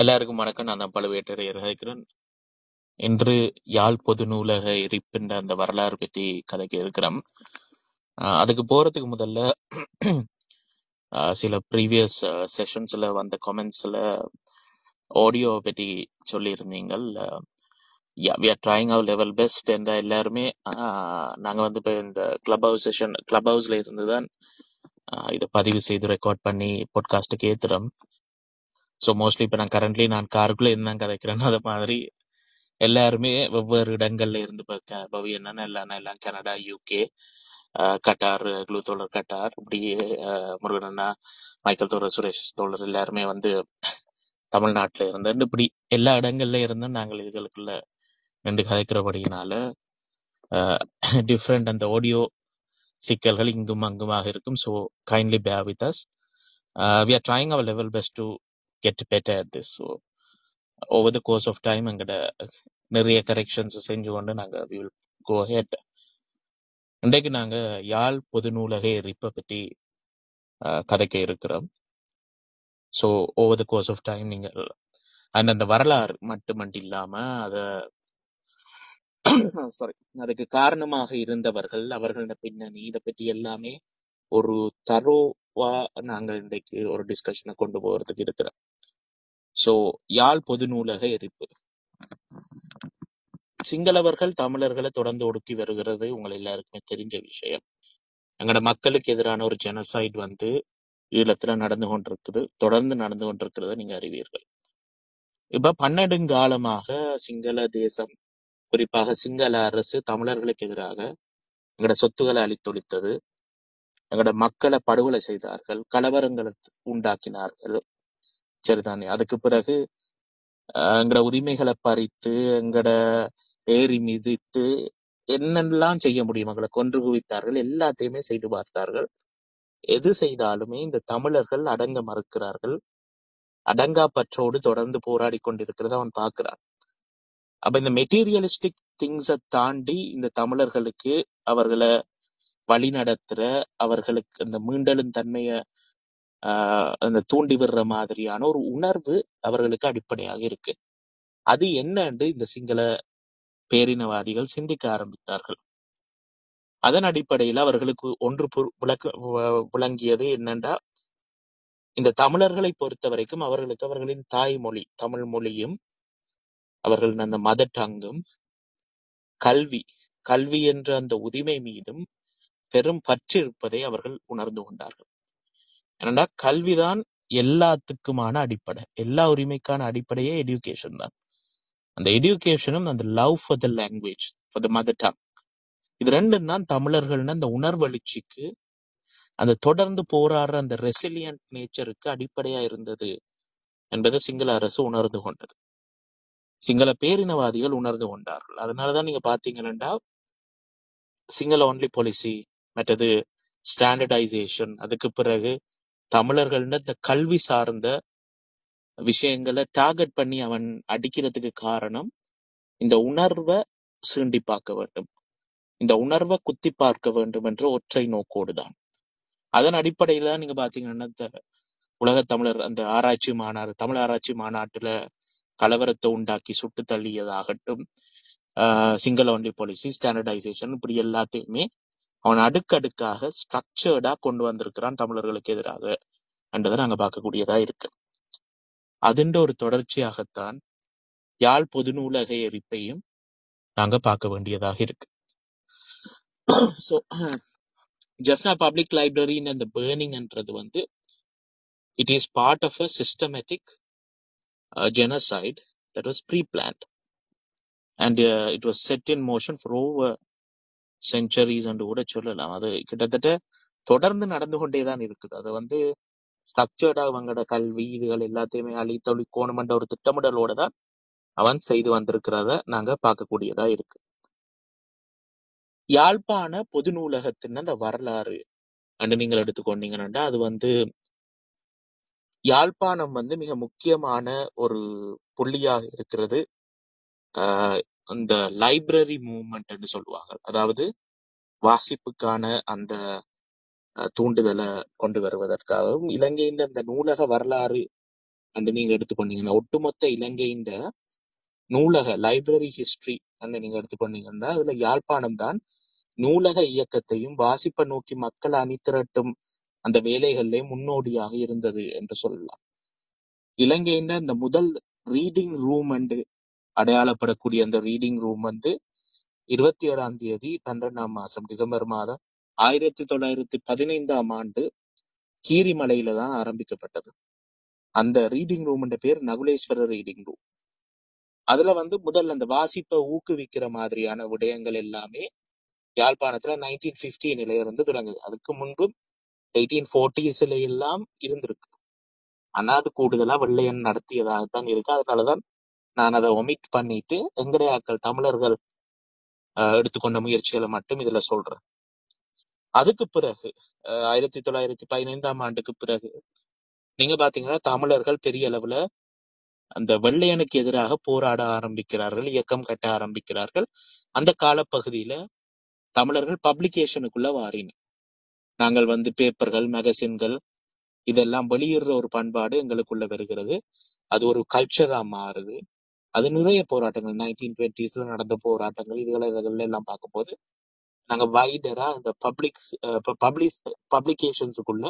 எல்லாருக்கும் வணக்கம் நான் தான் பழுவேட்டரையர் இருக்கிறேன் இன்று யாழ் பொது நூலக எரிப்பின்ற அந்த வரலாறு பற்றி கதைக்க இருக்கிறோம் ஆஹ் அதுக்கு போறதுக்கு முதல்ல ஆஹ் சில ப்ரீவியஸ் செஷன்ஸ்ல வந்த கமெண்ட்ஸ்ல ஆடியோ பற்றி சொல்லியிருந்தீங்கள் we are trying our level best என்ற எல்லாருமே ஆஹ் நாங்க வந்து இப்போ இந்த கிளப் ஹவுஸ் செஷன் கிளப் ஹவுஸ்ல இருந்து தான் ஆஹ் இதை பதிவு செய்து ரெக்கார்ட் பண்ணி பாட்காஸ்ட்டுக்கு ஏத்துறோம் ஸோ மோஸ்ட்லி இப்போ நான் கரண்ட்லி நான் காருக்குள்ள இருந்து தான் கதைக்கிறேன் அது மாதிரி எல்லாருமே வெவ்வேறு இடங்கள்ல இருந்து இப்போ க- பவி என்னன்னு எல்லாம் எல்லாம் கனடா யூகே கட்டார் குளூ தோழர் கட்டார் இப்படி அஹ், முருகன் அண்ணா மைக்கேல் தோழர் சுரேஷ் தோழர் எல்லாருமே வந்து தமிழ்நாட்டுல இருந்து இப்படி எல்லா இடங்கள்ல இருந்தும் நாங்கள் இதுகளுக்குள்ள நின்று கதைக்கிறபடியினால டிஃப்ரெண்ட் அந்த ஆடியோ சிக்கல்கள் இங்கும் அங்குமாக இருக்கும் so kindly bear with us we are trying our level best to get better at this so over the course of time எங்கட நிறைய கரெக்ஷன்ஸ் செஞ்சு கொண்டு நாங்க வி வில் கோ ஹெட் இன்றைக்கு நாங்க யாழ் பொது நூலக எரிப்பை பற்றி அஹ், கதைக்க இருக்கிறோம் so over the course of time நீங்கள் அண்ட் அந்த வரலாறு மட்டுமட்டு இல்லாம அத சாரி அதுக்கு காரணமாக இருந்தவர்கள் அவர்களோட பின்னணி இதை பற்றி எல்லாமே ஒரு தரோவா நாங்க இன்றைக்கு ஒரு டிஸ்கஷனை கொண்டு போறதுக்கு இருக்கிறோம் ஸோ யாழ் பொது நூலக எரிப்பு சிங்களவர்கள் தமிழர்களை தொடர்ந்து ஒடுக்கி வருகிறது உங்கள் எல்லாருக்குமே தெரிஞ்ச விஷயம் எங்களோட மக்களுக்கு எதிரான ஒரு ஜெனசைட் வந்து ஈழத்துல நடந்து கொண்டிருக்குது தொடர்ந்து நடந்து கொண்டிருக்கிறத நீங்க அறிவீர்கள் இப்ப பன்னெடுங்காலமாக சிங்கள தேசம் குறிப்பாக சிங்கள அரசு தமிழர்களுக்கு எதிராக எங்களோட சொத்துக்களை அழித்தொழித்தது எங்களோட மக்களை படுகொலை செய்தார்கள் கலவரங்களை உண்டாக்கினார்கள் சரிதானே அதுக்கு பிறகு அஹ், எங்களோட உரிமைகளை பறித்து எங்களோட ஏறி மிதித்து என்னெல்லாம் செய்ய முடியும் எங்களை கொன்று குவித்தார்கள் எல்லாத்தையுமே செய்து பார்த்தார்கள் எது செய்தாலுமே இந்த தமிழர்கள் அடங்க மறுக்கிறார்கள் அடங்கா பற்றோடு தொடர்ந்து போராடி கொண்டிருக்கிறத அவன் பார்க்கிறான் அப்ப இந்த மெட்டீரியலிஸ்டிக் திங்ஸை தாண்டி இந்த தமிழர்களுக்கு அவர்களை வழி நடத்துற அவர்களுக்கு அந்த மீண்டலும் தன்மைய ஆஹ் அந்த தூண்டி விடுற மாதிரியான ஒரு உணர்வு அவர்களுக்கு அடிப்படையாக இருக்கு அது என்னன்னு இந்த சிங்கள பேரினவாதிகள் சிந்திக்க ஆரம்பித்தார்கள் அதன் அடிப்படையில் அவர்களுக்கு ஒன்று பு- விளக்க வ- விளங்கியது என்னன்னா இந்த தமிழர்களை பொறுத்த வரைக்கும் அவர்களுக்கு அவர்களின் தாய்மொழி தமிழ் மொழியும் அவர்களின் அந்த மதர் டங்கும் கல்வி கல்வி என்ற அந்த உரிமை மீதும் பெரும் பற்று இருப்பதை அவர்கள் உணர்ந்து கொண்டார்கள் ஏனென்றா கல்விதான் எல்லாத்துக்குமான அடிப்படை எல்லா உரிமைக்கான அடிப்படையே எஜுகேஷன் தான் அந்த எஜுகேஷனும் அந்த love for the language for the mother tongue இது ரெண்டும் தான் தமிழர்கள்னு அந்த உணர்வெழுச்சிக்கு அந்த தொடர்ந்து போராடுற அந்த ரெசிலியன்ட் நேச்சருக்கு அடிப்படையா இருந்தது என்பதை சிங்கள அரசு உணர்ந்து கொண்டது சிங்கள பேரினவாதிகள் உணர்ந்து கொண்டார்கள் அதனாலதான் நீங்க பாத்தீங்கன்னா சிங்கள ஒன்லி பாலிசி மற்றது ஸ்டாண்டர்டைசேஷன் அதுக்கு பிறகு தமிழர்கள்னு இந்த கல்வி சார்ந்த விஷயங்களை டார்கெட் பண்ணி அவன் அடிக்கிறதுக்கு காரணம் இந்த உணர்வை சீண்டி பார்க்க வேண்டும் இந்த உணர்வை குத்தி பார்க்க வேண்டும் என்ற ஒற்றை நோக்கோடு தான் அதன் அடிப்படையில தான் நீங்க பாத்தீங்கன்னா இந்த உலக தமிழர் அந்த ஆராய்ச்சி மாநாடு தமிழ் ஆராய்ச்சி மாநாட்டுல கலவரத்தை உண்டாக்கி சுட்டு தள்ளியதாகட்டும் ஆஹ் சிங்கள ஒன்லி பாலிசி ஸ்டாண்டர்டைசேஷன் இப்படி எல்லாத்தையுமே அவன் அடுக்கடுக்காக ஸ்ட்ரக்சர்டா கொண்டு வந்திருக்கிறான் தமிழர்களுக்கு எதிராக என்றதை நாங்க பார்க்கக்கூடியதா இருக்கு அதிண்ட ஒரு தொடர்ச்சியாகத்தான் யாழ் பொது நூலக எரிப்பையும் நாங்க பார்க்க வேண்டியதாக இருக்கு ஸோ ஜெஃப்னா பப்ளிக் லைப்ரரின்னு அந்த பேர்னிங்ன்றது வந்து it is part of a systematic genocide that was pre planned and it was set in motion for over centuries என்று கூட சொல்லலாம் அது கிட்டத்தட்ட தொடர்ந்து நடந்து கொண்டே தான் இருக்குது அது வந்து ஸ்ட்ரக்சர்டா அவங்களோட கல்வி இதுகள் எல்லாத்தையுமே அழித்தொழிக்கணும் என்ற ஒரு திட்டமிடலோட தான் அவன் செய்து வந்திருக்கிறத நாங்க பார்க்கக்கூடியதா இருக்கு யாழ்ப்பாண பொது நூலகத்தின் அந்த வரலாறு அண்டு நீங்கள் எடுத்துக்கொண்டீங்கன்னா அது வந்து யாழ்ப்பாணம் வந்து மிக முக்கியமான ஒரு புள்ளியாக இருக்கிறது ஆஹ் அந்த லைப்ரரி மூவ்மெண்ட் என்று சொல்லுவாங்க அதாவது வாசிப்புக்கான அந்த அஹ், தூண்டுதலை கொண்டு வருவதற்காகவும் இலங்கையின் அந்த நூலக வரலாறு அந்த நீங்க எடுத்துக்கொண்டீங்கன்னா ஒட்டுமொத்த இலங்கையின் நூலக லைப்ரரி ஹிஸ்டரி நீங்க எடுத்துக்கொண்டீங்கன்னா அதுல யாழ்ப்பாணம் தான் நூலக இயக்கத்தையும் வாசிப்ப நோக்கி மக்கள் அணிதிரட்டும் அந்த வேலைகளிலே முன்னோடியாக இருந்தது என்று சொல்லலாம் இலங்கையின் இந்த முதல் ரீடிங் ரூம் என்று அடையாளப்படக்கூடிய அந்த ரீடிங் ரூம் வந்து இருபத்தி ஏழாம் தேதி பன்னிரெண்டாம் மாசம் டிசம்பர் மாதம் ஆயிரத்தி தொள்ளாயிரத்தி பதினைந்தாம் ஆண்டு கீரிமலையில தான் ஆரம்பிக்கப்பட்டது அந்த ரீடிங் ரூம் பேர் நகுலேஸ்வரர் ரீடிங் ரூம் அதுல வந்து முதல்ல அந்த வாசிப்பை ஊக்குவிக்கிற மாதிரியான விடயங்கள் எல்லாமே யாழ்ப்பாணத்துல நைன்டீன் பிப்டீன்ல இருந்து தொடங்குது அதுக்கு முன்பும் எயிட்டீன் ஃபோர்டீஸ்ல எல்லாம் இருந்திருக்கு ஆனா அது கூடுதலா வெள்ளையன் நடத்தியதாகத்தான் இருக்கு அதனாலதான் நான் அதை ஒமிட் பண்ணிட்டு எங்கடைய ஆக்கள் தமிழர்கள் அஹ், எடுத்துக்கொண்ட முயற்சிகளை மட்டும் இதுல சொல்றேன் அதுக்கு பிறகு அஹ், ஆயிரத்தி தொள்ளாயிரத்தி பதினைந்தாம் ஆண்டுக்கு பிறகு நீங்க பாத்தீங்கன்னா தமிழர்கள் பெரிய அளவுல அந்த வெள்ளையனுக்கு எதிராக போராட ஆரம்பிக்கிறார்கள் இயக்கம் கட்ட ஆரம்பிக்கிறார்கள் அந்த காலப்பகுதியில தமிழர்கள் பப்ளிகேஷனுக்குள்ள வாரின நாங்கள் வந்து பேப்பர்கள் மேகசின்கள் இதெல்லாம் வெளியிடுற ஒரு பண்பாடு எங்களுக்குள்ள வருகிறது அது ஒரு கல்ச்சரா மாறுது அது நிறைய போராட்டங்கள் நைன்டீன் டுவெண்ட்டிஸ்ல நடந்த போராட்டங்கள் இதுகளை இதுகள் எல்லாம் பார்க்கும்போது நாங்க வைடரா அந்த பப்ளிக் பப்ளிக் பப்ளிகேஷன்ஸுக்குள்ள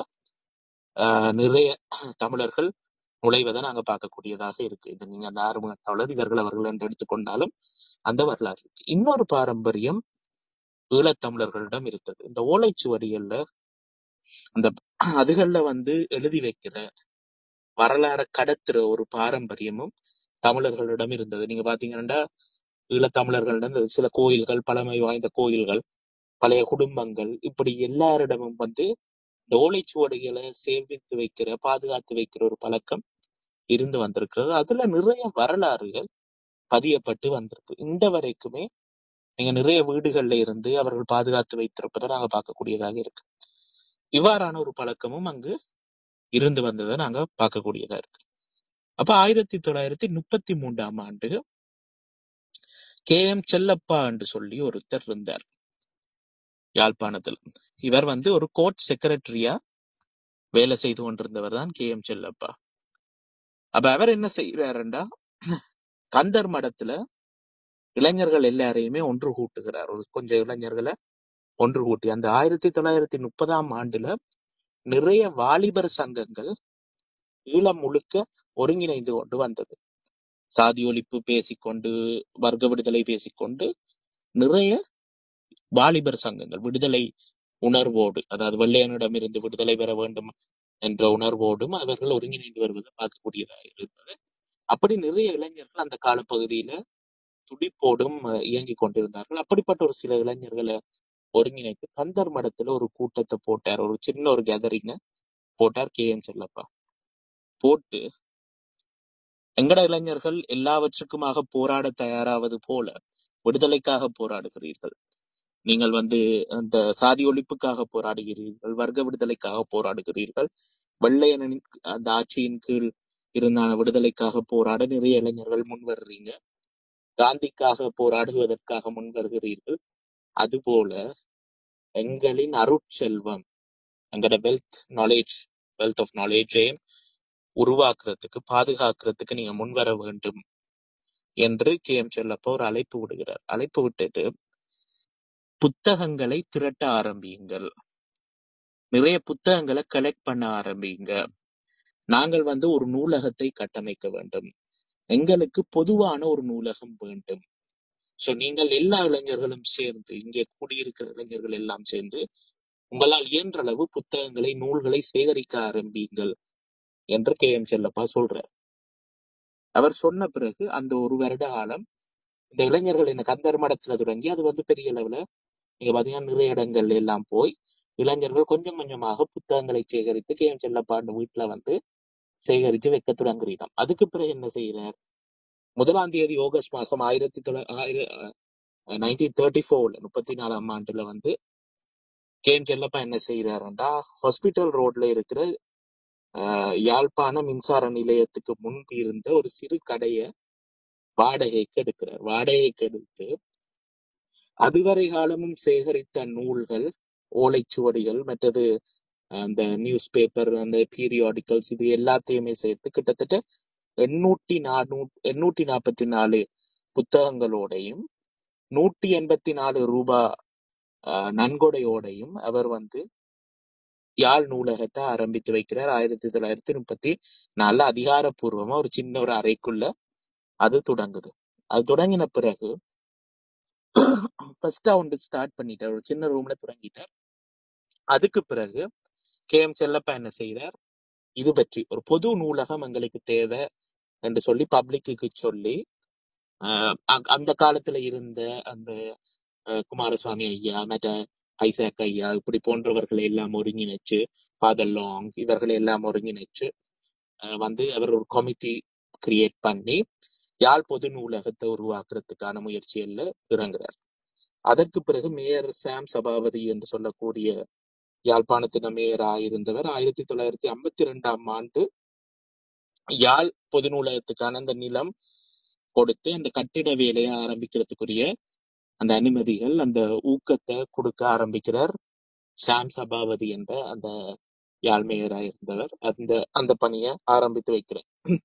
நிறைய தமிழர்கள் நுழைவதை நாங்க பார்க்கக்கூடியதாக இருக்கு இது நீங்க அந்த ஆறுமுக தமிழர் இவர்கள் அவர்கள் என்று எடுத்துக்கொண்டாலும் அந்த வரலாறு இருக்கு இன்னொரு பாரம்பரியம் ஈழத்தமிழர்களிடம் இருந்தது இந்த ஓலைச்சுவடிகள்ல அந்த அதுகள்ல வந்து எழுதி வைக்கிற வரலாற கடத்துற ஒரு பாரம்பரியமும் தமிழர்களிடம் இருந்தது நீங்க பாத்தீங்கன்னா ஈழத்தமிழர்களிடம் இந்த சில கோயில்கள் பழமை வாய்ந்த கோயில்கள் பழைய குடும்பங்கள் இப்படி எல்லாரிடமும் வந்து இந்த ஓலைச்சுவடிகளை சேமித்து வைக்கிற பாதுகாத்து வைக்கிற ஒரு பழக்கம் இருந்து வந்திருக்கிறது அதுல நிறைய வரலாறுகள் பதியப்பட்டு வந்திருக்கு இந்த வரைக்குமே நீங்க நிறைய வீடுகள்ல இருந்து அவர்கள் பாதுகாத்து வைத்திருப்பதை நாங்க பார்க்கக்கூடியதாக இருக்கு இவ்வாறான ஒரு பழக்கமும் அங்கு இருந்து வந்ததை நாங்க பார்க்கக்கூடியதா இருக்கு அப்ப ஆயிரத்தி தொள்ளாயிரத்தி முப்பத்தி மூன்றாம் ஆண்டு கே எம் செல்லப்பா என்று சொல்லி ஒருத்தர் இருந்தார் யாழ்ப்பாணத்தில் இவர் வந்து ஒரு கோர்ட் செக்ரட்டரியா வேலை செய்து கொண்டிருந்தவர் தான் கே எம் செல்லப்பா அப்ப அவர் என்ன செய்யறாருண்டா கந்தர் மடத்துல இளைஞர்கள் எல்லாரையுமே ஒன்று கூட்டுகிறார் ஒரு கொஞ்சம் இளைஞர்களை ஒன்று கூட்டி அந்த ஆயிரத்தி தொள்ளாயிரத்தி முப்பதாம் ஆண்டுல நிறைய வாலிபர் சங்கங்கள் ஈழம் முழுக்க ஒருங்கிணைந்து கொண்டு வந்தது சாதி ஒழிப்பு பேசிக்கொண்டு வர்க்க விடுதலை பேசிக்கொண்டு நிறைய வாலிபர் சங்கங்கள் விடுதலை உணர்வோடு அதாவது வெள்ளையனிடமிருந்து விடுதலை பெற வேண்டும் என்ற உணர்வோடும் அவர்கள் ஒருங்கிணைந்து வருவதை பார்க்கக்கூடியதாக இருந்தது அப்படி நிறைய இளைஞர்கள் அந்த காலப்பகுதியில துடிப்போடும் அஹ், இயங்கிக் கொண்டிருந்தார்கள் அப்படிப்பட்ட ஒரு சில இளைஞர்களை ஒருங்கிணைத்து கந்தர் மடத்துல ஒரு கூட்டத்தை போட்டார் ஒரு சின்ன ஒரு கேதரிங்க போட்டார் கே என் செல்லப்பா போட்டு எங்கட இளைஞர்கள் எல்லாவற்றுக்குமாக போராட தயாராவது போல விடுதலைக்காக போராடுகிறீர்கள் நீங்கள் வந்து அந்த சாதி ஒழிப்புக்காக போராடுகிறீர்கள் வர்க்க விடுதலைக்காக போராடுகிறீர்கள் வெள்ளையனின் அந்த ஆட்சியின் கீழ் இருந்தான விடுதலைக்காக போராட நிறைய இளைஞர்கள் முன் வர்றீங்க காந்திக்காக போராடுவதற்காக முன் வருகிறீர்கள் அதுபோல எங்களின் அருட்செல்வம் எங்களோட வெல்த் நாலேஜ் வெல்த் ஆஃப் நாலேஜையும் உருவாக்குறதுக்கு பாதுகாக்கிறதுக்கு நீங்க முன் வர வேண்டும் என்று கே எம் செல்லப்பா ஒரு அழைப்பு விடுகிறார் அழைப்பு விட்டுட்டு புத்தகங்களை திரட்ட ஆரம்பியுங்கள் நிறைய புத்தகங்களை கலெக்ட் பண்ண ஆரம்பிங்க நாங்கள் வந்து ஒரு நூலகத்தை கட்டமைக்க வேண்டும் எங்களுக்கு பொதுவான ஒரு நூலகம் வேண்டும் சோ நீங்கள் எல்லா இளைஞர்களும் சேர்ந்து இங்கே கூடியிருக்கிற இளைஞர்கள் எல்லாம் சேர்ந்து உங்களால் இயன்ற அளவு புத்தகங்களை நூல்களை சேகரிக்க ஆரம்பியுங்கள் என்று கே எம் செல்லப்பா சொல்றார் அவர் சொன்ன பிறகு அந்த ஒரு வருட காலம் இந்த இளைஞர்கள் இந்த கந்தர் மடத்துல தொடங்கி அது வந்து பெரிய அளவுல நீங்க பாத்தீங்கன்னா நிறைய இடங்கள்ல எல்லாம் போய் இளைஞர்கள் கொஞ்சம் கொஞ்சமாக புத்தகங்களை சேகரித்து கே எம் செல்லப்பாண்டு வீட்டுல வந்து சேகரித்து வைக்க தொடங்குறீங்க அதுக்கு பிறகு என்ன செய்யறார் முதலாம் தேதி ஆகஸ்ட் மாசம் ஆயிரத்தி தொள்ளாயிரம் நைன்டீன் தேர்ட்டி ஃபோர்ல முப்பத்தி நாலாம் ஆண்டுல வந்து கே எம் செல்லப்பா என்ன செய்யறாருன்னா ஹாஸ்பிட்டல் ரோட்ல இருக்கிற அஹ், யாழ்ப்பாண மின்சார நிலையத்துக்கு முன்பு இருந்த ஒரு சிறு கடையை வாடகைக்கு எடுக்கிறார் வாடகைக்கு எடுத்து அதுவரை காலமும் சேகரித்த நூல்கள் ஓலைச்சுவடிகள் மற்றது அந்த நியூஸ் பேப்பர் அந்த பீரியாடிக்கல்ஸ் இது எல்லாத்தையுமே சேர்த்து கிட்டத்தட்ட எண்ணூற்றி நானூ எண்ணூற்றி நாற்பத்தி நாலு புத்தகங்களோடையும் நூற்றி எண்பத்தி நாலு ரூபாய் ஆஹ், நன்கொடையோடையும் அவர் வந்து யாழ் நூலகத்தை ஆரம்பித்து வைக்கிறார் ஆயிரத்தி தொள்ளாயிரத்தி முப்பத்தி நாலுல அதிகாரப்பூர்வமா ஒரு சின்ன ஒரு அறைக்குள்ள அது தொடங்குது அது தொடங்கின பிறகு ஃபர்ஸ்ட் அவன் ஸ்டார்ட் பண்ணிட்டார் ஒரு சின்ன ரூம்ல தொடங்கிட்டார் அதுக்கு பிறகு கே எம் செல்லப்பா என்ன செய்யறார் இது பற்றி ஒரு பொது நூலகம் எங்களுக்கு தேவை என்று சொல்லி பப்ளிக்கு சொல்லி ஆஹ் அ- அந்த காலத்துல இருந்த அந்த அஹ், குமாரசுவாமி ஐயா மற்ற ஐசாக் ஐயா இப்படி போன்றவர்களை எல்லாம் ஒருங்கிணைச்சு ஃபாதர் லாங் இவர்களை எல்லாம் ஒருங்கிணைச்சு அஹ், வந்து அவர் ஒரு கமிட்டி கிரியேட் பண்ணி யாழ் பொது நூலகத்தை உருவாக்குறதுக்கான முயற்சிகள்ல இறங்குறார் அதற்கு பிறகு மேயர் சாம் சபாபதி என்று சொல்லக்கூடிய யாழ்ப்பாணத்தின மேயராக இருந்தவர் ஆயிரத்தி தொள்ளாயிரத்தி ஐம்பத்தி ரெண்டாம் ஆண்டு யாழ் பொது நூலகத்துக்கான அந்த நிலம் கொடுத்து அந்த கட்டிட வேலையை ஆரம்பிக்கிறதுக்குரிய அந்த அனுமதிகள் அந்த ஊக்கத்தை கொடுக்க ஆரம்பிக்கிறார் சாம் சபாபதி என்ற அந்த யாழ் மேயராக இருந்தவர் அந்த அந்த பணியை ஆரம்பித்து வைக்கிறார்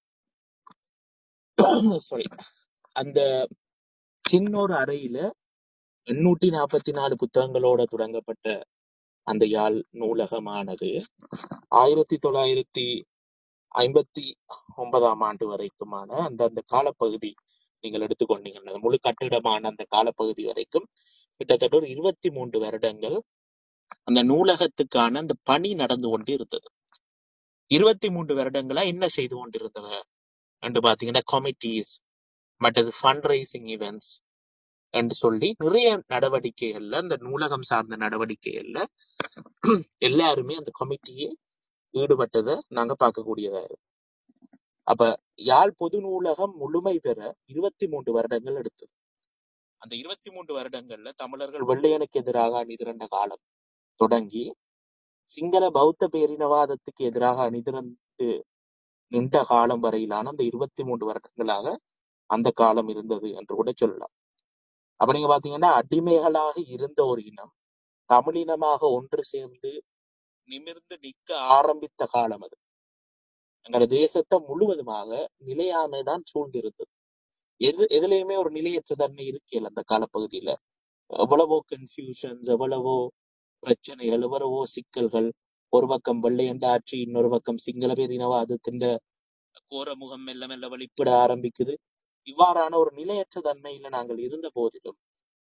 சாரி அந்த சின்ன ஒரு அறையில எண்ணூற்றி நாற்பத்தி நாலு புத்தகங்களோட தொடங்கப்பட்ட அந்த யாழ் நூலகமானது ஆயிரத்தி தொள்ளாயிரத்தி ஐம்பத்தி ஒன்பதாம் ஆண்டு வரைக்குமான அந்த அந்த காலப்பகுதி நீங்கள் எடுத்துக்கொண்டீங்கன்னா அந்த முழு கட்டிடமான அந்த காலப்பகுதி வரைக்கும் கிட்டத்தட்ட ஒரு இருபத்தி மூன்று வருடங்கள் அந்த நூலகத்துக்கான அந்த பணி நடந்து கொண்டு இருந்தது இருபத்தி மூன்று வருடங்களா என்ன செய்து கொண்டிருந்தவ என்று பாத்தீங்கன்னா கமிட்டிஸ் மற்றது ஃபண்ட் ரைசிங் ஈவெண்ட்ஸ் என்று சொல்லி நிறைய நடவடிக்கைகள்ல அந்த நூலகம் சார்ந்த நடவடிக்கைகள்ல எல்லாருமே அந்த கமிட்டியே ஈடுபட்டதை நாங்க பார்க்கக்கூடியதா இருக்கு அப்ப யாழ் பொது நூலகம் முழுமை பெற இருபத்தி மூன்று வருடங்கள் எடுத்தது அந்த இருபத்தி மூன்று வருடங்கள்ல தமிழர்கள் வெள்ளையனுக்கு எதிராக அணிதிரண்ட காலம் தொடங்கி சிங்கள பௌத்த பேரினவாதத்துக்கு எதிராக அணிதிரண்டு நின்ற காலம் வரையிலான அந்த இருபத்தி மூன்று வருடங்களாக அந்த காலம் இருந்தது என்று கூட சொல்லலாம் அப்ப நீங்க பாத்தீங்கன்னா அடிமைகளாக இருந்த ஒரு இனம் தமிழினமாக ஒன்று சேர்ந்து நிமிர்ந்து நிற்க ஆரம்பித்த காலம் அது எங்களோட தேசத்தை முழுவதுமாக நிலையாமை தான் சூழ்ந்திருந்தது எது எதுலயுமே ஒரு நிலையற்ற தன்மை இருக்கல அந்த காலப்பகுதியில எவ்வளவோ கன்ஃபியூஷன்ஸ் எவ்வளவோ பிரச்சனைகள் எவ்வளவோ சிக்கல்கள் ஒரு பக்கம் வெள்ளையண்ட ஆட்சி இன்னொரு பக்கம் சிங்கள பேரினவாதத்தின் கோர முகம் மெல்ல மெல்ல வெளிப்பட ஆரம்பிக்குது இவ்வாறான ஒரு நிலையற்ற தன்மையில நாங்கள் இருந்த போதிலும்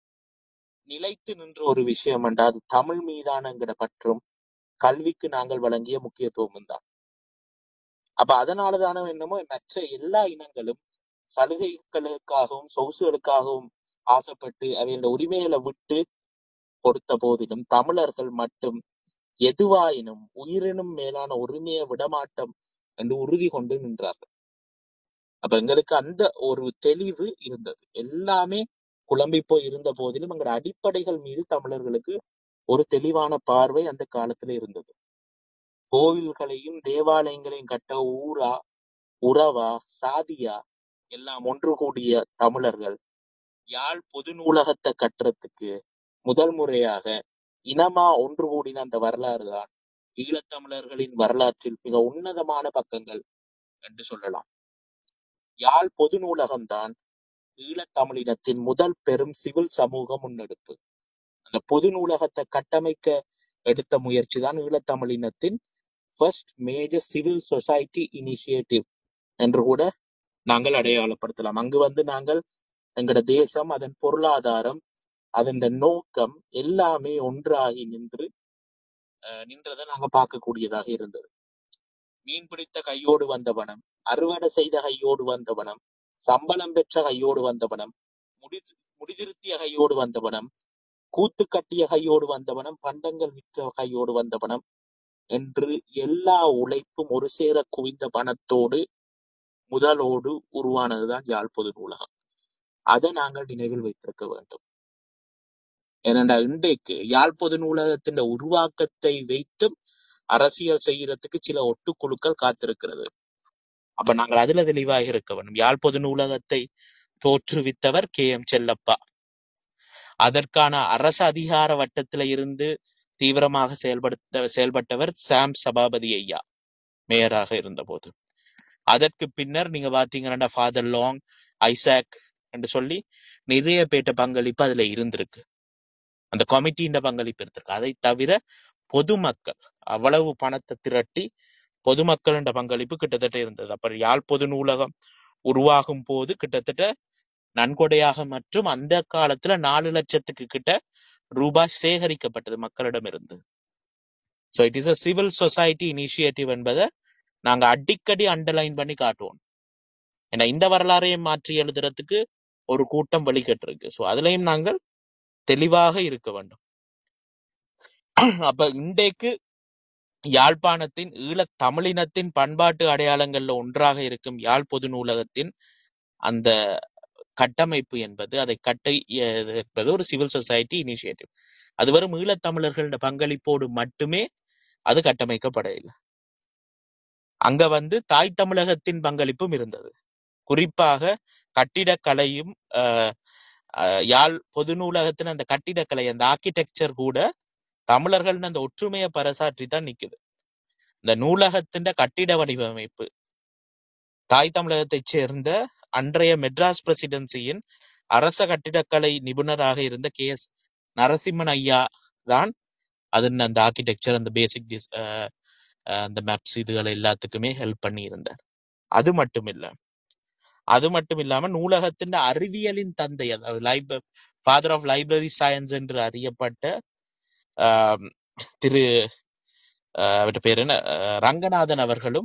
நிலைத்து நின்ற ஒரு விஷயம் என்றா அது தமிழ் மீதான எங்கட பற்றும் கல்விக்கு நாங்கள் வழங்கிய முக்கியத்துவமும் தான் அப்ப அதனாலதானோ என்னமோ மற்ற எல்லா இனங்களும் சலுகைகளுக்காகவும் சொகுசுகளுக்காகவும் ஆசைப்பட்டு அவையோட உரிமைகளை விட்டு கொடுத்த போதிலும் தமிழர்கள் மட்டும் எதுவாயினும் உயிரினும் மேலான உரிமையை விடமாட்டோம் என்று உறுதி கொண்டு நின்றார்கள் அப்ப எங்களுக்கு அந்த ஒரு தெளிவு இருந்தது எல்லாமே குழம்பி போய் இருந்த போதிலும் எங்களோட அடிப்படைகள் மீது தமிழர்களுக்கு ஒரு தெளிவான பார்வை அந்த காலத்துல இருந்தது கோவில்களையும் தேவாலயங்களையும் கட்ட ஊரா உறவா சாதியா எல்லாம் ஒன்று கூடிய தமிழர்கள் யாழ் பொது நூலகத்தை கட்டுறதுக்கு முதல் முறையாக இனமா ஒன்று கூடின அந்த வரலாறு தான் ஈழத்தமிழர்களின் வரலாற்றில் மிக உன்னதமான பக்கங்கள் என்று சொல்லலாம் யாழ் பொது நூலகம்தான் ஈழத்தமிழினத்தின் முதல் பெரும் சிவில் சமூக முன்னெடுப்பு அந்த பொது நூலகத்தை கட்டமைக்க எடுத்த முயற்சி தான் ஈழத்தமிழினத்தின் first major civil society initiative என்று கூட நாங்கள் அடையாளப்படுத்தலாம் அங்கு வந்து நாங்கள் எங்களோட தேசம் அதன் பொருளாதாரம் அதன் நோக்கம் எல்லாமே ஒன்றாகி நின்று அஹ், நின்றதை நாங்க பார்க்கக்கூடியதாக இருந்தது மீன் பிடித்த கையோடு வந்த பணம் அறுவடை செய்த கையோடு வந்த பணம் சம்பளம் பெற்ற கையோடு வந்த பணம் முடி முடிதிருத்திய கையோடு வந்த பணம் கூத்து கட்டிய கையோடு வந்த பணம் பண்டங்கள் விற்ற கையோடு வந்த பணம் என்று எல்லா உழைப்பும் ஒரு சேர குவிந்த பணத்தோடு முதலோடு உருவானதுதான் யாழ் பொது நூலகம் அதை நாங்கள் நினைவில் வைத்திருக்க வேண்டும் ஏனென்றா இன்றைக்கு யாழ் பொது நூலகத்தின் உருவாக்கத்தை வைத்தும் அரசியல் செய்யறதுக்கு சில ஒட்டுக்குழுக்கள் காத்திருக்கிறது அப்ப நாங்கள் அதுல தெளிவாக இருக்க வேண்டும் யாழ் பொது நூலகத்தை தோற்றுவித்தவர் கே எம் செல்லப்பா அதற்கான அரசு அதிகார வட்டத்தில இருந்து தீவிரமாக செயல்படுத்த செயல்பட்டவர் சாம் சபாபதி ஐயா மேயராக இருந்தபோது அதற்கு பின்னர் நீங்க பாத்தீங்கன்னா ஃபாதர் லாங் ஐசாக் என்று சொல்லி நிறைய பேட்ட பங்களிப்பு அதுல இருந்திருக்கு அந்த கமிட்டியின் பங்களிப்பு இருந்திருக்கு அதை தவிர பொதுமக்கள் அவ்வளவு பணத்தை திரட்டி பொதுமக்களின் பங்களிப்பு கிட்டத்தட்ட இருந்தது அப்ப யாழ் பொது நூலகம் உருவாகும் போது கிட்டத்தட்ட நன்கொடையாக மற்றும் அந்த காலத்துல நாலு லட்சத்துக்கு கிட்ட ரூபாய் சேகரிக்கப்பட்டது மக்களிடமிருந்து so it is a civil society initiative என்பதை நாங்க அடிக்கடி அண்டர்லைன் பண்ணி காட்டுவோம் ஏன்னா இந்த வரலாறையும் மாற்றி எழுதுறதுக்கு ஒரு கூட்டம் வழிகட்டிருக்கு சோ அதுலயும் நாங்கள் தெளிவாக இருக்க வேண்டும் அப்ப இன்றைக்கு யாழ்ப்பாணத்தின் ஈழத் தமிழினத்தின் பண்பாட்டு அடையாளங்கள்ல ஒன்றாக இருக்கும் யாழ் பொது நூலகத்தின் அந்த கட்டமைப்பு என்பது அதை கட்டை எ- என்பது ஒரு சிவில் சொசைட்டி இனிஷியேட்டிவ் அது வெறும் ஈழத்தமிழர்களோட பங்களிப்போடு மட்டுமே அது கட்டமைக்கப்படவில்லை அங்க வந்து தாய் தமிழகத்தின் பங்களிப்பும் இருந்தது குறிப்பாக கட்டிடக்கலையும் ஆஹ், ஆஹ், யாழ் பொது நூலகத்தின் அந்த கட்டிடக்கலை அந்த ஆர்கிடெக்சர் கூட தமிழர்கள் அந்த ஒற்றுமையை பறைசாற்றி தான் நிக்குது இந்த நூலகத்தின் கட்டிட வடிவமைப்பு தாய் தமிழகத்தைச் சேர்ந்த அன்றைய மெட்ராஸ் பிரசிடென்சியின் அரச கட்டிடக்கலை நிபுணராக இருந்த கே எஸ் நரசிம்மன் ஐயா தான் அதன் அந்த ஆர்கிடெக்சர் அந்த பேசிக் அந்த மேப்ஸ் இதுகள் எல்லாத்துக்குமே ஹெல்ப் பண்ணி இருந்தார் அது மட்டும் இல்ல அது மட்டும் இல்லாம நூலகத்தின் அறிவியலின் தந்தை அதாவது லைப்ர ஃபாதர் ஆஃப் லைப்ரரி சயின்ஸ் என்று அறியப்பட்ட ஆம், திரு ஆஹ், அவர்ட்ட பேர் என்ன ஆஹ், ரங்கநாதன் அவர்களும்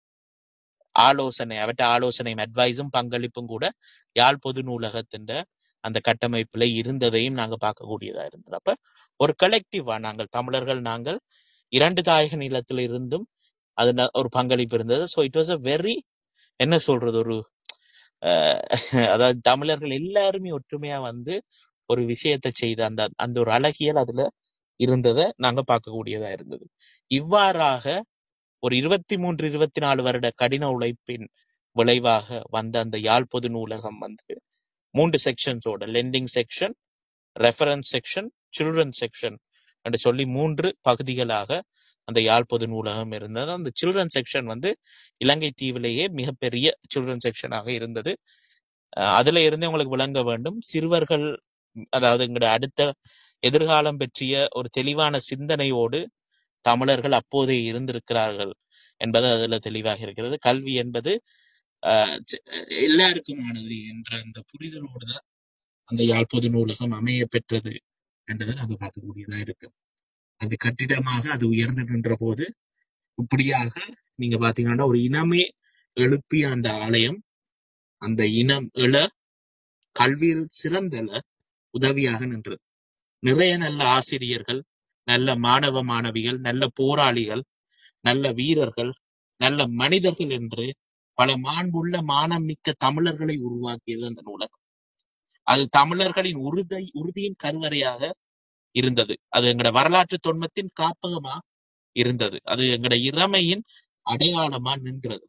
ஆலோசனை அவற்றை ஆலோசனையும் அட்வைஸும் பங்களிப்பும் கூட யாழ் பொது நூலகத்தின் அந்த கட்டமைப்புல இருந்ததையும் நாங்க பார்க்கக்கூடியதா இருந்தது அப்ப ஒரு கலெக்டிவா நாங்கள் தமிழர்கள் நாங்கள் இரண்டு தாயக நிலத்தில் இருந்தும் அது ந- ஒரு பங்களிப்பு இருந்தது so it was a very என்ன சொல்றது ஒரு அஹ், அதாவது தமிழர்கள் எல்லாருமே ஒற்றுமையா வந்து ஒரு விஷயத்தை செய்த அந்த அந்த ஒரு அழகியல் அதுல இருந்ததை நாங்க பார்க்கக்கூடியதா இருந்தது இவ்வாறாக ஒரு இருபத்தி மூன்று இருபத்தி நாலு வருட கடின உழைப்பின் விளைவாக வந்த அந்த யாழ் பொது நூலகம் வந்து மூன்று செக்ஷன்ஸோட lending section reference section children section என்று சொல்லி மூன்று பகுதிகளாக அந்த யாழ் பொது நூலகம் இருந்தது அந்த சில்ட்ரன் செக்ஷன் வந்து இலங்கை தீவிலேயே மிகப்பெரிய சில்ட்ரன் செக்ஷனாக இருந்தது அஹ் அதுல இருந்து உங்களுக்கு விளங்க வேண்டும் சிறுவர்கள் அதாவது எங்களுடைய அடுத்த எதிர்காலம் பற்றிய ஒரு தெளிவான சிந்தனையோடு தமிழர்கள் அப்போதே இருந்திருக்கிறார்கள் என்பது அதுல தெளிவாக இருக்கிறது கல்வி என்பது ஆஹ் சி- எல்லாருக்குமானது என்ற அந்த புரிதலோடு தான் அந்த யாழ்ப்பொது நூலகம் அமைய பெற்றது என்றதை நாங்க பார்க்கக்கூடியதா இருக்கு அது கட்டிடமாக அது உயர்ந்து நின்ற போது இப்படியாக நீங்க பாத்தீங்கன்னா ஒரு இனமே எழுப்பிய அந்த ஆலயம் அந்த இனம் எழ கல்வியில் சிறந்தல உதவியாக நின்றது நிறைய நல்ல ஆசிரியர்கள் நல்ல மாணவ மாணவிகள் நல்ல போராளிகள் நல்ல வீரர்கள் நல்ல மனிதர்கள் என்று பல மாண்புள்ள மானம் மிக்க தமிழர்களை உருவாக்கியது அந்த நூலகம் அது தமிழர்களின் உறுதி உறுதியின் கருவறையாக இருந்தது அது எங்கட வரலாற்று தொன்மத்தின் காப்பகமா இருந்தது அது எங்கட இளமையின் அடையாளமா நின்றது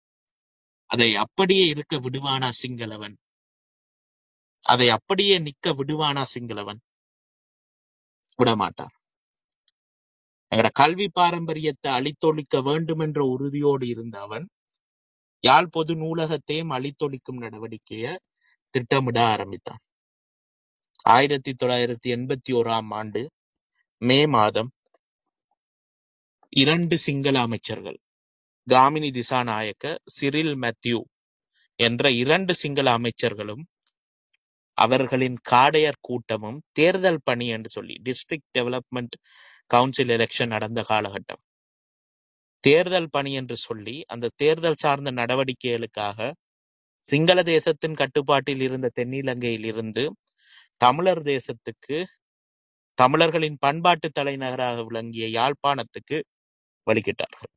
அதை அப்படியே இருக்க விடுவானா சிங்களவன் அதை அப்படியே நிக்க விடுவானா சிங்களவன் விடமாட்டான் எங்கட கல்வி பாரம்பரியத்தை அழித்தொழிக்க வேண்டும் என்ற உறுதியோடு இருந்த அவன் யாழ் பொது நூலகத்தையும் அழித்தொழிக்கும் நடவடிக்கையை திட்டமிட ஆரம்பித்தான் ஆயிரத்தி தொள்ளாயிரத்தி எண்பத்தி ஓராம் ஆண்டு மே மாதம் இரண்டு சிங்கள அமைச்சர்கள் காமினி திசாநாயக்க சிரில் மேத்யூ என்ற இரண்டு சிங்கள அமைச்சர்களும் அவர்களின் காடையர் கூட்டமும் தேர்தல் பணி என்று சொல்லி டிஸ்ட்ரிக்ட் டெவலப்மெண்ட் கவுன்சில் எலெக்ஷன் நடந்த காலகட்டம் தேர்தல் பணி என்று சொல்லி அந்த தேர்தல் சார்ந்த நடவடிக்கைகளுக்காக சிங்கள தேசத்தின் கட்டுப்பாட்டில் இருந்த தென்னிலங்கையில் இருந்து தமிழர் தேசத்துக்கு தமிழர்களின் பண்பாட்டு தலைநகராக விளங்கிய யாழ்ப்பாணத்துக்கு வழிகிட்டார்கள்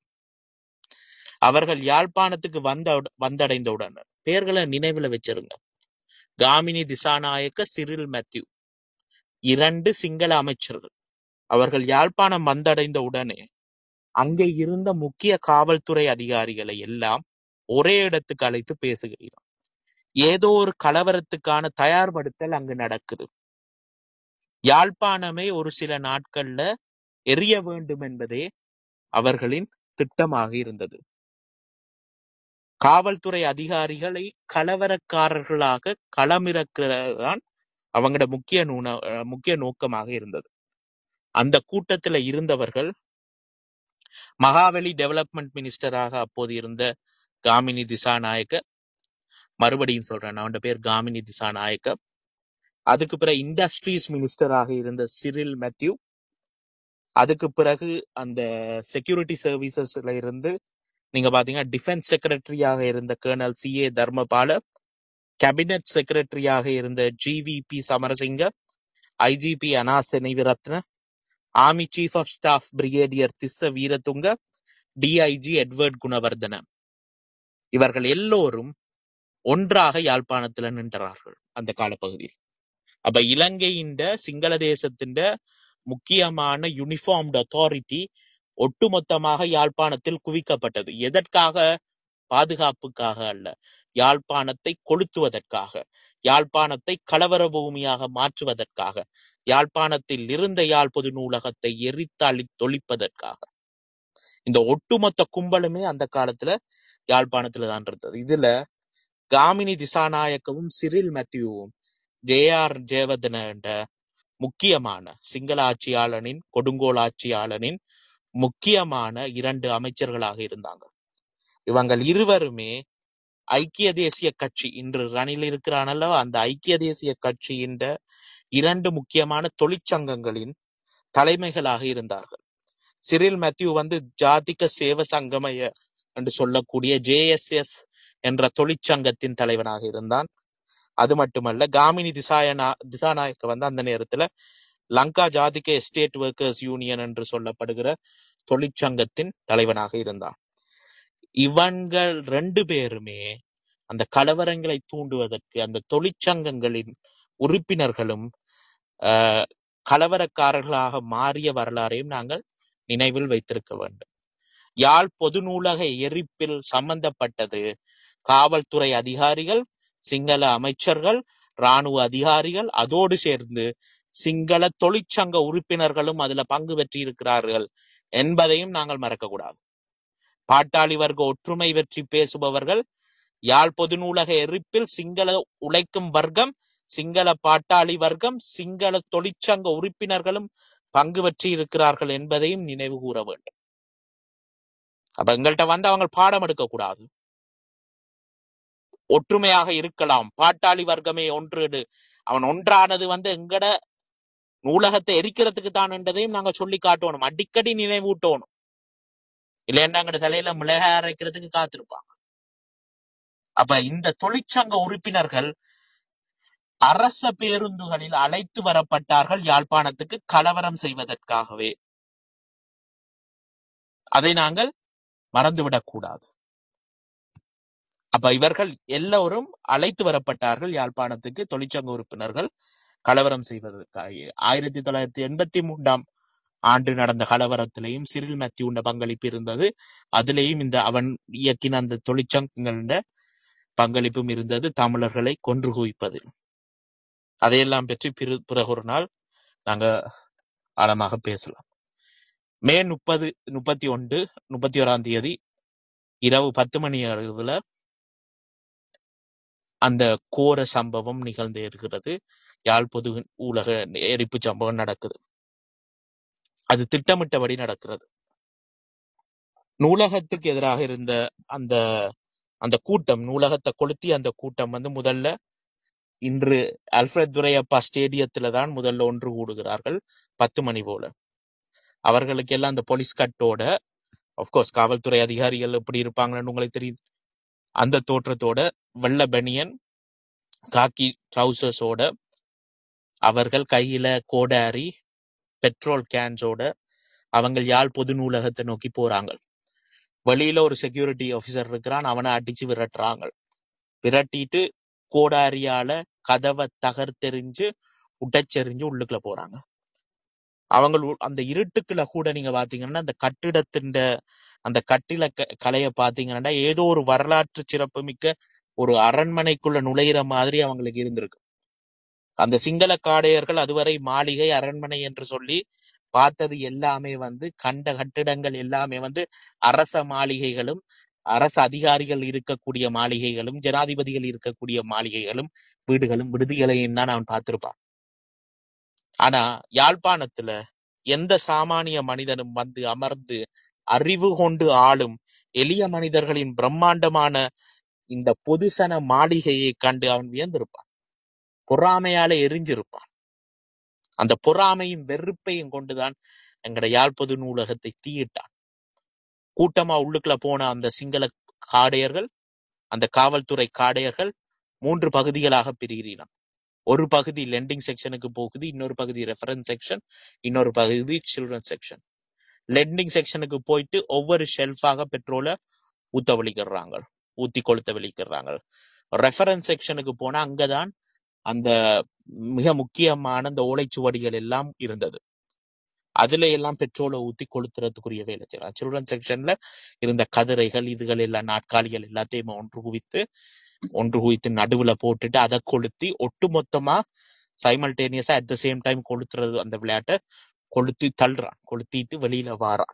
அவர்கள் யாழ்ப்பாணத்துக்கு வந்த வந்தடைந்தவுடன் பெயர்களை நினைவுல வச்சிருங்க காமினி திசாநாயக்க சிறில் மேத்யூ இரண்டு சிங்கள அமைச்சர்கள் அவர்கள் யாழ்ப்பாணம் வந்தடைந்த உடனே அங்கே இருந்த முக்கிய காவல்துறை அதிகாரிகளை எல்லாம் ஒரே இடத்துக்கு அழைத்து பேசுகிறார் ஏதோ ஒரு கலவரத்துக்கான தயார்படுத்தல் அங்கு நடக்குது யாழ்ப்பாணமே ஒரு சில நாட்கள்ல எரிய வேண்டும் என்பதே அவர்களின் திட்டமாக இருந்தது காவல்துறை அதிகாரிகளை கலவரக்காரர்களாக களமிறக்கிறதான் அவங்களோட முக்கிய நூன அஹ் முக்கிய நோக்கமாக இருந்தது அந்த கூட்டத்துல இருந்தவர்கள் மகாவலி டெவலப்மெண்ட் மினிஸ்டராக அப்போது இருந்த காமினி திசாநாயக்க மறுபடியும் சொல்றேன் அவனோட பேர் காமினி திசாநாயக்க அதுக்கு பிறகு இண்டஸ்ட்ரீஸ் மினிஸ்டராக இருந்த சிரில் மேத்யூ அதுக்கு பிறகு அந்த செக்யூரிட்டி சர்வீசஸ்ல இருந்து நீங்க பாத்தீங்கன்னா டிஃபென்ஸ் செக்ரட்டரியாக இருந்த colonel C A Dharmapala cabinet செக்ரட்டரியாக இருந்த ஜிவிபி சமரசிங்க ஐஜிபி அனாச ரத்ன army chief of staff brigadier Tissa Weeratunga DIG Edward Gunawardena இவர்கள் எல்லோரும் ஒன்றாக யாழ்ப்பாணத்துல நின்றார்கள் அந்த காலப்பகுதியில் அப்ப இலங்கையின் சிங்கள தேசத்தின் முக்கியமான யூனிஃபார்ம்டு அத்தாரிட்டி ஒட்டுமொத்தமாக யாழ்ப்பாணத்தில் குவிக்கப்பட்டது எதற்காக பாதுகாப்புக்காக அல்ல யாழ்ப்பாணத்தை கொளுத்துவதற்காக யாழ்ப்பாணத்தை கலவர பூமியாக மாற்றுவதற்காக யாழ்ப்பாணத்தில் இருந்த யாழ் பொது நூலகத்தை எரித்தாளி தொழிப்பதற்காக இந்த ஒட்டுமொத்த கும்பலுமே அந்த காலத்துல யாழ்ப்பாணத்துல தான் இருந்தது இதுல காமினி திசாநாயக்கவும் சிறில் மேத்யூவும் ஜே ஆர் ஜெயவர்தன என்ற முக்கியமான சிங்கள ஆட்சியாளனின் கொடுங்கோல் ஆட்சியாளனின் முக்கியமான இரண்டு அமைச்சர்களாக இருந்தாங்க இவங்கள் இருவருமே ஐக்கிய தேசிய கட்சி இன்று ரணில் இருக்கிறானல்லவா அந்த ஐக்கிய தேசிய கட்சியின் இரண்டு முக்கியமான தொழிற்சங்கங்களின் தலைமைகளாக இருந்தார்கள் சிறில் மேத்யூ வந்து ஜாதிக சேவ சங்கமய என்று சொல்லக்கூடிய ஜேஎஸ்எஸ் என்ற தொழிற்சங்கத்தின் தலைவனாக இருந்தான் அது மட்டுமல்ல காமினி திசாயனா திசாநாயக்க வந்து அந்த நேரத்துல Lanka Jathika estate workers union என்று சொல்லப்படுகிற தொழிற்சங்கத்தின் தலைவனாக இருந்தான் இவங்கள் ரெண்டு பேருமே அந்த கலவரங்களை தூண்டுவதற்கு அந்த தொழிற்சங்கங்களின் உறுப்பினர்களும் ஆஹ், கலவரக்காரர்களாக மாறிய வரலாறையும் நாங்கள் நினைவில் வைத்திருக்க வேண்டும் யாழ் பொது நூலக எரிப்பில் சம்பந்தப்பட்டது காவல்துறை அதிகாரிகள் சிங்கள அமைச்சர்கள் ராணுவ அதிகாரிகள் அதோடு சேர்ந்து சிங்கள தொழிற்சங்க உறுப்பினர்களும் அதுல பங்கு பெற்றிருக்கிறார்கள் என்பதையும் நாங்கள் மறக்கக்கூடாது பாட்டாளி வர்க்க ஒற்றுமை பற்றி பேசுபவர்கள் யாழ் பொது நூலக எரிப்பில் சிங்கள உழைக்கும் வர்க்கம் சிங்கள பாட்டாளி வர்க்கம் சிங்கள தொழிற்சங்க உறுப்பினர்களும் பங்கு பெற்றி இருக்கிறார்கள் என்பதையும் நினைவு கூற வேண்டும் அப்ப எங்கள்கிட்ட வந்து அவங்க பாடம் எடுக்க கூடாது ஒற்றுமையாக இருக்கலாம் பாட்டாளி வர்க்கமே ஒன்று அவன் ஒன்றானது வந்து எங்கட நூலகத்தை எரிக்கிறதுக்கு தான் என்றதையும் நாங்க சொல்லி காட்டணும் அடிக்கடி நினைவூட்டணும் இல்லைன்னா எங்கட தலையில மிளகாய் அரைக்கிறதுக்கு காத்திருப்பாங்க அப்ப இந்த தொழிற்சங்க உறுப்பினர்கள் அரச பேருந்துகளில் அழைத்து வரப்பட்டார்கள் யாழ்ப்பாணத்துக்கு கலவரம் செய்வதற்காகவே அதை நாங்கள் மறந்துவிடக் கூடாது அப்ப இவர்கள் எல்லோரும் அழைத்து வரப்பட்டார்கள் யாழ்ப்பாணத்துக்கு தொழிற்சங்க உறுப்பினர்கள் கலவரம் செய்வதற்காக ஆயிரத்தி தொள்ளாயிரத்தி எண்பத்தி மூன்றாம் ஆண்டு நடந்த கலவரத்திலேயும் சிறில் மேத்யூண்ட பங்களிப்பு இருந்தது அதிலேயும் இந்த அவன் இயக்கின அந்த தொழிற்சங்கங்கள பங்களிப்பும் இருந்தது தமிழர்களை கொன்று குவிப்பதில் அதையெல்லாம் பற்றி பிற- பிறகு ஒரு நாள் நாங்க ஆழமாக பேசலாம் மே முப்பது முப்பத்தி ஒன்று முப்பத்தி ஓராம் தேதி இரவு பத்து மணி அளவுல அந்த கோர சம்பவம் நிகழ்ந்து இருக்கிறது யாழ் பொது ஊலக எரிப்பு சம்பவம் நடக்குது அது திட்டமிட்டபடி நடக்கிறது நூலகத்துக்கு எதிராக இருந்த அந்த அந்த கூட்டம் நூலகத்தை கொளுத்தி அந்த கூட்டம் வந்து முதல்ல இன்று அல்ஃபிரட் துரையப்பா ஸ்டேடியத்துல தான் முதல்ல ஒன்று கூடுகிறார்கள் பத்து மணி போல அவர்களுக்கு எல்லாம் அந்த போலீஸ் கட்டோட கோர்ஸ் காவல்துறை அதிகாரிகள் எப்படி இருப்பாங்கன்னு உங்களுக்கு தெரியும் அந்த தோற்றத்தோட வெள்ள பனியன் காக்கி ட்ரௌசர்ஸோட அவர்கள் கையில கோடாரி பெட்ரோல் கேன்ஸோட அவங்க யாழ் பொது நூலகத்தை நோக்கி போறாங்க வெளியில ஒரு செக்யூரிட்டி ஆபீசர் இருக்கிறான் அவனை அடிச்சு விரட்டுறாங்க விரட்டிட்டு கோடாரியால கதவை தகர்த்தெறிஞ்சு உடைச்செறிஞ்சு உள்ளுக்குள்ள போறாங்க அவங்க உ- அந்த இருட்டுக்குள்ள கூட நீங்க பாத்தீங்கன்னா அந்த கட்டிடத்தின் அந்த கட்டில க- கலைய பாத்தீங்கன்னா ஏதோ ஒரு வரலாற்று சிறப்புமிக்க ஒரு அரண்மனைக்குள்ள நுழையிற மாதிரி அவங்களுக்கு இருந்திருக்கு அந்த சிங்கள காடையர்கள் அதுவரை மாளிகை அரண்மனை என்று சொல்லி பார்த்தது எல்லாமே வந்து கண்ட கட்டிடங்கள் எல்லாமே வந்து அரச மாளிகைகளும் அரசு அதிகாரிகள் இருக்கக்கூடிய மாளிகைகளும் ஜனாதிபதிகள் இருக்கக்கூடிய மாளிகைகளும் வீடுகளும் விடுதிகளையும் தான் அவன் பார்த்திருப்பான் ஆனா யாழ்ப்பாணத்துல எந்த சாமானிய மனிதனும் வந்து அமர்ந்து அறிவு கொண்டு ஆளும் எளிய மனிதர்களின் பிரம்மாண்டமான இந்த பொதுசன மாளிகையை கண்டு அவன் வியந்திருப்பான் பொறாமையால எரிஞ்சிருப்பான் அந்த பொறாமையும் வெறுப்பையும் கொண்டுதான் எங்கட யாழ்ப்பது நூலகத்தை தீயிட்டான் கூட்டமா உள்ளுக்குள்ள போன அந்த சிங்கள காடையர்கள் அந்த காவல்துறை காடையர்கள் மூன்று பகுதிகளாக பிரிகிறான் ஒரு பகுதி லெண்டிங் செக்ஷனுக்கு போகுது இன்னொரு பகுதி ரெஃபரன்ஸ் செக்ஷன் இன்னொரு பகுதி சில்ட்ரன் செக்ஷன் லெண்டிங் செக்ஷனுக்கு போயிட்டு ஒவ்வொரு ஷெல்ஃபாக பெட்ரோலை ஊத்த வலிக்கிறாங்க ஊத்தி கொளுத்த வலிக்கிறாங்க ரெஃபரன்ஸ் செக்ஷனுக்கு போனா அங்கதான் அந்த மிக முக்கியமான அந்த ஓலைச்சுவடிகள் எல்லாம் இருந்தது அதுல எல்லாம் பெட்ரோலை ஊத்தி கொளுத்துறதுக்குரிய வேலை செய்யலாம் சில்ட்ரன் செக்ஷன்ல இருந்த கதிரைகள் இதுகள் எல்லாம் நாட்காலிகள் எல்லாத்தையும் ஒன்று குவித்து ஒன்று குவித்து நடுவுல போட்டுட்டு அதை கொளுத்தி ஒட்டு மொத்தமா சைமல்டேனியஸா அட் த சேம் டைம் கொளுத்துறது அந்த விளையாட்டை கொளுத்தி தள்ளுறான் கொளுத்திட்டு வெளியில வாரான்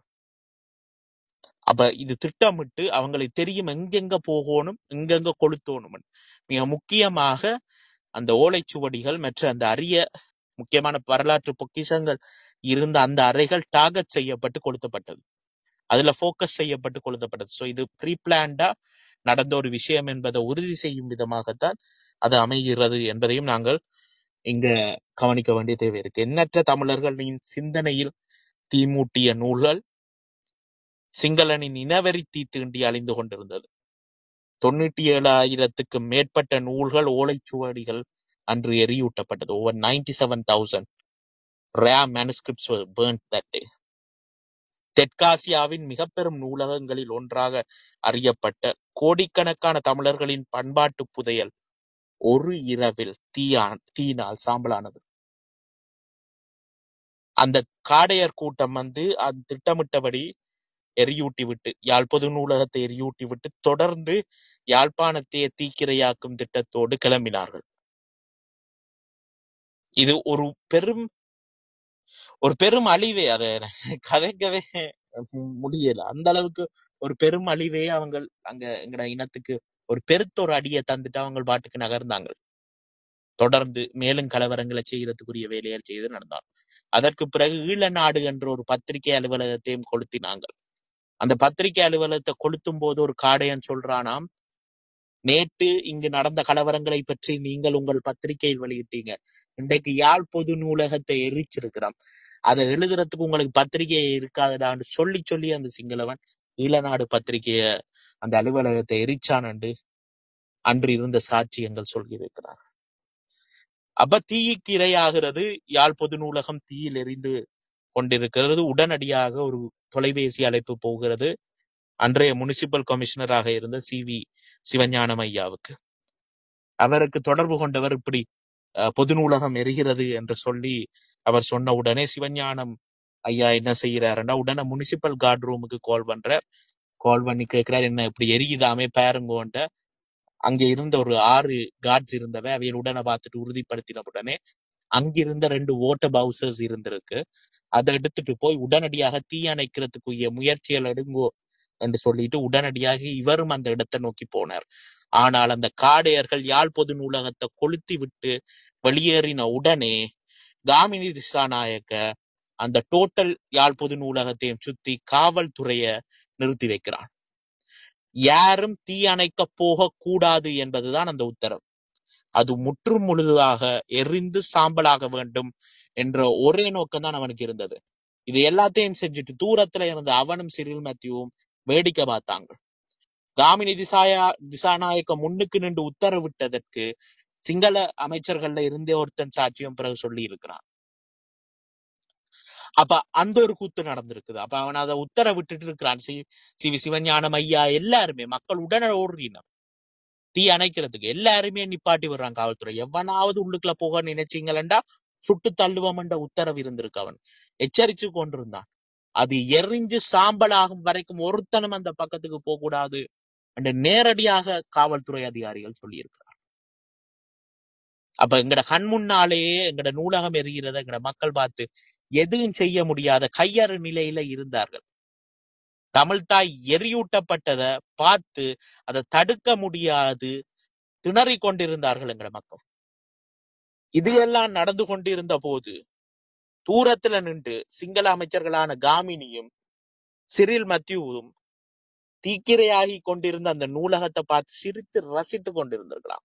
அப்ப இது திட்டமிட்டு அவங்களுக்கு தெரியும் எங்கெங்க போகணும் எங்கெங்க கொளுத்தணும் மிக முக்கியமாக அந்த ஓலைச்சுவடிகள் மற்ற அந்த அரிய முக்கியமான வரலாற்று பொக்கிஷங்கள் இருந்த அந்த அறைகள் டார்கெட் செய்யப்பட்டு கொளுத்தப்பட்டது அதுல ஃபோக்கஸ் செய்யப்பட்டு கொளுத்தப்பட்டது சோ இது ப்ரீ பிளான்டா நடந்த ஒரு விஷயம் என்பதை உறுதி செய்யும் விதமாகத்தான் அது அமைகிறது என்பதையும் நாங்கள் இங்க கவனிக்க வேண்டிய தேவை இருக்கு எண்ணற்ற தமிழர்களின் சிந்தனையில் தீமூட்டிய நூல்கள் சிங்களனின் இனவெறி தீ தீண்டி அழிந்து கொண்டிருந்தது தொண்ணூற்றி ஏழாயிரத்துக்கு மேற்பட்ட நூல்கள் ஓலைச்சுவடிகள் அன்று எரியூட்டப்பட்டது over ninety seven thousand rare manuscripts burnt that day தெற்காசியாவின் மிக பெரும் நூலகங்களில் ஒன்றாக அறியப்பட்ட கோடிக்கணக்கான தமிழர்களின் பண்பாட்டு புதையல் ஒரு இரவில் தீயா தீயினால் சாம்பலானது அந்த காடையர் கூட்டம் வந்து அது திட்டமிட்டபடி எரியூட்டி விட்டு யாழ் பொது நூலகத்தை எரியூட்டி விட்டு தொடர்ந்து யாழ்ப்பாணத்தையே தீக்கிரையாக்கும் திட்டத்தோடு கிளம்பினார்கள் இது ஒரு பெரும் ஒரு பெரும் அழிவே அதை கதைக்கவே முடியல அந்த அளவுக்கு ஒரு பெரும் அழிவே அவங்க அங்க எங்கட இனத்துக்கு ஒரு பெருத்த ஒரு அடியை தந்துட்டு அவங்க பாட்டுக்கு நகர்ந்தாங்க தொடர்ந்து மேலும் கலவரங்களை செய்யறதுக்குரிய வேலையை செய்து நடந்தாங்க அதற்கு பிறகு ஈழநாடு என்ற ஒரு பத்திரிகை அலுவலகத்தையும் கொளுத்தினாங்க அந்த பத்திரிகை அலுவலகத்தை கொளுத்தும் போது ஒரு காடையன் சொல்றானாம் நேற்று இங்கு நடந்த கலவரங்களை பற்றி நீங்கள் உங்கள் பத்திரிகையில் வெளியிட்டீங்க இன்றைக்கு யாழ் பொது நூலகத்தை எரிச்சிருக்கிறோம் அதை எழுதுறதுக்கு உங்களுக்கு பத்திரிகை இருக்காதடான்னு சொல்லி சொல்லி அந்த சிங்களவன் ஈழநாடு பத்திரிகைய அந்த அலுவலகத்தை எரிச்சான் என்று அன்று இருந்த சாட்சியங்கள் சொல்லியிருக்கிறார் அப்ப தீக்கு இரையாகிறது யாழ் பொது நூலகம் தீயில் எரிந்து கொண்டிருக்கிறது உடனடியாக ஒரு தொலைபேசி அழைப்பு போகிறது அன்றைய முனிசிபல் கமிஷனராக இருந்த சி வி சிவஞானம் ஐயாவுக்கு அவருக்கு தொடர்பு கொண்டவர் இப்படி அஹ், பொது நூலகம் எரிகிறது என்று சொல்லி அவர் சொன்ன உடனே சிவஞானம் ஐயா என்ன செய்யறாருன்னா உடனே முனிசிபல் கார்டு ரூமுக்கு கால் பண்றார் கால் பண்ணி கேட்கிறார் என்ன இப்படி எரியுதாமே பாருங்கோன்ட்ட அங்க இருந்த ஒரு ஆறு கார்ட்ஸ் இருந்தவ அவையில் உடனே பார்த்துட்டு உறுதிப்படுத்தின உடனே அங்கிருந்த ரெண்டு ஓட்ட பவுசர்ஸ் இருந்திருக்கு அதை எடுத்துட்டு போய் உடனடியாக தீ அணைக்கிறதுக்குரிய முயற்சிகள் எடுங்கோ என்று சொல்லிட்டு உடனடியாக இவரும் அந்த இடத்தை நோக்கி போனார் ஆனால் அந்த காடையர்கள் யாழ் பொது நூலகத்தை கொளுத்தி விட்டு வெளியேறின உடனே காமினி திசாநாயக்க அந்த டோட்டல் யாழ் பொது நூலகத்தையும் சுத்தி காவல்துறைய நிறுத்தி வைக்கிறான் யாரும் தீ அணைக்க போக கூடாது என்பதுதான் அந்த உத்தரவு அது முற்றும் முழுதாக எரிந்து சாம்பலாக வேண்டும் என்ற ஒரே நோக்கம் தான் அவனுக்கு இருந்தது இது எல்லாத்தையும் செஞ்சுட்டு தூரத்துல இருந்த அவனும் சிறில் மேத்யூவும் வேடிக்கை பார்த்தாங்க காமினி திசாயா திசாநாயக்க முன்னுக்கு நின்று உத்தரவிட்டதற்கு சிங்கள அமைச்சர்கள்ல இருந்தே ஒருத்தன் சாட்சியம் பிறகு சொல்லி இருக்கிறான் அப்ப அந்த ஒரு கூத்து நடந்திருக்குது அப்ப அவன் அதை உத்தரவிட்டுட்டு இருக்கிறான் சி சி வி சிவஞானம் ஐயா எல்லாருமே மக்கள் உடனே ஓடுறினம் தீ அணைக்கிறதுக்கு எல்லாருமே நிப்பாட்டி வர்றான் காவல்துறை எவனாவது உள்ளுக்குள்ள போக நினைச்சீங்களா சுட்டு தள்ளுவோம்ன்ற உத்தரவு இருந்திருக்கு அவன் எச்சரிச்சு கொண்டிருந்தான் அது எரிஞ்சு சாம்பலாகும் வரைக்கும் ஒருத்தனும் அந்த பக்கத்துக்கு போக கூடாது என்று நேரடியாக காவல்துறை அதிகாரிகள் சொல்லியிருக்கிறார் அப்ப எங்கட கண் முன்னாலேயே எங்கட நூலகம் எரிகிறத எங்கட மக்கள் பார்த்து எதுவும் செய்ய முடியாத கையறு நிலையில இருந்தார்கள் தமிழ்தாய் எரியூட்டப்பட்டத பார்த்து அதை தடுக்க முடியாது திணறிக் கொண்டிருந்தார்கள் எங்கட மக்கள் இது எல்லாம் நடந்து கொண்டிருந்த போது தூரத்துல நின்று சிங்கள அமைச்சர்களான காமினியும் சிறில் மத்தியுவும் தீக்கிரையாகி கொண்டிருந்த அந்த நூலகத்தை பார்த்து சிரித்து ரசித்துக் கொண்டிருந்திருக்கலாம்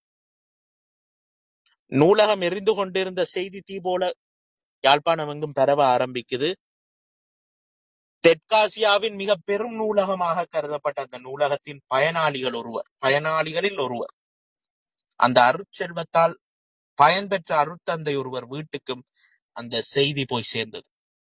நூலகம் எரிந்து கொண்டிருந்த செய்தி தீ போல யாழ்ப்பாணம் எங்கும் பரவ ஆரம்பிக்குது தெற்காசியாவின் மிக பெரும் நூலகமாக கருதப்பட்ட அந்த நூலகத்தின் பயனாளிகள் ஒருவர் பயனாளிகளில் ஒருவர் அந்த அருட்செல்வத்தால் பயன்பெற்ற அருட்தந்தை ஒருவர் வீட்டுக்கும் அந்த செய்தி போய் சேர்ந்தது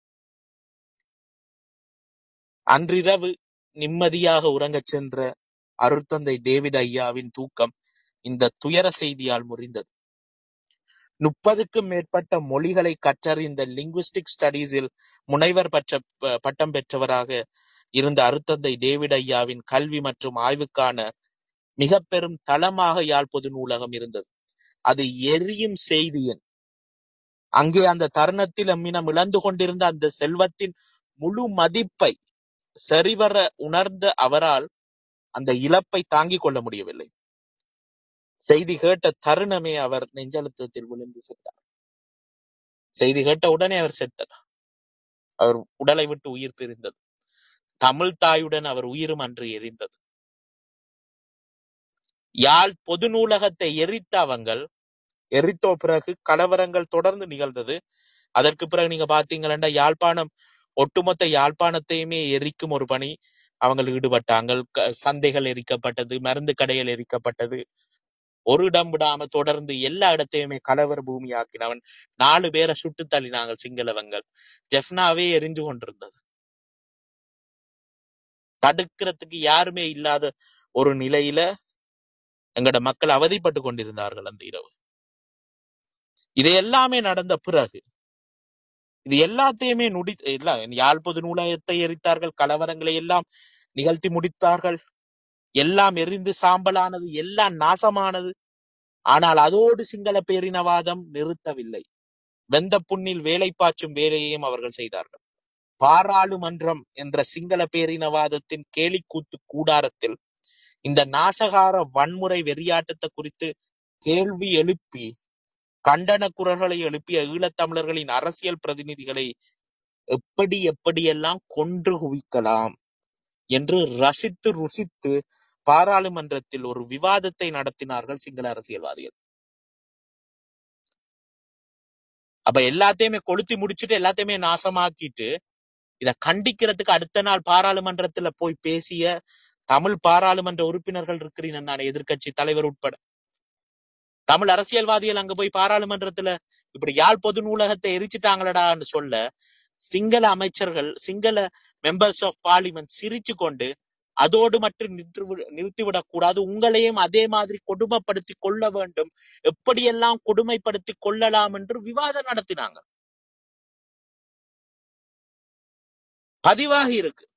அன்றிரவு நிம்மதியாக உறங்கச் சென்ற அருட்தந்தை டேவிட் ஐயாவின் தூக்கம் இந்த துயர செய்தியால் முறிந்தது முப்பதுக்கும் மேற்பட்ட மொழிகளை கற்றறிந்த லிங்குவிஸ்டிக் ஸ்டடீஸில் முனைவர் பற்ற ப- பட்டம் பெற்றவராக இருந்த அருத்தந்தை டேவிட் ஐயாவின் கல்வி மற்றும் ஆய்வுக்கான மிக பெரும் தளமாக யாழ் பொது நூலகம் இருந்தது அது எரியும் செய்தியின் அங்கே அந்த தருணத்தில் அம்மினம் இழந்து கொண்டிருந்த அந்த செல்வத்தின் முழு மதிப்பை சரிவர உணர்ந்த அவரால் அந்த இழப்பை தாங்கிக் கொள்ள முடியவில்லை செய்தி கேட்ட தருணமே அவர் நெஞ்சழுத்தத்தில் விழுந்து செத்தார் செய்தி கேட்ட உடனே அவர் செத்தார் அவர் உடலை விட்டு உயிர் பிரிந்தது தமிழ் தாயுடன் அவர் உயிரும் அன்று எரிந்தது யாழ் பொது நூலகத்தை எரித்த அவங்கள் எரித்தோ பிறகு கலவரங்கள் தொடர்ந்து நிகழ்ந்தது அதற்கு பிறகு நீங்க பாத்தீங்கன்னா யாழ்ப்பாணம் ஒட்டுமொத்த யாழ்ப்பாணத்தையுமே எரிக்கும் ஒரு பணி அவங்க ஈடுபட்டாங்க க- சந்தைகள் எரிக்கப்பட்டது மருந்து கடைகள் எரிக்கப்பட்டது ஒரு இடம் விடாம தொடர்ந்து எல்லா இடத்தையுமே கலவர பூமியாக்கினவன் நாலு பேரை சுட்டு தள்ளினாங்க சிங்களவங்கள் ஜெஃப்னாவே எரிஞ்சு கொண்டிருந்தது தடுக்கிறதுக்கு யாருமே இல்லாத ஒரு நிலையில எங்கட மக்கள் அவதிப்பட்டு கொண்டிருந்தார்கள் அந்த இரவு இது எல்லாமே நடந்த பிறகு இது எல்லாத்தையுமே நுடி இல்ல யாழ் பொது நூலகத்தை எரித்தார்கள் கலவரங்களை எல்லாம் நிகழ்த்தி முடித்தார்கள் எல்லாம் எரிந்து சாம்பலானது எல்லாம் நாசமானது ஆனால் அதோடு சிங்கள பேரினவாதம் நிறுத்தவில்லை வெந்த புண்ணில் வேலை பாய்ச்சும் வேலையையும் அவர்கள் செய்தார்கள் பாராளுமன்றம் என்ற சிங்கள பேரினவாதத்தின் கேலிக்கூத்து கூடாரத்தில் இந்த நாசகார வன்முறை வெறியாட்டத்தை குறித்து கேள்வி எழுப்பி கண்டன குரல்களை எழுப்பிய ஈழத்தமிழர்களின் அரசியல் பிரதிநிதிகளை எப்படி எப்படியெல்லாம் கொன்று குவிக்கலாம் என்று ரசித்து ருசித்து பாராளுமன்றத்தில் ஒரு விவாதத்தை நடத்தினார்கள் சிங்கள அரசியல்வாதிகள் அப்ப எல்லாத்தையுமே கொளுத்தி முடிச்சிட்டு எல்லாத்தையுமே நாசமாக்கிட்டு இத கண்டிக்கிறதுக்கு அடுத்த நாள் பாராளுமன்றத்துல போய் பேசிய தமிழ் பாராளுமன்ற உறுப்பினர்கள் இருக்கிறீங்க நான் எதிர்க்கட்சி தலைவர் உட்பட தமிழ் அரசியல்வாதிகள் அங்க போய் பாராளுமன்றத்துல இப்படி யாழ் பொது நூலகத்தை எரிச்சிட்டாங்களடான்னு சொல்ல சிங்கள அமைச்சர்கள் சிங்கள மெம்பர்ஸ் ஆஃப் பார்லிமெண்ட் சிரிச்சு கொண்டு அதோடு மட்டும் நின்று நிறுத்திவிடக் கூடாது உங்களையும் அதே மாதிரி கொடுமைப்படுத்தி கொள்ள வேண்டும் எப்படியெல்லாம் கொடுமைப்படுத்தி கொள்ளலாம் என்று விவாதம் நடத்தினாங்க பதிவாகி இருக்கு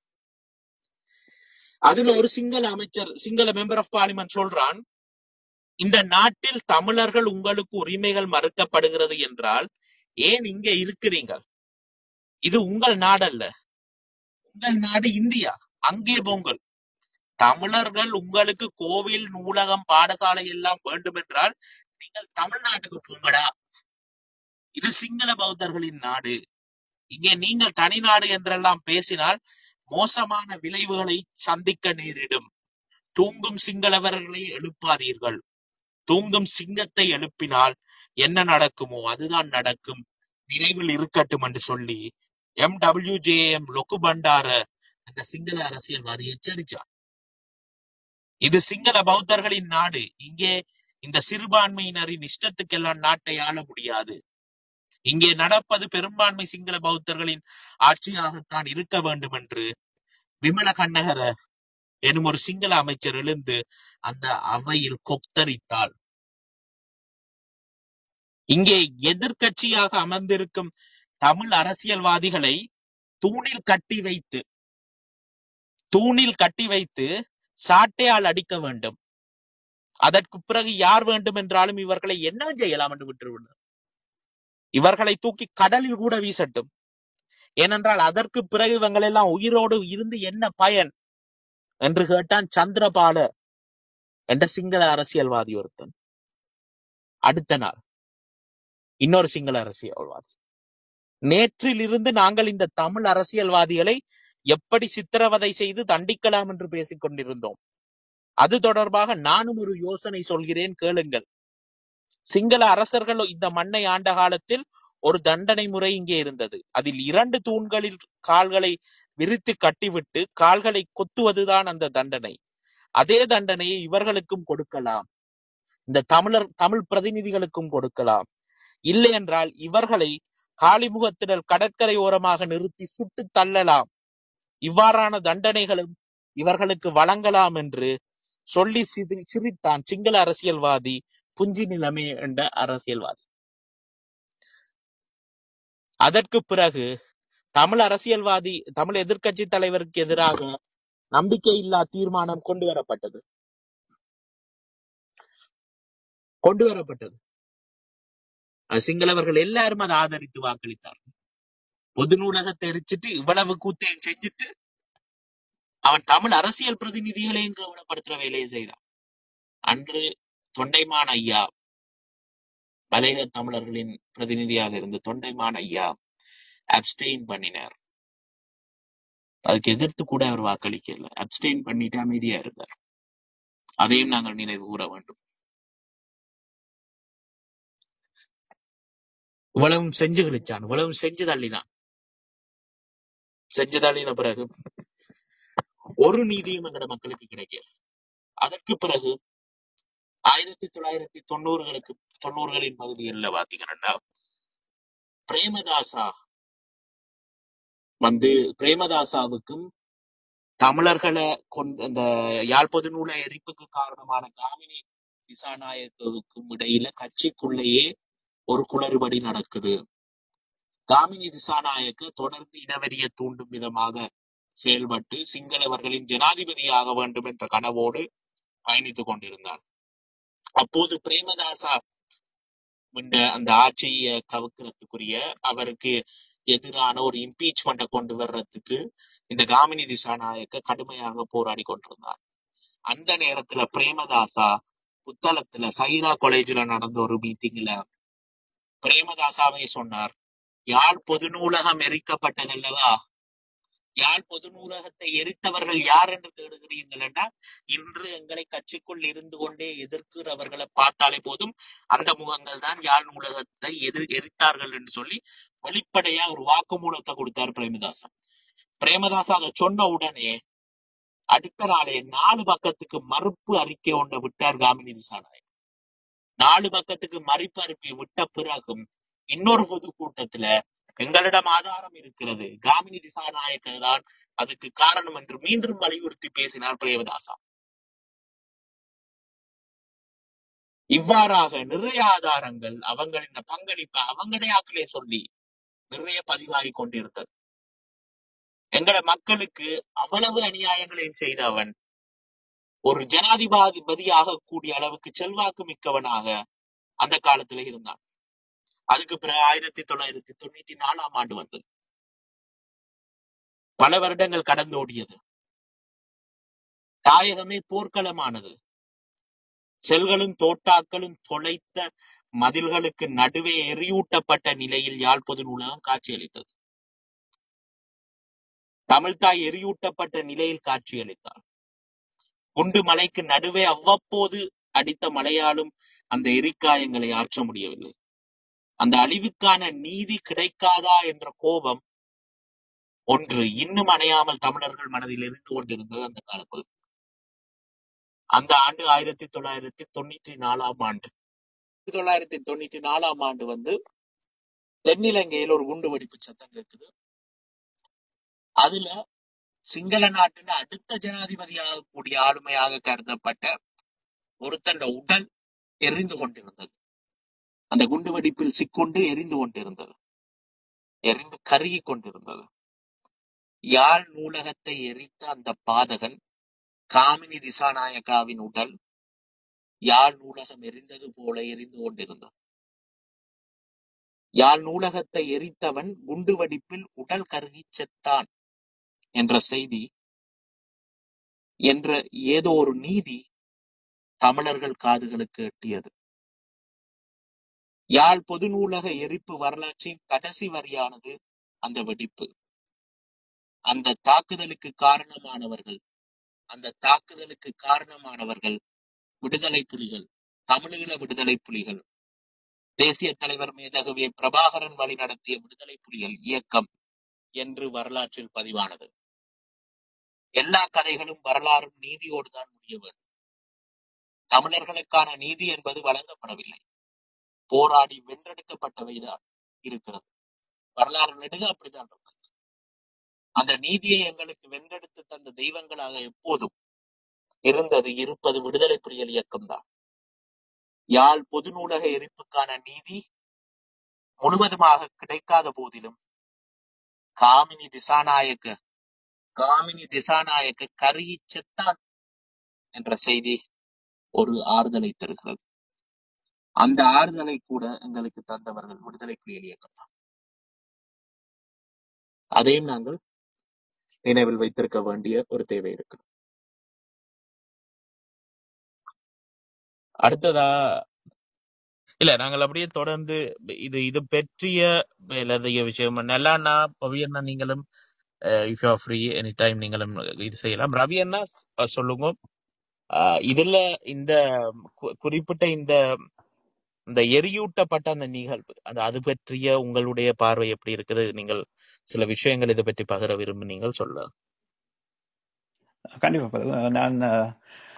அதுல ஒரு சிங்கள அமைச்சர் சிங்கள மெம்பர் ஆஃப் பார்லிமெண்ட் சொல்றான் இந்த நாட்டில் தமிழர்கள் உங்களுக்கு உரிமைகள் மறுக்கப்படுகிறது என்றால் ஏன் இங்க இருக்கிறீங்க இது உங்கள் நாடல்ல உங்கள் நாடு இந்தியா அங்கே போங்கள் தமிழர்கள் உங்களுக்கு கோவில் நூலகம் பாடசாலை எல்லாம் வேண்டும் என்றால் நீங்கள் தமிழ்நாட்டுக்கு போங்கடா இது சிங்கள பௌத்தர்களின் நாடு இங்கே நீங்கள் தனிநாடு என்றெல்லாம் பேசினால் மோசமான விளைவுகளை சந்திக்க நேரிடும் தூங்கும் சிங்களவர்களை எழுப்பாதீர்கள் தூங்கும் சிங்கத்தை எழுப்பினால் என்ன நடக்குமோ அதுதான் நடக்கும் நினைவில் இருக்கட்டும் என்று சொல்லி M W J M Lokubandara என்ற சிங்கள அரசியல்வாதி எச்சரித்தார் இது சிங்கள பௌத்தர்களின் நாடு இங்கே இந்த சிறுபான்மையினரின் இஷ்டத்துக்கெல்லாம் நாட்டை ஆள முடியாது இங்கே நடப்பது பெரும்பான்மை சிங்கள பௌத்தர்களின் ஆட்சியாகத்தான் இருக்க வேண்டும் என்று விமல கண்ணகர எனும் ஒரு சிங்கள அமைச்சர் எழுந்து அந்த அவையில் கொக்தரித்தாள் இங்கே எதிர்க்கட்சியாக அமர்ந்திருக்கும் தமிழ் அரசியல்வாதிகளை தூணில் கட்டி வைத்து தூணில் கட்டி வைத்து சாட்டையால் அடிக்க வேண்டும் அதற்கு பிறகு யார் வேண்டும் என்றாலும் இவர்களை என்ன செய்யலாம் என்று விட்டுவிடும் இவர்களை தூக்கி கடலில் கூட வீசட்டும் ஏனென்றால் அதற்கு பிறகு இவங்கள் எல்லாம் உயிரோடு இருந்து என்ன பயன் என்று கேட்டான் சந்திரபால என்ற சிங்கள அரசியல்வாதி ஒருத்தன் அடுத்த நாள் இன்னொரு சிங்கள அரசியல்வாதி நேற்றில் இருந்து நாங்கள் இந்த தமிழ் அரசியல்வாதிகளை எப்படி சித்திரவதை செய்து தண்டிக்கலாம் என்று பேசிக் கொண்டிருந்தோம் அது தொடர்பாக நானும் ஒரு யோசனை சொல்கிறேன் கேளுங்கள் சிங்கள அரசர்கள் இந்த மண்ணை ஆண்ட காலத்தில் ஒரு தண்டனை முறை இங்கே இருந்தது அதில் இரண்டு தூண்களில் கால்களை விரித்து கட்டிவிட்டு கால்களை கொத்துவதுதான் அந்த தண்டனை அதே தண்டனையை இவர்களுக்கும் கொடுக்கலாம் இந்த தமிழர் தமிழ் பிரதிநிதிகளுக்கும் கொடுக்கலாம் இல்லை என்றால் இவர்களை காளிமுகத்திடல் கடற்கரை ஓரமாக நிறுத்தி சுட்டு தள்ளலாம் இவ்வாறான தண்டனைகளும் இவர்களுக்கு வழங்கலாம் என்று சொல்லி சிரி- சிரித்தான் சிங்கள அரசியல்வாதி புஞ்சி நிலைமை என்ற அரசியல்வாதி அதற்கு பிறகு தமிழ் அரசியல்வாதி தமிழ் எதிர்க்கட்சி தலைவருக்கு எதிராக நம்பிக்கையில்லா தீர்மானம் கொண்டு வரப்பட்டது கொண்டு வரப்பட்டது அது சிங்களவர்கள் எல்லாரும் அதை ஆதரித்து வாக்களித்தார் பொது நூலகத்தை எரிச்சிட்டு இவ்வளவு கூத்தையும் செஞ்சுட்டு அவன் தமிழ் அரசியல் பிரதிநிதிகளையும் கவனப்படுத்துற வேலையை செய்தான் அன்று தொண்டைமான் ஐயா மலையக தமிழர்களின் பிரதிநிதியாக இருந்த தொண்டைமான் ஐயா அப்ஸ்டெயின் பண்ணினார் அதுக்கு எதிர்த்து கூட அவர் வாக்களிக்கல அப்ஸ்டெயின் பண்ணிட்டு அமைதியா இருந்தார் அதையும் நாங்கள் நினைவு கூற வேண்டும் இவ்வளவும் செஞ்சு கழிச்சான் இவ்வளவும் செஞ்சு தள்ளினான் செஞ்சு தள்ளின பிறகு ஒரு நீதியும் எங்கட மக்களுக்கு கிடைக்கல அதற்கு பிறகு ஆயிரத்தி தொள்ளாயிரத்தி தொண்ணூறுகளுக்கு தொண்ணூறுகளின் பகுதிகளில் பாத்தீங்கன்னா பிரேமதாசா வந்து பிரேமதாசாவுக்கும் தமிழர்களை கொண்டு அந்த யாழ் பொது நூல எரிப்புக்கு காரணமான காமினி திசாநாயக்கவுக்கும் இடையில கட்சிக்குள்ளேயே ஒரு குளறுபடி நடக்குது காமினி திசாநாயக்க தொடர்ந்து இனவெறிய தூண்டும் விதமாக செயல்பட்டு சிங்களவர்களின் ஜனாதிபதியாக வேண்டும் என்ற கனவோடு பயணித்துக் கொண்டிருந்தார் அப்போது பிரேமதாசா விண்ட அந்த ஆட்சியை கவுக்கிறதுக்குரிய அவருக்கு எதிரான ஒரு இம்பீச்மெண்ட்டை கொண்டு வர்றதுக்கு இந்த காமினி திசாநாயக்க கடுமையாக போராடி கொண்டிருந்தார் அந்த நேரத்துல பிரேமதாசா புத்தளத்துல சைரா காலேஜ்ல நடந்த ஒரு மீட்டிங்ல பிரேமதாசாவே சொன்னார் யாழ் பொது நூலகம் எரிக்கப்பட்டதல்லவா யாழ் பொது நூலகத்தை எரித்தவர்கள் யார் என்று தேடுகிறீர்கள் என்றால் இன்று எங்களை கட்சிக்குள் இருந்து கொண்டே எதிர்க்கிறவர்களை பார்த்தாலே போதும் அந்த முகங்கள் தான் யாழ் நூலகத்தை எதிர் எரித்தார்கள் என்று சொல்லி வெளிப்படையா ஒரு வாக்குமூலத்தை கொடுத்தார் பிரேமதாசா பிரேமதாசா அதை சொன்ன உடனே அடுத்த நாளே நாலு பக்கத்துக்கு மறுப்பு அறிக்கை ஒன்றை விட்டார் காமினி திசாநாயக் நாலு பக்கத்துக்கு மறுப்பு அறிக்கை விட்ட பிறகும் இன்னொரு பொதுக்கூட்டத்துல எங்களிடம் ஆதாரம் இருக்கிறது காமினி திசாநாயக்க தான் அதுக்கு காரணம் என்று மீண்டும் வலியுறுத்தி பேசினார் பிரேமதாசா இவ்வாறாக நிறைய ஆதாரங்கள் அவங்களின் பங்களிப்பை அவங்கடையாக்களே சொல்லி நிறைய பதிவாகி கொண்டிருந்தது எங்கட மக்களுக்கு அவ்வளவு அநியாயங்களையும் செய்த அவன் ஒரு ஜனாதிபதியாக கூடிய அளவுக்கு செல்வாக்கு மிக்கவனாக அந்த காலத்துல இருந்தான் அதுக்கு பிறகு ஆயிரத்தி தொள்ளாயிரத்தி தொண்ணூத்தி நாலாம் ஆண்டு வந்தது பல வருடங்கள் கடந்து ஓடியது தாயகமே போர்க்களமானது செல்களும் தோட்டாக்களும் தொலைத்த மதில்களுக்கு நடுவே எரியூட்டப்பட்ட நிலையில் யாழ் பொது நூலகம் காட்சியளித்தது தமிழ்தாய் எரியூட்டப்பட்ட நிலையில் காட்சியளித்தார் குண்டு மலைக்கு நடுவே அவ்வப்போது அடித்த மழையாலும் அந்த எரிக்காயங்களை ஆற்ற முடியவில்லை அந்த அழிவுக்கான நீதி கிடைக்காதா என்ற கோபம் ஒன்று இன்னும் அணையாமல் தமிழர்கள் மனதில் இருந்து கொண்டிருந்தது அந்த காலத்தில் அந்த ஆண்டு ஆயிரத்தி தொள்ளாயிரத்தி தொண்ணூற்றி நாலாம் ஆண்டு ஆயிரத்தி தொள்ளாயிரத்தி தொண்ணூற்றி நாலாம் ஆண்டு வந்து தென்னிலங்கையில் ஒரு குண்டு வெடிப்பு சத்தம் கேட்குது அதுல சிங்கள நாட்டின் அடுத்த ஜனாதிபதியாக கூடிய ஆளுமையாக கருதப்பட்ட ஒருத்தன் உடல் எரிந்து கொண்டிருந்தது அந்த குண்டு வெடிப்பில் சிக்கொண்டு எரிந்து கொண்டிருந்தது எரிந்து கருகி கொண்டிருந்தது யாழ் நூலகத்தை எரித்த அந்த பாதகன் காமினி திசாநாயக்காவின் உடல் யாழ் நூலகம் எரிந்தது போல எரிந்து கொண்டிருந்தது யாழ் நூலகத்தை எரித்தவன் குண்டு வெடிப்பில் உடல் கருகிச் செத்தான் என்ற செய்தி என்ற ஏதோ ஒரு நீதி தமிழர்கள் காதுகளுக்கு எட்டியது யாழ் பொது நூலக எரிப்பு வரலாற்றின் கடைசி வரியானது அந்த வெடிப்பு அந்த தாக்குதலுக்கு காரணமானவர்கள் அந்த தாக்குதலுக்கு காரணமானவர்கள் விடுதலை புலிகள் தமிழீழ விடுதலை புலிகள் தேசிய தலைவர் மேதகவே பிரபாகரன் வழி நடத்திய விடுதலை புலிகள் இயக்கம் என்று வரலாற்றில் பதிவானது எல்லா கதைகளும் வரலாறும் நீதியோடு தான் முடிய வேண்டும் தமிழர்களுக்கான நீதி என்பது வழங்கப்படவில்லை போராடி வென்றெடுக்கப்பட்டவைதான் இருக்கிறது வரலாறு நெடுக அப்படித்தான் இருக்கு அந்த நீதியை எங்களுக்கு வென்றெடுத்து தந்த தெய்வங்களாக எப்போதும் இருந்தது இருப்பது விடுதலை புலிகள் இயக்கம்தான் யாழ் பொது நூலக எரிப்புக்கான நீதி முழுவதுமாக கிடைக்காத போதிலும் காமினி திசாநாயக்க காமினி திசாநாயக்க கருகிச் செத்தான் என்ற செய்தி ஒரு ஆறுதலை தருகிறது அந்த ஆறுதலை கூட எங்களுக்கு தந்தவர்கள் விடுதலை புலிகள் இயக்கம் தான் அதையும் நாங்கள் நினைவில் வைத்திருக்க வேண்டிய ஒரு தேவை இருக்கு அடுத்ததா இல்ல நாங்கள் அப்படியே தொடர்ந்து இது இது பற்றிய மேலதிக விஷயம் நல்லாண்ணா ரவி அண்ணா நீங்களும் if you free any time நீங்களும் இது செய்யலாம் ரவி அண்ணா அஹ், சொல்லுங்க அஹ், இதுல இந்த கு- குறிப்பிட்ட இந்த இந்த எரியூட்டப்பட்ட அந்த நிகழ்வு அது அது பற்றிய உங்களுடைய பார்வை எப்படி இருக்குது நீங்கள் சில விஷயங்கள் இதை பற்றி பகிர விரும்புனீங்கள் சொல்ல கண்டிப்பா பிரதர். நான் அஹ்,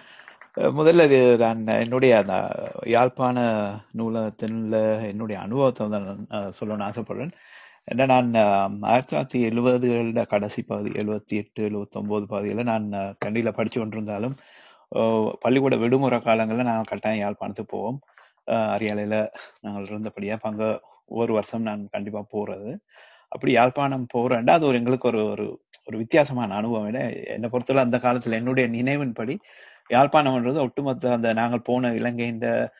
முதல்ல இது நான் என்னுடைய அந்த யாழ்ப்பாண நூலகத்தில் என்னுடைய அனுபவத்தை வந்து நான் அஹ், சொல்லணும்னு ஆசைப்படுறேன் ஏன்னா நான் அஹ், ஆயிரத்தி தொள்ளாயிரத்தி எழுபதுகளில் கடைசி பகுதி எழுபத்தி எட்டு எழுபத்தொம்போது பகுதியில் நான் அஹ், கண்டியில் படித்து கொண்டிருந்தாலும் அஹ், பள்ளிக்கூட விடுமுறை காலங்களில் நாங்கள் கட்டாயம் யாழ்ப்பாணத்துக்கு போவோம் அஹ், அரியாலையில் நாங்கள் இருந்தபடியாக அப்ப அங்க ஒரு வருஷம் நான் கண்டிப்பாக போகிறது அப்படி யாழ்ப்பாணம் போகிறேன்டா அது ஒரு எங்களுக்கு ஒரு ஒரு ஒரு வித்தியாசமான அனுபவம் ஏன்னா என்னை பொறுத்தவரை அந்த காலத்தில் என்னுடைய நினைவின்படி யாழ்ப்பாணம்ன்றது ஒட்டுமொத்த அந்த நாங்கள் போன இலங்கையின்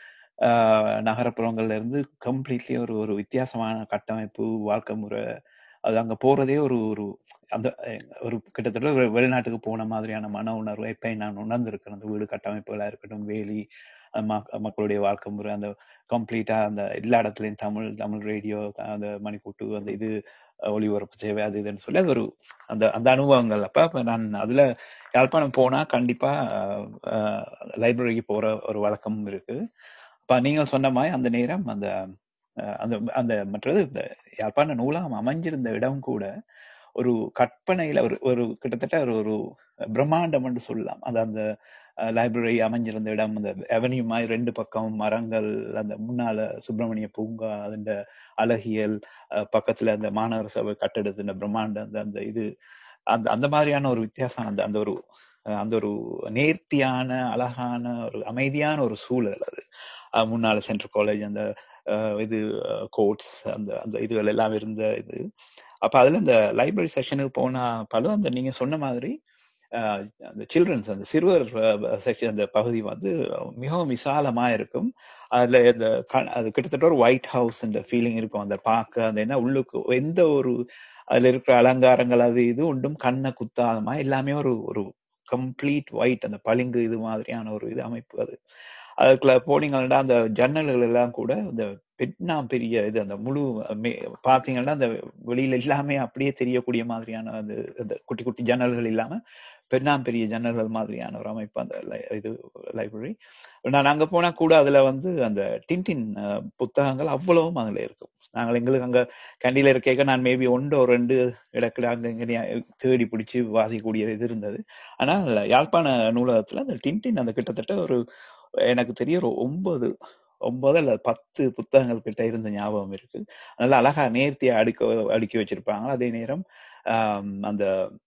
ஆஹ், நகரப்புறங்கள்ல இருந்து கம்ப்ளீட்லி ஒரு ஒரு வித்தியாசமான கட்டமைப்பு வாழ்க்கை முறை அது அங்க போறதே ஒரு ஒரு அந்த அஹ், ஒரு கிட்டத்தட்ட ஒரு வெளிநாட்டுக்கு போன மாதிரியான மன உணர்வு எப்ப நான் உணர்ந்திருக்கிறேன் அந்த வீடு கட்டமைப்புகளா இருக்கட்டும் வேலி அஹ் மக்- மக்களுடைய வாழ்க்கை முறை அந்த கம்ப்ளீட்டா அந்த எல்லா இடத்துலயும் தமிழ் தமிழ் ரேடியோ அந்த மணிக்கூட்டு அந்த இது அஹ், ஒளிபரப்பு சேவை அது இதுன்னு சொல்லி அது ஒரு அந்த அந்த அனுபவங்கள் அப்ப அப்ப நான் அதுல யாழ்ப்பாணம் போனா கண்டிப்பா லைப்ரரிக்கு போற ஒரு வழக்கம் இருக்கு அப்ப நீங்க சொன்ன மாதிரி அந்த நேரம் அந்த அஹ், அந்த அந்த மற்றது இந்த யாழ்ப்பாண நூலகம் அமைஞ்சிருந்த இடம் கூட ஒரு கற்பனையில ஒரு ஒரு கிட்டத்தட்ட ஒரு ஒரு பிரம்மாண்டம் என்று சொல்லலாம் அது அந்த லைப்ரரி அமைஞ்சிருந்த இடம் அந்த அவென்யூ மாதிரி ரெண்டு பக்கம் மரங்கள் அந்த முன்னால சுப்பிரமணிய பூங்கா அந்த அழகியல் அஹ், பக்கத்துல அந்த மாநகர சபை கட்டடத்தின் பிரம்மாண்டம் அந்த அந்த இது அந்த அந்த மாதிரியான ஒரு வித்தியாசம் அந்த அந்த ஒரு அஹ், அந்த ஒரு நேர்த்தியான அழகான ஒரு அமைதியான ஒரு சூழல் அது அஹ், முன்னால சென்ட்ரல் காலேஜ் அந்த அஹ், இது கோட்ஸ் அந்த அந்த இதுகள் எல்லாம் இருந்த இது அப்ப அதுல இந்த லைப்ரரி செக்ஷனுக்கு போனா பல அந்த நீங்க சொன்ன மாதிரி அஹ், அந்த சில்ட்ரன்ஸ் அந்த சிறுவர் செக்ஷன் அந்த பகுதி வந்து மிகவும் விசாலமா இருக்கும் அதுல இந்த க- அது கிட்டத்தட்ட ஒரு ஒயிட் ஹவுஸ் ஃபீலிங் இருக்கும் அந்த பார்க்க அந்த என்ன உள்ளுக்கு எந்த ஒரு அதுல இருக்கிற அலங்காரங்கள் அது இது ஒன்றும் கண்ணை குத்தாதமா எல்லாமே ஒரு ஒரு கம்ப்ளீட் ஒயிட் அந்த பளிங்கு இது மாதிரியான ஒரு இது அமைப்பு அது அதுக்குள்ள போனீங்கன்னா அந்த ஜன்னல்கள் எல்லாம் கூட இந்த பெட்னா பெரிய இது அந்த முழு மே- பாத்தீங்கன்னா அந்த வெளியில எல்லாமே அப்படியே தெரியக்கூடிய மாதிரியான அந்த அந்த குட்டி குட்டி ஜன்னல்கள் இல்லாம பெண்ணாம் பெரிய ஜன்னல்கள் மாதிரியான ஒரு அமைப்பு அந்த லை- இது லைப்ரரி நான் அங்க போனா கூட அதுல வந்து அந்த டின்டின் அஹ், புத்தகங்கள் அவ்வளவும் அதுல இருக்கும் நாங்கள் எங்களுக்கு அங்க கண்டியில இருக்க நான் மேபி ஒன்று ஒரு ரெண்டு இடத்துல அங்க இங்க தேடி பிடிச்சி வாசிக்கக்கூடிய இது இருந்தது ஆனா யாழ்ப்பாண நூலகத்துல அந்த டின்டின் அந்த கிட்டத்தட்ட ஒரு எனக்கு தெரிய ஒரு ஒன்பது ஒன்பது அல்ல பத்து புத்தகங்கள் கிட்ட இருந்த ஞாபகம் இருக்கு நல்லா அழகா நேர்த்தியா அடுக்க அடுக்கி வச்சிருப்பாங்க அதே நேரம் ஆம், அந்த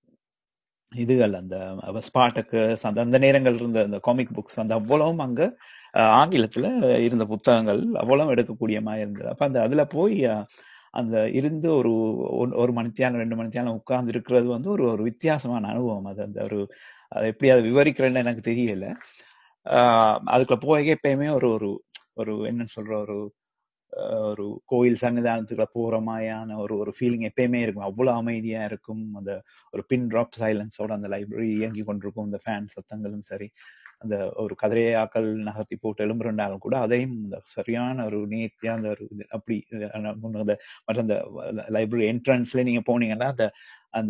இதுகள் அந்த ஸ்பாட்டக்கஸ் அந்த அந்த நேரங்கள் இருந்த அந்த காமிக் புக்ஸ் அந்த அவ்வளவும் அங்க அஹ், ஆங்கிலத்துல இருந்த புத்தகங்கள் அவ்வளவும் எடுக்கக்கூடிய மாதிரி இருந்தது அப்ப அந்த அதுல போய் அஹ், அந்த இருந்து ஒரு ஒன்- ஒரு மணித்தியாலம் ரெண்டு மணித்தியாலம் உட்கார்ந்து இருக்கிறது வந்து ஒரு ஒரு வித்தியாசமான அனுபவம் அது அந்த ஒரு அது எப்படி அதை விவரிக்கிறேன்னு எனக்கு தெரியல ஆஹ் அதுக்குள்ள போக எப்பயுமே ஒரு ஒரு ஒரு என்னன்னு சொல்ற ஒரு அஹ், ஒரு கோயில் சன்னிதானத்துக்குள்ள போற மாதிரியான ஒரு ஒரு ஃபீலிங் எப்பயுமே இருக்கும் அவ்வளவு அமைதியா இருக்கும் அந்த ஒரு பின் ட்ராப் சைலன்ஸோட அந்த லைப்ரரி இயங்கி கொண்டிருக்கும் இந்த ஃபேன் சத்தங்களும் சரி அந்த ஒரு கதிரையாக்கள் நகர்த்தி போட்டு எழும்புறாலும் கூட அதையும் இந்த சரியான ஒரு நேர்த்தியா அந்த ஒரு இது அப்படி இது அந்த முன்ன அந்த மற்ற அந்த லைப்ரரி என்ட்ரன்ஸ்ல நீங்க போனீங்கன்னா அந்த அந்த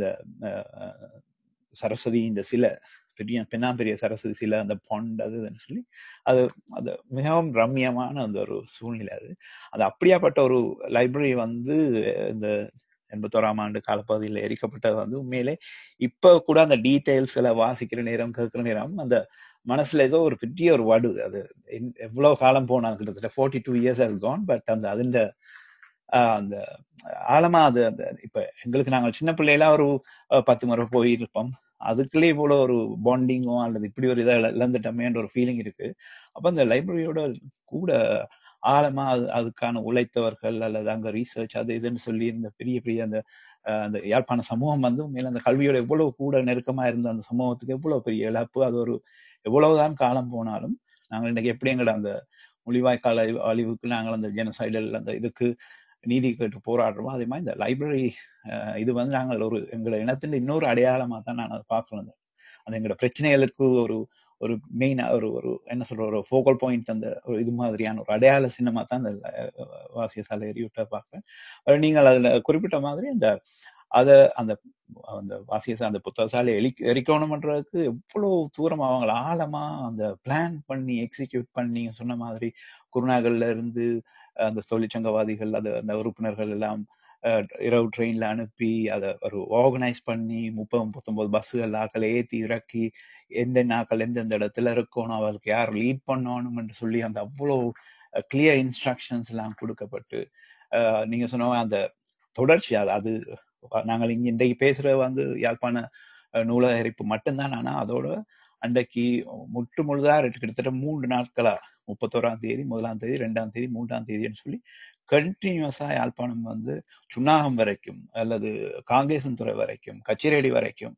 அஹ், சரஸ்வதி இந்த சிலை பெரிய பெண்ணாம்பெரிய சரஸ்வதி சிலை அந்த பாண்ட் அது இதுன்னு சொல்லி அது அது மிகவும் ரம்மியமான அந்த ஒரு சூழ்நிலை அது அது அப்படியாப்பட்ட ஒரு லைப்ரரி வந்து இந்த எண்பத்தோராம் ஆண்டு காலப்பகுதியில் எரிக்கப்பட்டது வந்து உண்மையிலே இப்ப கூட அந்த டீடைல்ஸ்களை வாசிக்கிற நேரம் கேட்கிற நேரம் அந்த மனசுல ஏதோ ஒரு பெரிய ஒரு வடு அது என்- எவ்வளவு காலம் போனா கிட்டத்தட்ட forty two years has gone but அந்த அதிண்ட ஆஹ் அந்த ஆழமா அது அந்த இப்ப எங்களுக்கு நாங்கள் சின்ன பிள்ளையில ஒரு அஹ், பத்து முறை போயிருப்போம் அதுக்குள்ளே இவ்வளவு ஒரு பாண்டிங்கோ அல்லது இப்படி ஒரு இதை இழந்துட்டோமேன்ற ஒரு ஃபீலிங் இருக்கு அப்ப அந்த லைப்ரரியோட கூட ஆழமா அது அதுக்கான உழைத்தவர்கள் அல்லது அங்க ரீசர்ச் அது இதுன்னு சொல்லி இந்த பெரிய பெரிய அந்த அஹ், அந்த யாழ்ப்பாண சமூகம் வந்து உண்மையில அந்த கல்வியோட எவ்வளவு கூட நெருக்கமா இருந்த அந்த சமூகத்துக்கு எவ்வளவு பெரிய இழப்பு அது ஒரு எவ்வளவுதான் காலம் போனாலும் நாங்கள் இன்னைக்கு எப்படி எங்களோட அந்த மொழிவாய்க்கால் அழிவு அழிவுக்கு நாங்கள் அந்த ஜெனசைடல் அந்த இதுக்கு நீதி கேட்டு போராடுறோமோ அதே மாதிரி இந்த லைப்ரரி இது வந்து நாங்கள் ஒரு எங்களோட இனத்தின் இன்னொரு அடையாளமா தான் நான் அதை பார்க்கணும் அந்த எங்களோட பிரச்சனைகளுக்கு ஒரு ஒரு மெயின் ஒரு ஒரு என்ன சொல்ற ஒரு ஃபோக்கல் பாயிண்ட் அந்த ஒரு இது மாதிரியான ஒரு அடையாள சின்னமா தான் அந்த அஹ், வாசிய சாலை எரியூட்ட பார்க்கிறேன் அஹ் நீங்கள் அதுல குறிப்பிட்ட மாதிரி அந்த அத அந்த அந்த வாசிய அந்த புத்தகசாலை எலி எரிக்கணும்ன்றதுக்கு எவ்வளவு தூரம் அவங்க ஆழமா அந்த பிளான் பண்ணி எக்ஸிக்யூட் பண்ணி சொன்ன மாதிரி குருநாகல்ல இருந்து அஹ், அந்த தொழிற்சங்கவாதிகள் அது அந்த உறுப்பினர்கள் எல்லாம் அஹ், இரவு ட்ரெயின்ல அனுப்பி அதை ஒரு ஆர்கனைஸ் பண்ணி முப்பது முப்பத்தொன்பது பஸ்ஸுகள் ஆக்களை ஏத்தி இறக்கி எந்த நாக்கள் எந்தெந்த இடத்துல இருக்கணும் அவருக்கு யார் லீட் பண்ணணும் என்று சொல்லி அந்த அவ்வளோ கிளியர் இன்ஸ்ட்ரக்ஷன்ஸ் எல்லாம் கொடுக்கப்பட்டு அஹ், நீங்க சொன்ன மாதிரி அந்த தொடர்ச்சி அது அது நாங்கள் இங்க இன்றைக்கு பேசுறது வந்து யாழ்ப்பாண அஹ், நூலக எரிப்பு மட்டும்தான் ஆனா அதோட அன்றைக்கு முற்று முழுதா ரெண்டு- கிட்டத்தட்ட மூன்று நாட்களா முப்பத்தோராம் தேதி முதலாம் தேதி ரெண்டாம் தேதி மூன்றாம் தேதின்னு சொல்லி கண்டினியூஸா யாழ்ப்பாணம் வந்து சுன்னாகம் வரைக்கும் அல்லது காங்கேசன்துறை வரைக்கும் கச்சிரேடி வரைக்கும்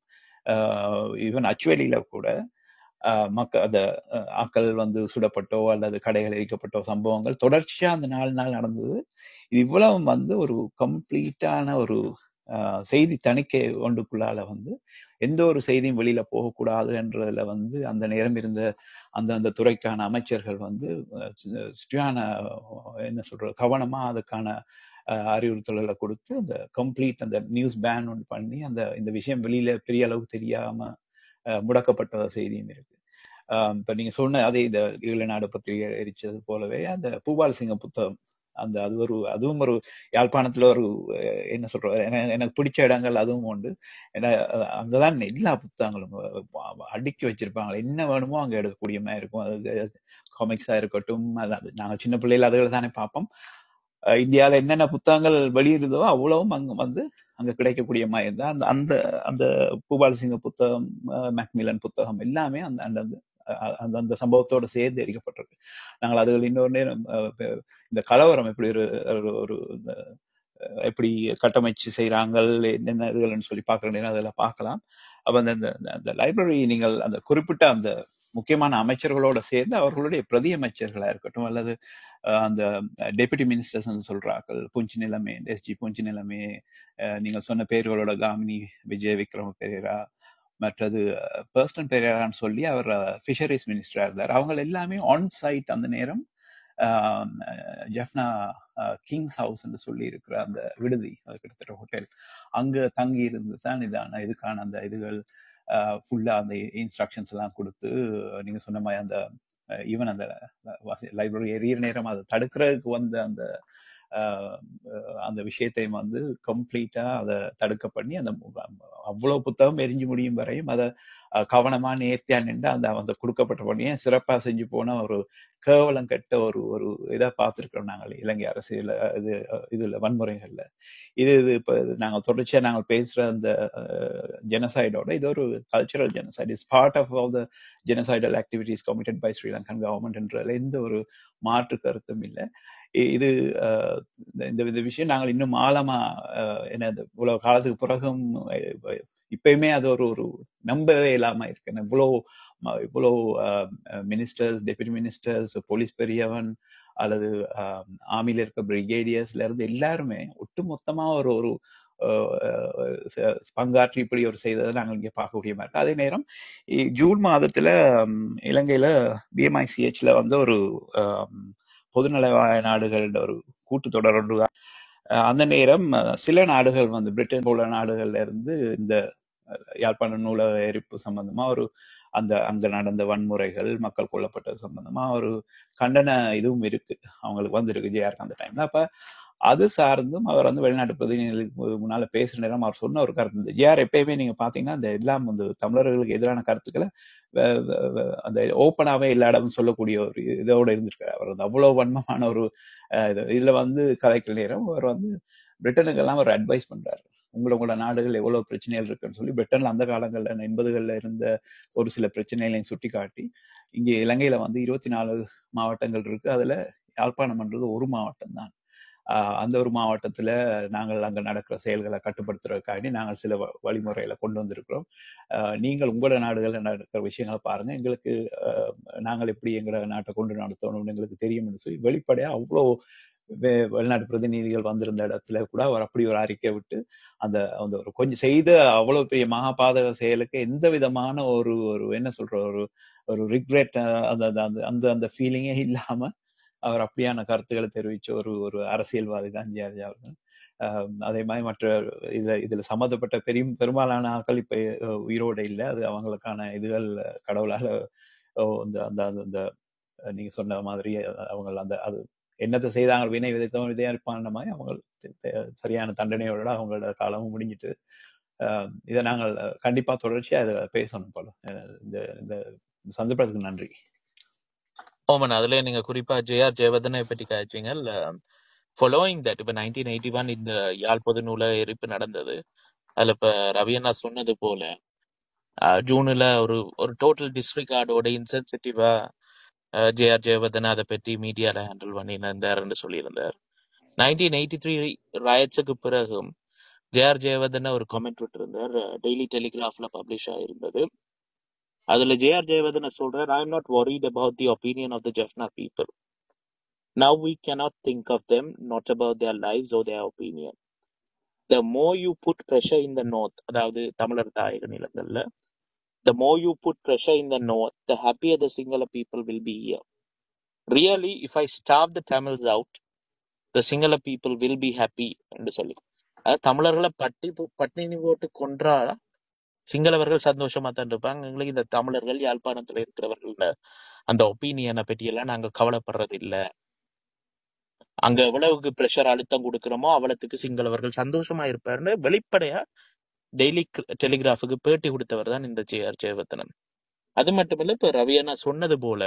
ஈவன் அச்சுவேலியில கூட ஆஹ் மக்க அந்த அஹ், ஆட்கள் வந்து சுடப்பட்டோ அல்லது கடைகள் எரிக்கப்பட்டோ சம்பவங்கள் தொடர்ச்சியா அந்த நாலு நாள் நடந்தது இது இவ்வளவு வந்து ஒரு கம்ப்ளீட்டான ஒரு ஆஹ், செய்தி தணிக்கை ஒன்றுக்குள்ளால வந்து எந்த ஒரு செய்தியும் வெளியில போகக்கூடாது என்றதுல வந்து அந்த நேரம் இருந்த அந்த அந்த துறைக்கான அமைச்சர்கள் வந்து அஹ், சி- சரியான அஹ், என்ன சொல்றது கவனமா அதுக்கான அஹ், அறிவுறுத்தல்களை கொடுத்து அந்த கம்ப்ளீட் அந்த நியூஸ் பேன் ஒன்று பண்ணி அந்த இந்த விஷயம் வெளியில பெரிய அளவுக்கு தெரியாம அஹ், முடக்கப்பட்ட செய்தியும் இருக்கு ஆஹ் இப்ப நீங்க சொன்ன அதே இந்த ஈழநாடு பத்திரிகை எரிச்சது போலவே அந்த பூபால் சிங்க புத்தகம் அந்த அது ஒரு அதுவும் ஒரு யாழ்ப்பாணத்துல ஒரு அஹ், என்ன சொல்ற என- எனக்கு பிடிச்ச இடங்கள் அதுவும் உண்டு ஏன்னா அஹ், அங்கதான் எல்லா புத்தகங்களும் அஹ், அடுக்கி வச்சிருப்பாங்க என்ன வேணுமோ அங்க எடுக்கக்கூடிய மாதிரி இருக்கும் அது காமிக்ஸா இருக்கட்டும் அது அது நாங்க சின்ன பிள்ளைகள் அதுகளை தானே பார்ப்போம் அஹ் இந்தியால என்னென்ன புத்தகங்கள் வெளியிடுதோ அவ்வளவும் அங்க வந்து அங்க கிடைக்கக்கூடிய மாதிரி தான் அந்த அந்த அந்த பூபால் சிங்க புத்தகம் அஹ் மேக்மிலன் புத்தகம் எல்லாமே அந்த அந்த அந்த அஹ் அந்த அந்த சம்பவத்தோட சேர்ந்து எரிக்கப்பட்டிருக்கு நாங்கள் அதுகள் இன்னொரு நேரம் அஹ் இப்ப இந்த கலவரம் எப்படி ஒரு ஒரு ஒரு இந்த, அஹ் எப்படி கட்டமைச்சு செய்றாங்க என்னென்ன இதுகள்னு சொல்லி பார்க்குற நேரம் அதெல்லாம் பார்க்கலாம் அப்ப அந்த அந்த அந்த லைப்ரரி நீங்கள் அந்த குறிப்பிட்ட அந்த முக்கியமான அமைச்சர்களோட சேர்ந்து அவர்களுடைய பிரதி அமைச்சர்களா இருக்கட்டும் அல்லது அஹ், அந்த டெபுட்டி மினிஸ்டர்ஸ் சொல்றார்கள் புஞ்சி நிலைமை எஸ்ஜி புஞ்சி நிலைமை அஹ், நீங்கள் சொன்ன பேர்களோட காமினி விஜய் விக்ரம பெரேரா மற்றது பர்சனல் பெரேரான்னு சொல்லி அவர் ஃபிஷரிஸ் மினிஸ்டரா இருந்தார் அவங்க எல்லாமே ஆன் சைட் அந்த நேரம் ஆஹ் ஜெஃப்னா கிங்ஸ் ஹவுஸ் என்று சொல்லி இருக்கிற அந்த விடுதி அது கிட்டத்தட்ட ஹோட்டல் அங்க தங்கி இருந்து தான் இதான இதுக்கான அந்த இதுகள் ஃபுல்லா அந்த இன்ஸ்ட்ரக்ஷன்ஸ் எல்லாம் கொடுத்து நீங்க சொன்ன மாதிரி அந்த ஈவன் அந்த லைப்ரரி எரியற நேரம் அதை தடுக்கிறதுக்கு வந்த அந்த ஆஹ் அஹ் அந்த விஷயத்தையும் வந்து கம்ப்ளீட்டா அதை தடுக்க பண்ணி அந்த மு- அவ்வளவு புத்தகம் எரிஞ்சு முடியும் வரையும் அதை அஹ், கவனமா நேர்த்தியா நின்று அந்த அந்த கொடுக்கப்பட்ட பணியை சிறப்பா செஞ்சு போன ஒரு கேவலம் கெட்ட ஒரு ஒரு இதா பார்த்திருக்கிறோம் நாங்கள் இலங்கை அரசியல் இது அஹ், இதுல வன்முறைகள்ல இது இது இப்ப நாங்கள் தொடர்ச்சியா நாங்கள் பேசுற அந்த ஜெனசைடோட இது ஒரு cultural genocide is part of all the genocidal activities committed by Sri Lankan government என்றதுல எந்த ஒரு மாற்று கருத்தும் இல்லை இ- இது அஹ், இந்த இந்த இந்த விஷயம் நாங்கள் இன்னும் ஆழமா அஹ், என்ன இது இவ்வளவு காலத்துக்கு பிறகும் அஹ், இப்ப- இப்பயுமே அது ஒரு ஒரு நம்பவே இல்லாம இருக்கு ஏன்னா இவ்வளோ ம- இவ்வளோ மினிஸ்டர்ஸ் டெபுட்டி மினிஸ்டர்ஸ் போலீஸ் பெரியவன் அல்லது ஆர்மியில இருக்க பிரிகேடியர்ஸ்ல இருந்து எல்லாருமே ஒட்டுமொத்தமா ஒரு ஒரு அஹ், அஹ், ச- பங்காற்றி இப்படி ஒரு செய்ததை நாங்கள் இங்கே பார்க்கக்கூடிய மாதிரி இருக்கு. அதே நேரம் இ- ஜூன் மாதத்துல ம், இலங்கையில பிஎம்ஐசிஹெச்ல வந்து ஒரு ஆம், பொதுநல நாடுகள் ஒரு கூட்டுத்தொடர் ஒன்று அஹ் அந்த நேரம் அஹ், சில நாடுகள் வந்து பிரிட்டன் போல நாடுகள்ல இருந்து இந்த யாழ்ப்பாண நூலக எரிப்பு சம்பந்தமா ஒரு அந்த அங்க நடந்த வன்முறைகள் மக்கள் கொல்லப்பட்டது சம்பந்தமா ஒரு கண்டன இதுவும் இருக்கு அவங்களுக்கு வந்திருக்கு ஜேஆருக்கு அந்த டைம்ல அப்ப அது சார்ந்தும் அவர் வந்து வெளிநாட்டு பிரதிநிதிகளுக்கு முன்னால பேசுற நேரம் அவர் சொன்ன ஒரு கருத்து இந்த ஜேஆர் எப்பயுமே நீங்க பாத்தீங்கன்னா இந்த எல்லாம் வந்து தமிழர்களுக்கு எதிரான கருத்துக்களை வ- வ- வ- அந்த ஓப்பனாவே எல்லா இடமும் சொல்லக்கூடிய ஒரு இதோட இருந்திருக்காரு அவர் வந்து அவ்வளவு வன்மமான ஒரு அஹ், இது இதுல வந்து கதைக்கிற நேரம் அவர் வந்து பிரிட்டனுக்கு எல்லாம் ஒரு அட்வைஸ் பண்றாரு உங்களோட உங்களோட நாடுகள் எவ்வளவு பிரச்சனைகள் இருக்குன்னு சொல்லி பிரிட்டன்ல அந்த காலங்கள்ல எண்பதுகள்ல இருந்த ஒரு சில பிரச்சனைகளையும் சுட்டி காட்டி இங்க இலங்கையில வந்து இருபத்தி நாலு மாவட்டங்கள் இருக்கு அதுல யாழ்ப்பாணம்ன்றது ஒரு மாவட்டம் தான் ஆஹ் அந்த ஒரு மாவட்டத்துல நாங்கள் அங்க நடக்கிற செயல்களை கட்டுப்படுத்துறதுக்காண்டி நாங்கள் சில வ- வழிமுறைகளை கொண்டு வந்திருக்கிறோம் ஆஹ் நீங்கள் உங்களோட நாடுகள்ல நடக்கிற விஷயங்களை பாருங்க எங்களுக்கு ஆஹ் நாங்கள் எப்படி எங்களோட நாட்டை கொண்டு நடத்தணும்னு எங்களுக்கு தெரியும்னு சொல்லி வெளிப்படையா அவ்வளோ வெ- வெளிநாட்டு பிரதிநிதிகள் வந்திருந்த இடத்துல கூட அவர் அப்படி ஒரு அறிக்கை விட்டு அந்த அந்த ஒரு கொஞ்சம் செய்த அவ்வளவு பெரிய மகாபாதக செயலுக்கு எந்த விதமான ஒரு ஒரு என்ன சொல்ற ஒரு ஒரு ரிக்ரெட் அந்த அந்த அந்த அந்த அந்த ஃபீலிங்கே இல்லாம அவர் அப்படியான கருத்துக்களை தெரிவிச்ச ஒரு ஒரு அரசியல்வாதி தான் ஜிஆர்ஜி அவர்கள் ஆஹ் அதே மாதிரி மற்ற இதுல இதுல சம்மந்தப்பட்ட பெரும் பெரும்பாலான ஆட்கள் இப்ப அஹ், உயிரோட இல்லை அது அவங்களுக்கான இதுகள் கடவுளால அஹ், இந்த அந்த அந்த அந்த அஹ், நீங்க சொன்ன மாதிரி அஹ், அவங்க அந்த அது என்னத்தை செய்தாங்க வினை விதைத்தவன் விதையறுப்பான மாதிரி அவங்க தெ- தெ- சரியான தண்டனையோட அவங்களோட காலமும் முடிஞ்சிட்டு ஆஹ் இதை நாங்கள் கண்டிப்பா தொடர்ச்சியா இதை பேசணும் போல அஹ் இந்த இந்த சந்தர்ப்பத்துக்கு நன்றி ஓமன் அதுல நீங்க குறிப்பா ஜேஆர் ஜெயவர்தனை பற்றி காய்ச்சிங்க ஃபாலோயிங் தட் இப்ப நைன்டீன் எயிட்டி ஒன் இந்த யாழ் பொது நூல எரிப்பு நடந்தது அதுல இப்ப ரவி அண்ணா சொன்னது போல அஹ், ஜூன்ல ஒரு ஒரு டோட்டல் டிஸ்ட்ரிக்டோட இன்சென்சிட்டிவா ஜேஆர் ஜெயவர்தன் அதை பற்றி மீடியால ஹேண்டில் பண்ணியிருந்தாருன்னு சொல்லியிருந்தார் நைன்டீன் எயிட்டி த்ரீ ரயட்ஸுக்கு பிறகு ஜேஆர் ஜெயவர்தன் ஒரு கமெண்ட் விட்டிருந்தார் டெய்லி டெலிகிராஃப்ல பப்ளிஷ் ஆயிருந்தது அதுல ஜேஆர் ஜெயவர்தன சொல்றார் I am not worried about the opinion of the Jaffna people now we cannot think of them not about their lives or their opinion the more you put pressure in the north அதாவது தமிழர் தாயக நிலங்கள்ல the more you put pressure in the north the happier the Sinhala people will be here really if I starve the Tamils out the Sinhala people will be happy என்று சொல்லி அதாவது தமிழர்களை பட்டி போ- பட்டினி போட்டு கொன்றா சிங்களவர்கள் சந்தோஷமா தான் இருப்பாங்க எங்களுக்கு இந்த தமிழர்கள் யாழ்ப்பாணத்துல இருக்கிறவர்கள அந்த ஒப்பீனியனை பற்றி எல்லாம் நாங்க கவலைப்படுறது இல்ல அங்க எவ்வளவுக்கு பிரஷர் அழுத்தம் கொடுக்கிறோமோ அவ்வளவுக்கு சிங்களவர்கள் சந்தோஷமா இருப்பாருன்னு வெளிப்படையா டெய்லி டெலிகிராஃபுக்கு பேட்டி கொடுத்தவர் தான் இந்த ஜே ஆர் ஜெயவர்தனன் அது மட்டும் இல்ல இப்ப ரவி அண்ணா சொன்னது போல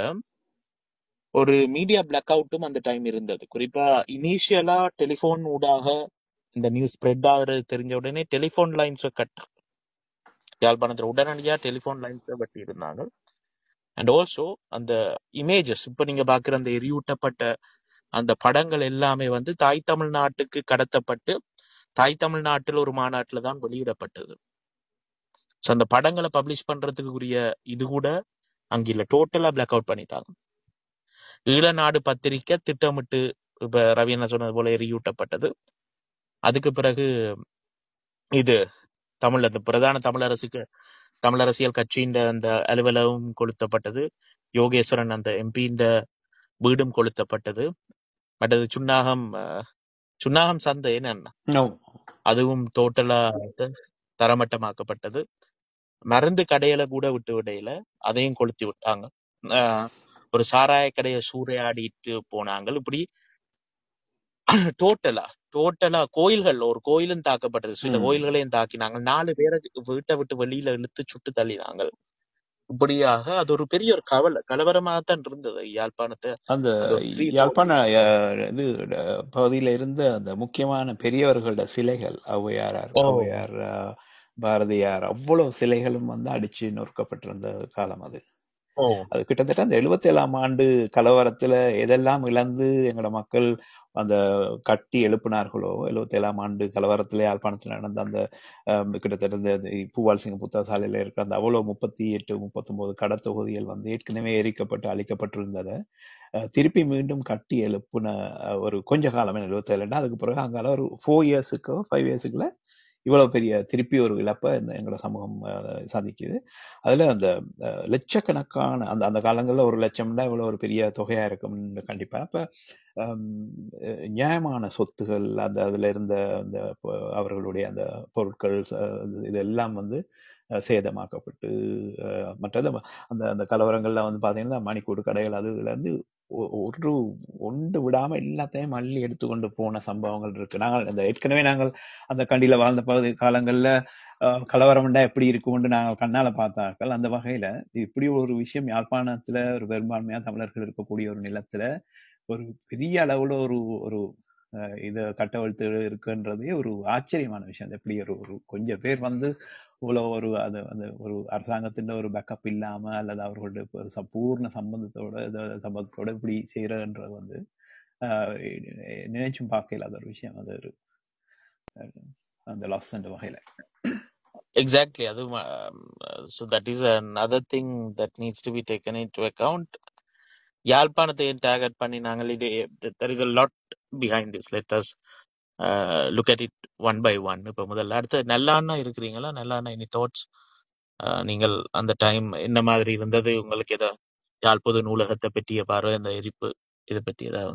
ஒரு மீடியா பிளாக் அவுட்டும் அந்த டைம் இருந்தது குறிப்பா இனிஷியலா டெலிபோன் ஊடாக இந்த நியூஸ் ஸ்ப்ரெட் ஆகுறது தெரிஞ்ச உடனே டெலிபோன் லைன்ஸ் கட் யாழ்ப்பாணத்துல உடனடியா டெலிபோன் லைன்ஸ் வெட்டி இருந்தாங்க அண்ட் ஆல்சோ அந்த இமேஜஸ் இப்ப நீங்க பாக்குற அந்த எரியூட்டப்பட்ட அந்த படங்கள் எல்லாமே வந்து தாய் தமிழ்நாட்டுக்கு கடத்தப்பட்டு தாய் தமிழ்நாட்டில் ஒரு மாநாட்டில் தான் வெளியிடப்பட்டது ஸோ அந்த படங்களை பப்ளிஷ் பண்றதுக்கு உரிய இது கூட அங்க இல்ல டோட்டலா பிளாக் அவுட் பண்ணிட்டாங்க ஈழநாடு பத்திரிக்கை திட்டமிட்டு இப்ப ரவி என்ன சொன்னது போல எரியூட்டப்பட்டது அதுக்கு பிறகு இது தமிழ் அந்த பிரதான தமிழரசுக்கு தமிழரசியல் கட்சியின் அந்த அலுவலகம் கொளுத்தப்பட்டது யோகேஸ்வரன் அந்த எம்பியின் வீடும் கொளுத்தப்பட்டது மற்றது சுன்னாகம் அஹ், சுன்னாகம் சந்தை என்ன No. அதுவும் டோட்டலா தரமட்டமாக்கப்பட்டது மருந்து கடையில கூட விட்டு விடையில அதையும் கொளுத்தி விட்டாங்க ஆஹ் ஒரு சாராய கடையை சூறையாடிட்டு போனாங்க இப்படி டோட்டலா டோட்டலா கோயில்கள் ஒரு கோயிலும் தாக்கப்பட்டது சில ம். கோயில்களையும் தாக்கினாங்க நாலு பேரை வீட்டை விட்டு வெளியில இழுத்து சுட்டு தள்ளினாங்க இப்படியாக அது ஒரு பெரிய ஒரு கவலை கலவரமாக தான் இருந்தது யாழ்ப்பாணத்தை அந்த அது ஒரு த்ரீ ஃபோர் யாழ்ப்பாண அஹ், இது அஹ், பகுதியில இருந்த அந்த முக்கியமான பெரியவர்களோட சிலைகள் ஔவையார் ஓ ஔவையார் அஹ், பாரதியார் அவ்வளவு சிலைகளும் வந்து அடிச்சு நொறுக்கப்பட்டிருந்த காலம் அது ஓ அது கிட்டத்தட்ட அந்த எழுபத்தி ஏழாம் ஆண்டு கலவரத்துல எதெல்லாம் இழந்து எங்களோட மக்கள் அந்த கட்டி எழுப்பினார்களோ எழுபத்தி ஏழாம் ஆண்டு கலவரத்திலே யாழ்ப்பாணத்தில் நடந்த அந்த ஆம், கிட்டத்தட்ட இந்த இந்த பூவால் சிங் புத்தா சாலையில இருக்கிற அந்த அவ்வளோ முப்பத்தி எட்டு முப்பத்தொன்பது கடத்தொகுதிகள் வந்து ஏற்கனவே எரிக்கப்பட்டு அழிக்கப்பட்டிருந்ததை அஹ், திருப்பி மீண்டும் கட்டி எழுப்புன அஹ், ஒரு கொஞ்ச காலம் எழுபத்தி ஏழுனா அதுக்கு பிறகு அங்கால ஒரு ஃபோர் இயர்ஸுக்கோ ஃபைவ் இயர்ஸுக்குள்ள இவ்வளவு பெரிய திருப்பி ஒரு இழப்பை இந்த எங்களோட சமூகம் அஹ், சந்திக்குது அதுல அந்த அஹ், லட்சக்கணக்கான அந்த அந்த காலங்கள்ல ஒரு லட்சம்னா இவ்வளவு ஒரு பெரிய தொகையா இருக்கும் கண்டிப்பா அப்ப ஹம், அஹ், நியாயமான சொத்துகள் அந்த அதுல இருந்த அந்த ப- அவர்களுடைய அந்த பொருட்கள் அஹ், இதெல்லாம் வந்து அஹ், சேதமாக்கப்பட்டு அஹ், மற்றது அந்த அந்த கலவரங்கள்ல வந்து பாத்தீங்கன்னா மணிக்கூடு கடைகள் அது இதுல இருந்து ஒ- ஒரு ஒன்று விடாம எல்லாத்தையும் அள்ளி எடுத்துக்கொண்டு போன சம்பவங்கள் இருக்கு நாங்கள் அந்த ஏற்கனவே நாங்கள் அந்த கண்டியில வாழ்ந்த பகுதி காலங்கள்ல அஹ், கலவரம்ண்டா எப்படி இருக்கும்னு நாங்கள் கண்ணால பார்த்தார்கள் அந்த வகையில இப்படி ஒரு விஷயம் யாழ்ப்பாணத்துல ஒரு பெரும்பான்மையா தமிழர்கள் இருக்கக்கூடிய ஒரு நிலத்துல ஒரு பெரிய அளவுல ஒரு ஒரு அஹ், இத கட்டவிழ்த்து இருக்குன்றதே ஒரு ஆச்சரியமான விஷயம் அது எப்படி ஒரு ஒரு கொஞ்சம் பேர் வந்து இவ்வளவு ஒரு அது அந்த ஒரு அரசாங்கத்தின் ஒரு பேக்கப் இல்லாம அல்லது அவர்களுடைய ஒரு ச- பூர்ண சம்பந்தத்தோட இது- சம்பந்தத்தோட இப்படி செய்யறதுன்றது வந்து அஹ், நினைச்சும் பார்க்க இல்லாத ஒரு விஷயம் அது ஒரு அஹ், அந்த லாஸ் என்ற வகையில எக்ஸாக்ட்லி அது so that is another thing that needs to be taken into account யாழ்ப்பாணத்தை டார்கெட் பண்ணி நாங்கள் இது there is a lot behind this let us look at it one by one இப்போ முதல்ல அடுத்து நல்லாண்ணா இருக்கிறீங்களா நல்லாண்ணா எனி தாட்ஸ் நீங்கள் அந்த டைம் என்ன மாதிரி இருந்தது உங்களுக்கு ஏதோ யாழ் பொது நூலகத்தை பற்றிய பார்வை இந்த எரிப்பு இதை பற்றி ஏதாவது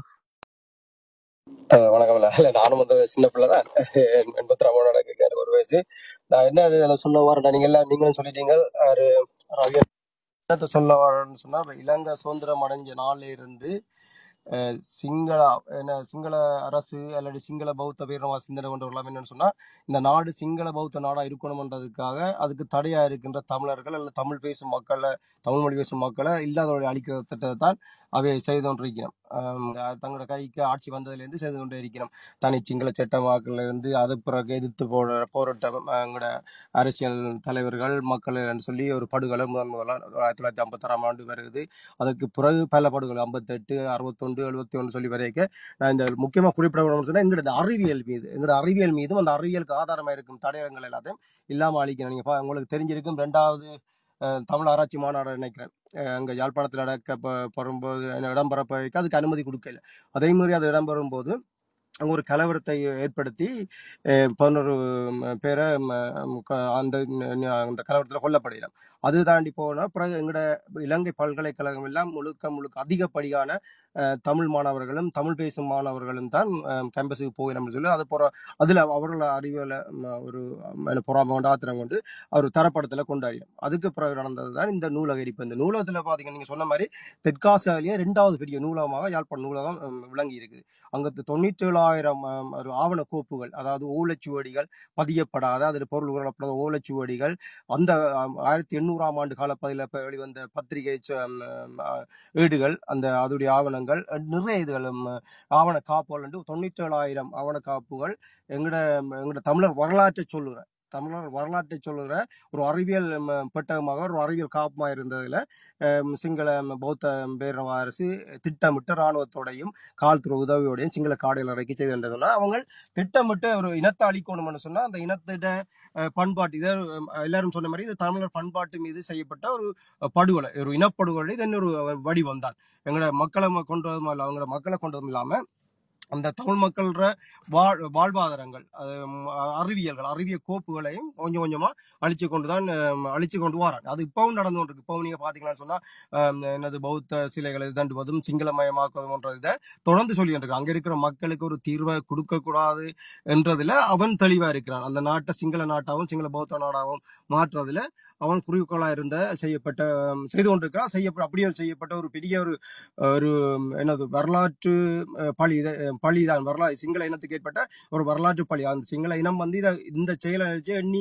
அஹ் வணக்கம் இல்ல இல்ல, நானும் வந்து சின்ன பிள்ளை தான் எண்பத்தி ரெண்டு நடக்கு எனக்கு ஒரு வயசு நான் என்ன இதுல சொல்ல வரேன் நீங்க எல்லாம் நீங்களும் சொல்லிட்டீங்க ஒரு ரவி என்னத்த சொல்ல வரேன்னு சொன்னா இப்ப இலங்கை சுதந்திரம் அடைஞ்ச நாள்ல இருந்து அஹ், சிங்கள என்ன சிங்கள அரசு அல்லது சிங்கள பௌத்த பேரவா சிந்தனை கொண்டவர்களாம் என்னன்னு சொன்னா இந்த நாடு சிங்கள பௌத்த நாடா இருக்கணும்ன்றதுக்காக அதுக்கு தடையா இருக்கின்ற தமிழர்கள் அல்லது தமிழ் பேசும் மக்களை தமிழ் மொழி பேசும் மக்களை இல்லாதவர்களை அழிக்கிற திட்டத்தை தான் அவை செய்து கொண்டிருக்கிறோம் ஆஹ் தங்களோட கைக்கு ஆட்சி வந்ததுல இருந்து செய்து கொண்டே இருக்கிறோம் தனி சிங்கள சட்டமாக்கல இருந்து அது பிறகு எதிர்த்து போற போராட்டம் ஆஹ் எங்களோட அரசியல் தலைவர்கள் மக்கள் சொல்லி ஒரு படுகொலை முதன் முதலாம் ஆயிரத்தி தொள்ளாயிரத்தி ஐம்பத்தாறாம் ஆண்டு வருகிறது அதற்கு பிறகு பல படுகொலை ஐம்பத்தெட்டு அறுபத்தொன்று எழுபத்தி ஒன்று சொல்லி வரைக்கும் நான் இந்த முக்கியமா குறிப்பிட வேணும்னு சொன்னா எங்களோட அறிவியல் மீது எங்களோட அறிவியல் மீதும் அந்த அறிவியலுக்கு ஆதாரமா இருக்கும் தடயங்கள் எல்லாத்தையும் இல்லாம அழிக்கணும் நீங்க பா- உங்களுக்கு தெரிஞ்சிருக்கும் ரெண்டாவது அஹ், தமிழ் ஆராய்ச்சி மாநாடு நினைக்கிறேன் அஹ், அங்க யாழ்ப்பாணத்தில் நடக்க ப- படும்போது இடம்பெறப்ப வைக்க அதுக்கு அனுமதி கொடுக்கல அதே மாதிரி அது இடம்பெறும் போது அங்க ஒரு கலவரத்தை ஏற்படுத்தி அஹ், பதினோரு ம், பேரை ம், ம், க- அந்த ந- ந- அந்த கலவரத்துல கொல்லப்படுகிறார் அது தாண்டி போனா பிறகு எங்கட இலங்கை பல்கலைக்கழகம் எல்லாம் முழுக்க முழுக்க அதிகப்படியான அஹ், தமிழ் மாணவர்களும் தமிழ் பேசும் மாணவர்களும் தான் கேம்பஸுக்கு போகிறோம்னு சொல்லி அது போற அதுல அவர்கள் அறிவியல ம், ஒரு ம், என்ன பொறாமை கொண்டு ஆத்திரம் கொண்டு அவர் தரப்படத்துல கொண்டாடினோம் அதுக்கு பிறகு நடந்தது தான் இந்த நூலக எரிப்பு இந்த நூலகத்துல பாத்தீங்க நீங்க சொன்ன மாதிரி தெற்காசியாலேயே ரெண்டாவது பெரிய நூலகமாக யாழ்ப்பாண நூலகம் ம், விளங்கி இருக்குது அங்க தொண்ணூற்றி ஏழாயிரம் ஆம், ஒரு ஆவண கோப்புகள் அதாவது ஓலைச்சுவடிகள் பதியப்படாத அதில் பொருள் உணரப்படாத ஓலைச்சுவடிகள் அந்த ஆம், ஆயிரத்தி எண்ணூறாம் ஆண்டு காலப்பகுதியில் இப்ப வெளிவந்த பத்திரிகை ச- ஆம், ஆம், ஆ, ஏடுகள் அந்த அதோடைய ஆவணங்கள் அஹ், நிறைய இதுகள் ம், ஆவண காப்புகள் என்று தொண்ணூற்றி ஏழாயிரம் ஆவண காப்புகள் எங்கட எங்கட தமிழர் வரலாற்றை சொல்லுற தமிழர் வரலாற்றை சொல்லுகிற ஒரு அறிவியல் ம், பெட்டகமாக ஒரு அறிவியல் காப்புமா இருந்ததுல அஹ், சிங்கள ம், பௌத்த பேரவ அரசு திட்டமிட்டு ராணுவத்தோடையும் காவல்துறை உதவியோடையும் சிங்கள காடுகள் அடக்கி செய்திருந்ததுன்னா அவங்க திட்டமிட்டு ஒரு இனத்தை அழிக்கணும்னு சொன்னா அந்த இனத்திட அஹ், பண்பாட்டு இதை அஹ், எல்லாரும் சொன்ன மாதிரி இது தமிழர் பண்பாட்டு மீது செய்யப்பட்ட ஒரு அஹ், படுகொலை ஒரு இனப்படுகொலை இது இன்னொரு வடிவம் தான் எங்களோட மக்களை ம- கொண்டு வரதும் இல்ல அவங்களோட மக்களை கொண்டு வரதும் இல்லாம அந்த தமிழ் மக்களோட வாழ் வாழ்வாதாரங்கள் அது, ம், அறிவியல்கள் அறிவியல் கோப்புகளையும் கொஞ்சம் கொஞ்சமா அழிச்சு கொண்டுதான் அஹ், அழிச்சு கொண்டு வராங்க அது இப்பவும் நடந்து கொண்டிருக்கு இப்போ நீங்க பாத்தீங்கன்னு சொன்னா அஹ், என்னது பௌத்த சிலைகளை தண்டுவதும் சிங்களமயமாக்குவதும் இதை தொடர்ந்து சொல்லிட்டு இருக்காங்க அங்க இருக்கிற மக்களுக்கு ஒரு தீர்வை கொடுக்க கூடாது என்றதுல அவன் தெளிவா இருக்கிறான் அந்த நாட்டை சிங்கள நாட்டாவும் சிங்கள பௌத்த நாடாவும் மாற்றுறதுல அவன் குறிக்கோளா இருந்த செய்யப்பட்ட அஹ், செய்து கொண்டிருக்கிறான் செய்யப்பட்ட அப்படியே செய்யப்பட்ட ஒரு பெரிய ஒரு ஒரு என்னது வரலாற்று அஹ், பழி இத- அஹ், பழிதான் வரலாறு சிங்கள இனத்துக்கு ஏற்பட்ட ஒரு வரலாற்று பழி அந்த சிங்கள இனம் வந்து இத இந்த செயலை நினைச்சு எண்ணி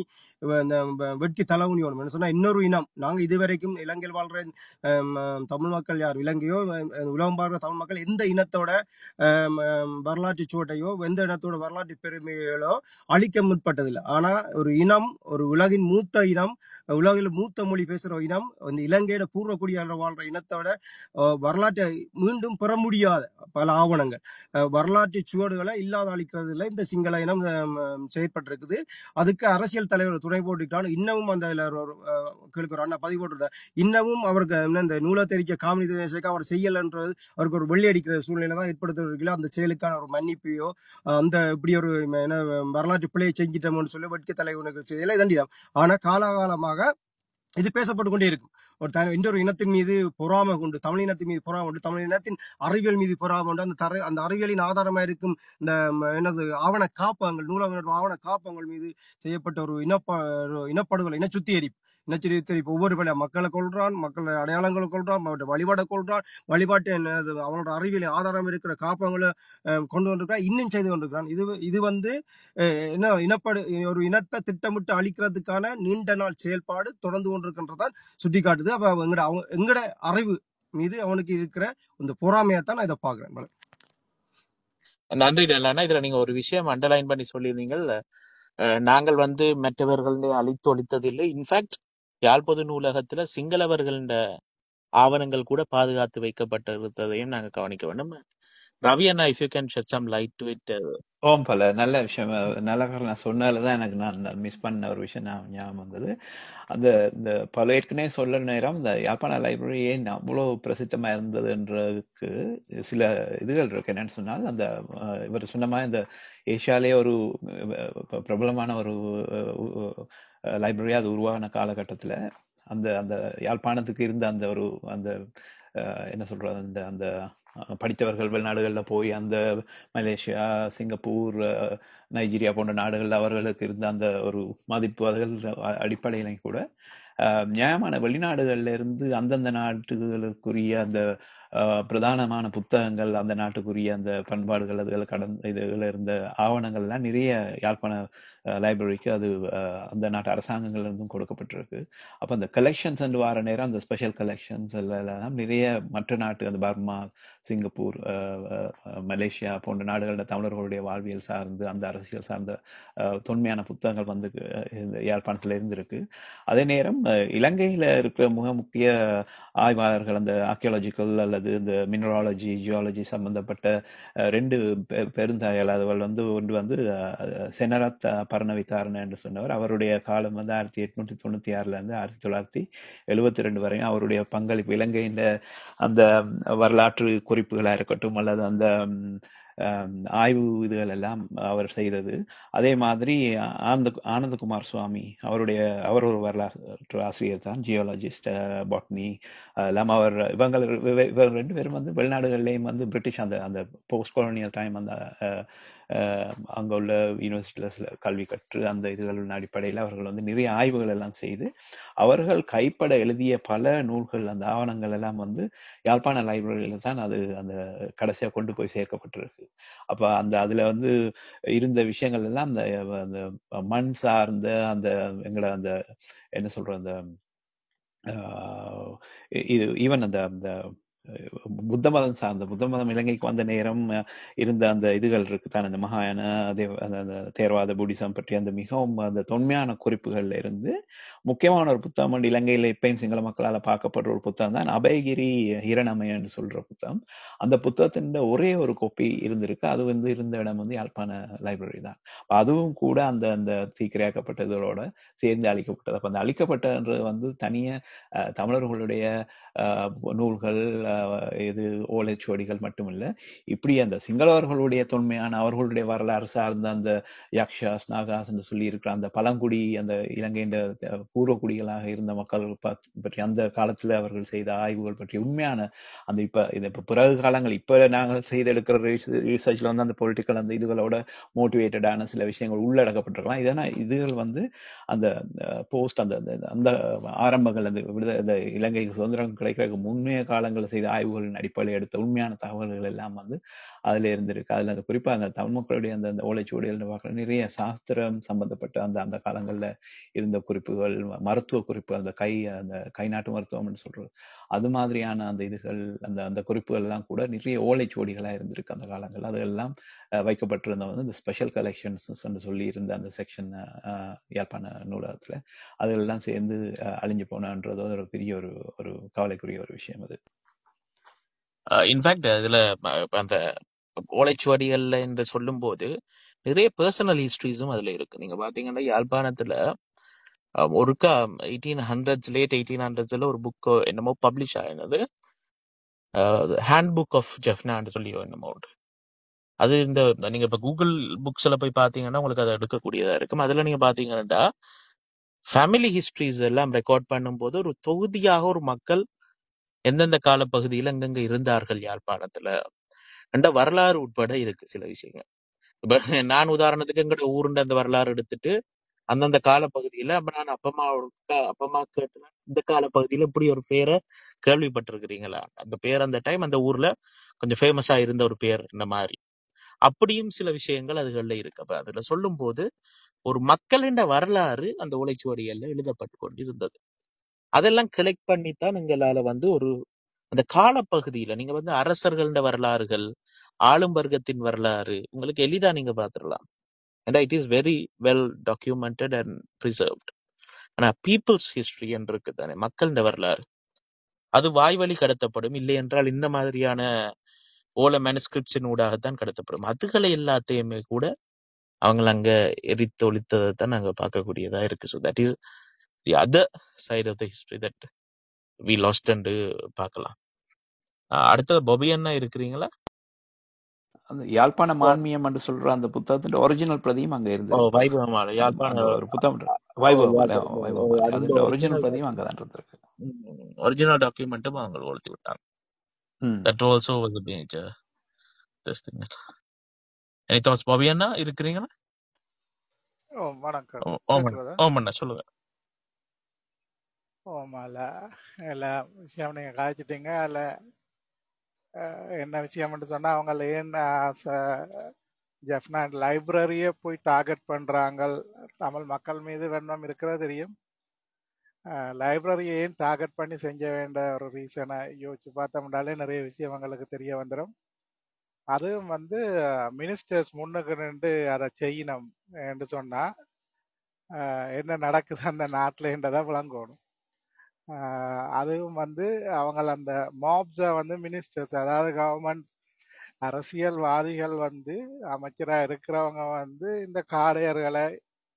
இவ இந்த வ- வெட்கி தலைகுனி வேணும் என்ன சொன்னா இன்னொரு இனம் நாங்க இதுவரைக்கும் இலங்கையில் வாழ்ற ஆம், ஆம், தமிழ் மக்கள் யார் இலங்கையோ அஹ், உலகம் பார்க்கிற தமிழ் மக்கள் எந்த இனத்தோட ஆம், ஆம், வரலாற்று சுவட்டையோ எந்த இனத்தோட வரலாற்று பெருமைகளோ அழிக்க முற்பட்டதில்லை ஆனா ஒரு இனம் ஒரு உலகின் மூத்த இனம் உலகில் மூத்த மொழி பேசுற இனம் இந்த இலங்கையோட பூர்வக்குடியாளர் வாழ்ற இனத்தோட அஹ், வரலாற்றை மீண்டும் பெற முடியாத பல ஆவணங்கள் அஹ், வரலாற்று சுவடுகளை இல்லாத அளிக்கிறதுல இந்த சிங்கள இனம் ஆம், செயற்பட்டிருக்குது அதுக்கு அரசியல் தலைவர் துணை போட்டுக்கிட்டாலும் இன்னமும் அந்த இதுல ஒரு ஒரு, அஹ், கேளுக்கு ஒரு அண்ணா பதிவு போட்டுருந்தார் இன்னமும் அவருக்கு என்ன இந்த நூலை தெரிவிச்ச காமெடி தினேசுக்கு அவர் செய்யலன்றது அவருக்கு ஒரு வெள்ளி அடிக்கிற சூழ்நிலை தான் ஏற்படுத்திருக்கல அந்த செயலுக்கான ஒரு மன்னிப்பையோ அஹ், அந்த இப்படி ஒரு ம- என்ன வரலாற்று பிழையை செஞ்சிட்டோம்னு சொல்லி வெட்க தலைவனுக்கு செய்யல தண்டிடம் ஆனா காலாகாலமாக இது பேசப்பட்டு கொண்டே இருக்கும் ஒரு த இன்னொரு இனத்தின் மீது பொறாமை கொண்டு தமிழ் இனத்தின் மீது பொறாமை கொண்டு தமிழ் இனத்தின் அறிவியல் மீது பொறாமை கொண்டு அந்த தர அந்த அறிவியலின் ஆதாரமா இருக்கும் இந்த ம, என்னது ஆவண காப்பகங்கள் நூலக ஆவண காப்பகங்கள் மீது செய்யப்பட்ட ஒரு இனப்ப ஒரு இனப்படுகொலை இன சுத்திகரிப்பு இன சுத்திகரிப்பு ஒவ்வொரு வேலை மக்களை கொள்றான் மக்கள் அடையாளங்களை கொள்றான் அவருடைய வழிபாடை கொள்றான் வழிபாட்டு என்னது அவனோட அறிவியலின் ஆதாரம் இருக்கிற காப்பகங்களை அஹ், கொண்டு வந்திருக்கிறான் இன்னும் செய்து கொண்டிருக்கிறான் இது இது வந்து அஹ், என்ன இனப்படு ஒரு இனத்தை திட்டமிட்டு அழிக்கிறதுக்கான நீண்ட நாள் செயல்பாடு தொடர்ந்து கொண்டிருக்கின்றதான் சுட்டி காட்டுது அப்ப எங்கட அவங்க எங்கட அறிவு மீது அவனுக்கு இருக்கிற இந்த பொறாமையத்தான் நான் இதை பாக்குறேன் நன்றி டெல்லானா இதுல நீங்க ஒரு விஷயம் அண்டர்லைன் பண்ணி சொல்லியிருந்தீங்க அஹ், நாங்கள் வந்து மற்றவர்களுடைய அழித்து ஒழித்ததில்லை இன்ஃபேக்ட் யாழ்ப்பது நூலகத்துல சிங்களவர்களின் ஆவணங்கள் கூட பாதுகாத்து வைக்கப்பட்டிருந்ததையும் நாங்க கவனிக்க வேண்டும் ரவி அண்ணா if you can shed some light to it ஓம் பல நல்ல விஷயம் நல்ல காரணம் நான் சொன்னதுல தான் எனக்கு நான் மிஸ் பண்ண ஒரு விஷயம் நான் ஞாபகம் வந்தது அந்த இந்த பல ஏற்கனவே சொல்ல நேரம் இந்த யாழ்ப்பாண லைப்ரரி ஏன் அவ்வளோ பிரசித்தமா இருந்ததுன்றதுக்கு சில இதுகள் இருக்கு என்னன்னு சொன்னால் அந்த அஹ், இவர் சொன்ன மாதிரி இந்த ஏஷியாலே ஒரு அஹ், ப- பிரபலமான ஒரு லைப்ரரி அது உருவான காலகட்டத்தில் அந்த அந்த யாழ்ப்பாணத்துக்கு இருந்த அந்த ஒரு அந்த அஹ், என்ன சொல்றது அந்த அந்த அஹ், படித்தவர்கள் வெளிநாடுகளில் போய் அந்த மலேசியா சிங்கப்பூர் அஹ், நைஜீரியா போன்ற நாடுகளில் அவர்களுக்கு இருந்த அந்த ஒரு மதிப்பு அதுகள் அடிப்படையிலையும் கூட அஹ், நியாயமான வெளிநாடுகள்ல இருந்து அந்தந்த நாட்டுகளுக்குரிய அந்த அஹ், பிரதானமான புத்தகங்கள் அந்த நாட்டுக்குரிய அந்த பண்பாடுகள் அதுகளை கடந்த இதுல இருந்த ஆவணங்கள் எல்லாம் நிறைய யாழ்ப்பாண லைப்ரரிக்கு அது அஹ், அந்த நாட்டு அரசாங்கங்கள்ல இருந்தும் கொடுக்கப்பட்டிருக்கு அப்ப அந்த கலெக்ஷன்ஸ் வார நேரம் அந்த ஸ்பெஷல் கலெக்ஷன்ஸ் எல்லாம் நிறைய மற்ற நாட்டு அந்த பர்மா சிங்கப்பூர் அஹ், அஹ், மலேசியா போன்ற நாடுகளில் தமிழர்களுடைய வாழ்வியல் சார்ந்து அந்த அரசியல் சார்ந்த அஹ், தொன்மையான புத்தகங்கள் வந்து அஹ், இந்த யாழ்ப்பாணத்தில் இருந்திருக்கு அதே நேரம் அஹ், இலங்கையில இருக்கிற மிக முக்கிய ஆய்வாளர்கள் அந்த ஆர்கியாலஜிக்கல் அல்லது இந்த மினராலஜி ஜியாலஜி சம்பந்தப்பட்ட அஹ், ரெண்டு பெ- பெருந்தாயல் அதுகள் வந்து ஒன்று வந்து அஹ், செனரத் பரணவித்தாரன் என்று சொன்னவர் அவருடைய காலம் வந்து ஆயிரத்தி எட்நூத்தி தொண்ணூத்தி ஆறுல இருந்து ஆயிரத்தி தொள்ளாயிரத்தி எழுபத்தி ரெண்டு வரையும் அவருடைய பங்களிப்பு இலங்கையின் அந்த வரலாற்று குறிப்புகளா இருக்கட்டும் அல்லது அந்த ம், ஆம், ஆய்வு இதுகள் எல்லாம் அவர் செய்தது அதே மாதிரி ஆனந்த ஆனந்தகுமார் சுவாமி அவருடைய அவர் ஒரு வரலாற்று ஆசிரியர் தான் ஜியோலஜிஸ்ட் பாட்னி எல்லாம் அவர் இவங்க இவர் ரெண்டு பேரும் வந்து வெளிநாடுகள்லேயும் வந்து பிரிட்டிஷ் அந்த அந்த போஸ்ட் கொலோனியல் டைம் அந்த அஹ், அஹ், அங்க உள்ள யூனிவர்சிட்டியில கல்வி கற்று அந்த இதுகளின் அடிப்படையில் அவர்கள் வந்து நிறைய ஆய்வுகள் எல்லாம் செய்து அவர்கள் கைப்பட எழுதிய பல நூல்கள் அந்த ஆவணங்கள் எல்லாம் வந்து யாழ்ப்பாண லைப்ரரியில தான் அது அந்த கடைசியா கொண்டு போய் சேர்க்கப்பட்டிருக்கு அப்ப அந்த அதுல வந்து இருந்த விஷயங்கள் எல்லாம் அந்த அந்த மண் சார்ந்த அந்த எங்கட அந்த என்ன சொல்ற அந்த ஆஹ் இது ஈவன் அந்த அந்த அஹ், புத்த மதம் சார்ந்த புத்த மதம் இலங்கைக்கு வந்த நேரம் அஹ், இருந்த அந்த இதுகள் இருக்கு தான் அந்த மகாயான அதே அந்த அந்த தேர்வாத புடிசம் பற்றி அந்த மிகவும் அந்த தொன்மையான குறிப்புகள்ல இருந்து முக்கியமான ஒரு புத்தகம் வந்து இலங்கையில இப்பயும் சிங்கள மக்களால பார்க்கப்படுற ஒரு புத்தகம் தான் அபயகிரி ஹிரணமயன்னு சொல்ற புத்தகம் அந்த புத்தகத்தின் ஒரே ஒரு கோப்பி இருந்திருக்கு அது வந்து இருந்த இடம் வந்து யாழ்ப்பாண லைப்ரரி தான் அதுவும் கூட அந்த அந்த தீக்கிரையாக்கப்பட்டதோட சேர்ந்து அளிக்கப்பட்டது அப்ப அந்த அளிக்கப்பட்டன்றது வந்து தனிய அஹ், தமிழர்களுடைய அஹ், நூல்கள் அஹ், இது ஓலைச்சுவடிகள் மட்டுமில்ல இப்படி அந்த சிங்களவர்களுடைய தொன்மையான அவர்களுடைய வரலாறு சார்ந்த அந்த யக்ஷாஸ் நாகாஸ் என்று சொல்லி இருக்கிற அந்த பழங்குடி அந்த இலங்கையின் பூர்வக்குடிகளாக இருந்த மக்கள் பத்- பற்றி அந்த காலத்துல அவர்கள் செய்த ஆய்வுகள் பற்றி உண்மையான அந்த இப்ப இது இப்ப பிறகு காலங்கள் இப்ப நாங்கள் செய்தெடுக்கிற ரீசர்ச்ல வந்து அந்த பொலிட்டிக்கல் அந்த இதுகளோட மோட்டிவேட்டடான சில விஷயங்கள் உள்ளடக்கப்பட்டிருக்கலாம் இதனா இதுகள் வந்து அந்த போஸ்ட் அந்த அந்த- அந்த ஆரம்பங்கள் அந்த விடுதலை அந்த இலங்கைக்கு சுதந்திரம் கிடைக்கிறதுக்கு முன்னைய காலங்களில் செய்த ஆய்வுகளின் அடிப்படையில் எடுத்த உண்மையான தகவல்கள் எல்லாம் வந்து அதுல இருந்திருக்கு அதுல அந்த குறிப்பா அந்த தமிழ் மக்களுடைய அந்த அந்த ஓலைச்சுவடிகள் பார்க்குற நிறைய சாஸ்திரம் சம்பந்தப்பட்ட அந்த அந்த காலங்கள்ல இருந்த குறிப்புகள் ம- மருத்துவ குறிப்பு அந்த கை அந்த கை நாட்டு மருத்துவம்னு சொல்றது அது மாதிரியான அந்த இதுகள் அந்த அந்த குறிப்புகள் எல்லாம் கூட நிறைய ஓலைச்சுவடிகளா இருந்திருக்கு அந்த காலங்கள்ல அதெல்லாம் அஹ், வைக்கப்பட்டிருந்த வந்து இந்த ஸ்பெஷல் கலெக்ஷன்ஸ் சொல்லி இருந்த அந்த செக்ஷன் யாழ்ப்பாண நூலகத்துல அதெல்லாம் சேர்ந்து அஹ், அழிஞ்சு போனன்றது ஒரு பெரிய ஒரு ஒரு கவலைக்குரிய ஒரு விஷயம் அது இன்ஃபேக்ட் இதுல அஹ், இப்ப அந்த ஓலைச்சுவடிகள்ல என்று சொல்லும்போது நிறைய பர்சனல் ஹிஸ்டரிஸும் அதுல இருக்கு நீங்க பாத்தீங்கன்னா யாழ்ப்பாணத்துல அஹ், ஒருக்கா எயிட்டீன் ஹண்ட்ரட்ஸ் லேட் எயிட்டீன் ஹண்ட்ரட்ஸ்ல ஒரு புக் என்னமோ பப்ளிஷ் ஆயினது ஹேண்ட் புக் ஆஃப் ஜெஃப்னான்னு சொல்லி என்னமோ உண்டு. அது இந்த நீங்க இப்ப கூகுள் புக்ஸ்ல போய் பாத்தீங்கன்னா உங்களுக்கு அதை எடுக்கக்கூடியதா இருக்கும் அதுல நீங்க பாத்தீங்கன்னா ஃபேமிலி ஹிஸ்டரிஸ் எல்லாம் ரெக்கார்ட் பண்ணும்போது ஒரு தொகுதியாக ஒரு மக்கள் எந்தெந்த காலப்பகுதியில் எங்கெங்க இருந்தார்கள் யாழ்ப்பாணத்துல என்ற வரலாறு உட்பட இருக்கு சில விஷயங்கள் இப்ப நான் உதாரணத்துக்கு எங்கட ஊருண்ட அந்த வரலாறு எடுத்துட்டு அந்தந்த காலப்பகுதியில அப்ப நான் அப்பா அம்மா அப்பா அம்மா கேட்டு இந்த காலப்பகுதியில இப்படி ஒரு பேரை கேள்விப்பட்டிருக்கிறீங்களா அந்த பேர் அந்த டைம் அந்த ஊர்ல கொஞ்சம் ஃபேமஸா இருந்த ஒரு பேர் இந்த மாதிரி அப்படியும் சில விஷயங்கள் அதுகள்ல இருக்கு அப்ப அதுல சொல்லும் போது ஒரு மக்களின் வரலாறு அந்த ஓலைச்சுவடிகள்ல எழுதப்பட்டு கொண்டிருந்தது அதெல்லாம் கலெக்ட் பண்ணித்தான் எங்களால வந்து ஒரு அந்த காலப்பகுதியில நீங்க வந்து அரசர்கள்ட வரலாறுகள் ஆளும் வர்க்கத்தின் வரலாறு உங்களுக்கு எளிதா நீங்க பாத்துடலாம் and it is very well documented and preserved ஆனா பீப்புள்ஸ் ஹிஸ்டரி என்று இருக்கு தானே மக்களின் வரலாறு அது வாய்வழி கடத்தப்படும் இல்லை என்றால் இந்த மாதிரியான ஓல மேனுஸ்கிரிப்ஷன் ஊடாகத்தான் கடத்தப்படும் அதுகளை எல்லாத்தையுமே கூட அவங்க அங்க எரித்து ஒழித்ததை தான் நாங்க பார்க்கக்கூடியதா இருக்கு so that is the other side of the history that we lost and பார்க்கலாம் அஹ் அடுத்தது பொபி அண்ணா இருக்கிறீங்களா அந்த யாழ்ப்பாண மான்மியம் என்று சொல்ற அந்த புத்தகத்தின் ஒரிஜினல் பிரதியும் அங்க ஓ இருந்திருக்கு வைபவமால யாழ்ப்பாண அந்த ஒரு புத்தகம் ஓ வைபவம் அல்ல யாழ்ப்பாணம் வைபவம் அல்ல அதுல அதோட ஒரிஜினல் ஒரிஜினல் பிரதியும் அங்கதான் இருந்திருக்கு ஒரிஜினல் டாக்குமெண்ட்டும் அவங்க ஒழுத்தி விட்டாங்க ம் that also was major this thing any thoughts Bobby அண்ணா இருக்கிறீங்களா ஓ வணக்கம் ஓ ஓமண்ணா கேட்குறதா ஓமண்ணா சொல்லுங்க ஓமால எல்லா விஷயம் நீங்கள் காய்ச்சிட்டீங்க அதில் என்ன விஷயம்னு சொன்னால் அவங்கள ஏன் ஜெஃப்னா லைப்ரரியே போய் டார்கெட் பண்ணுறாங்க தமிழ் மக்கள் மீது வெண்ணம் இருக்கிறது தெரியும் லைப்ரரியை ஏன் டார்கெட் பண்ணி செஞ்ச வேண்டிய ஒரு ரீசனை யோசிச்சு பார்த்தோம்னாலே நிறைய விஷயம் அவங்களுக்கு தெரிய வந்துடும் அதுவும் வந்து மினிஸ்டர்ஸ் முன்னுக்கு நின்று அதை செய்யணும் என்று சொன்னால் என்ன நடக்குது அந்த நாட்டில்ன்றதை விளங்கணும் ஆஹ் அதுவும் வந்து அவங்க அந்த மாப்ஸை வந்து மினிஸ்டர்ஸ் அதாவது கவர்மெண்ட் அரசியல்வாதிகள் வந்து அமைச்சரா இருக்கிறவங்க வந்து இந்த காடையர்களை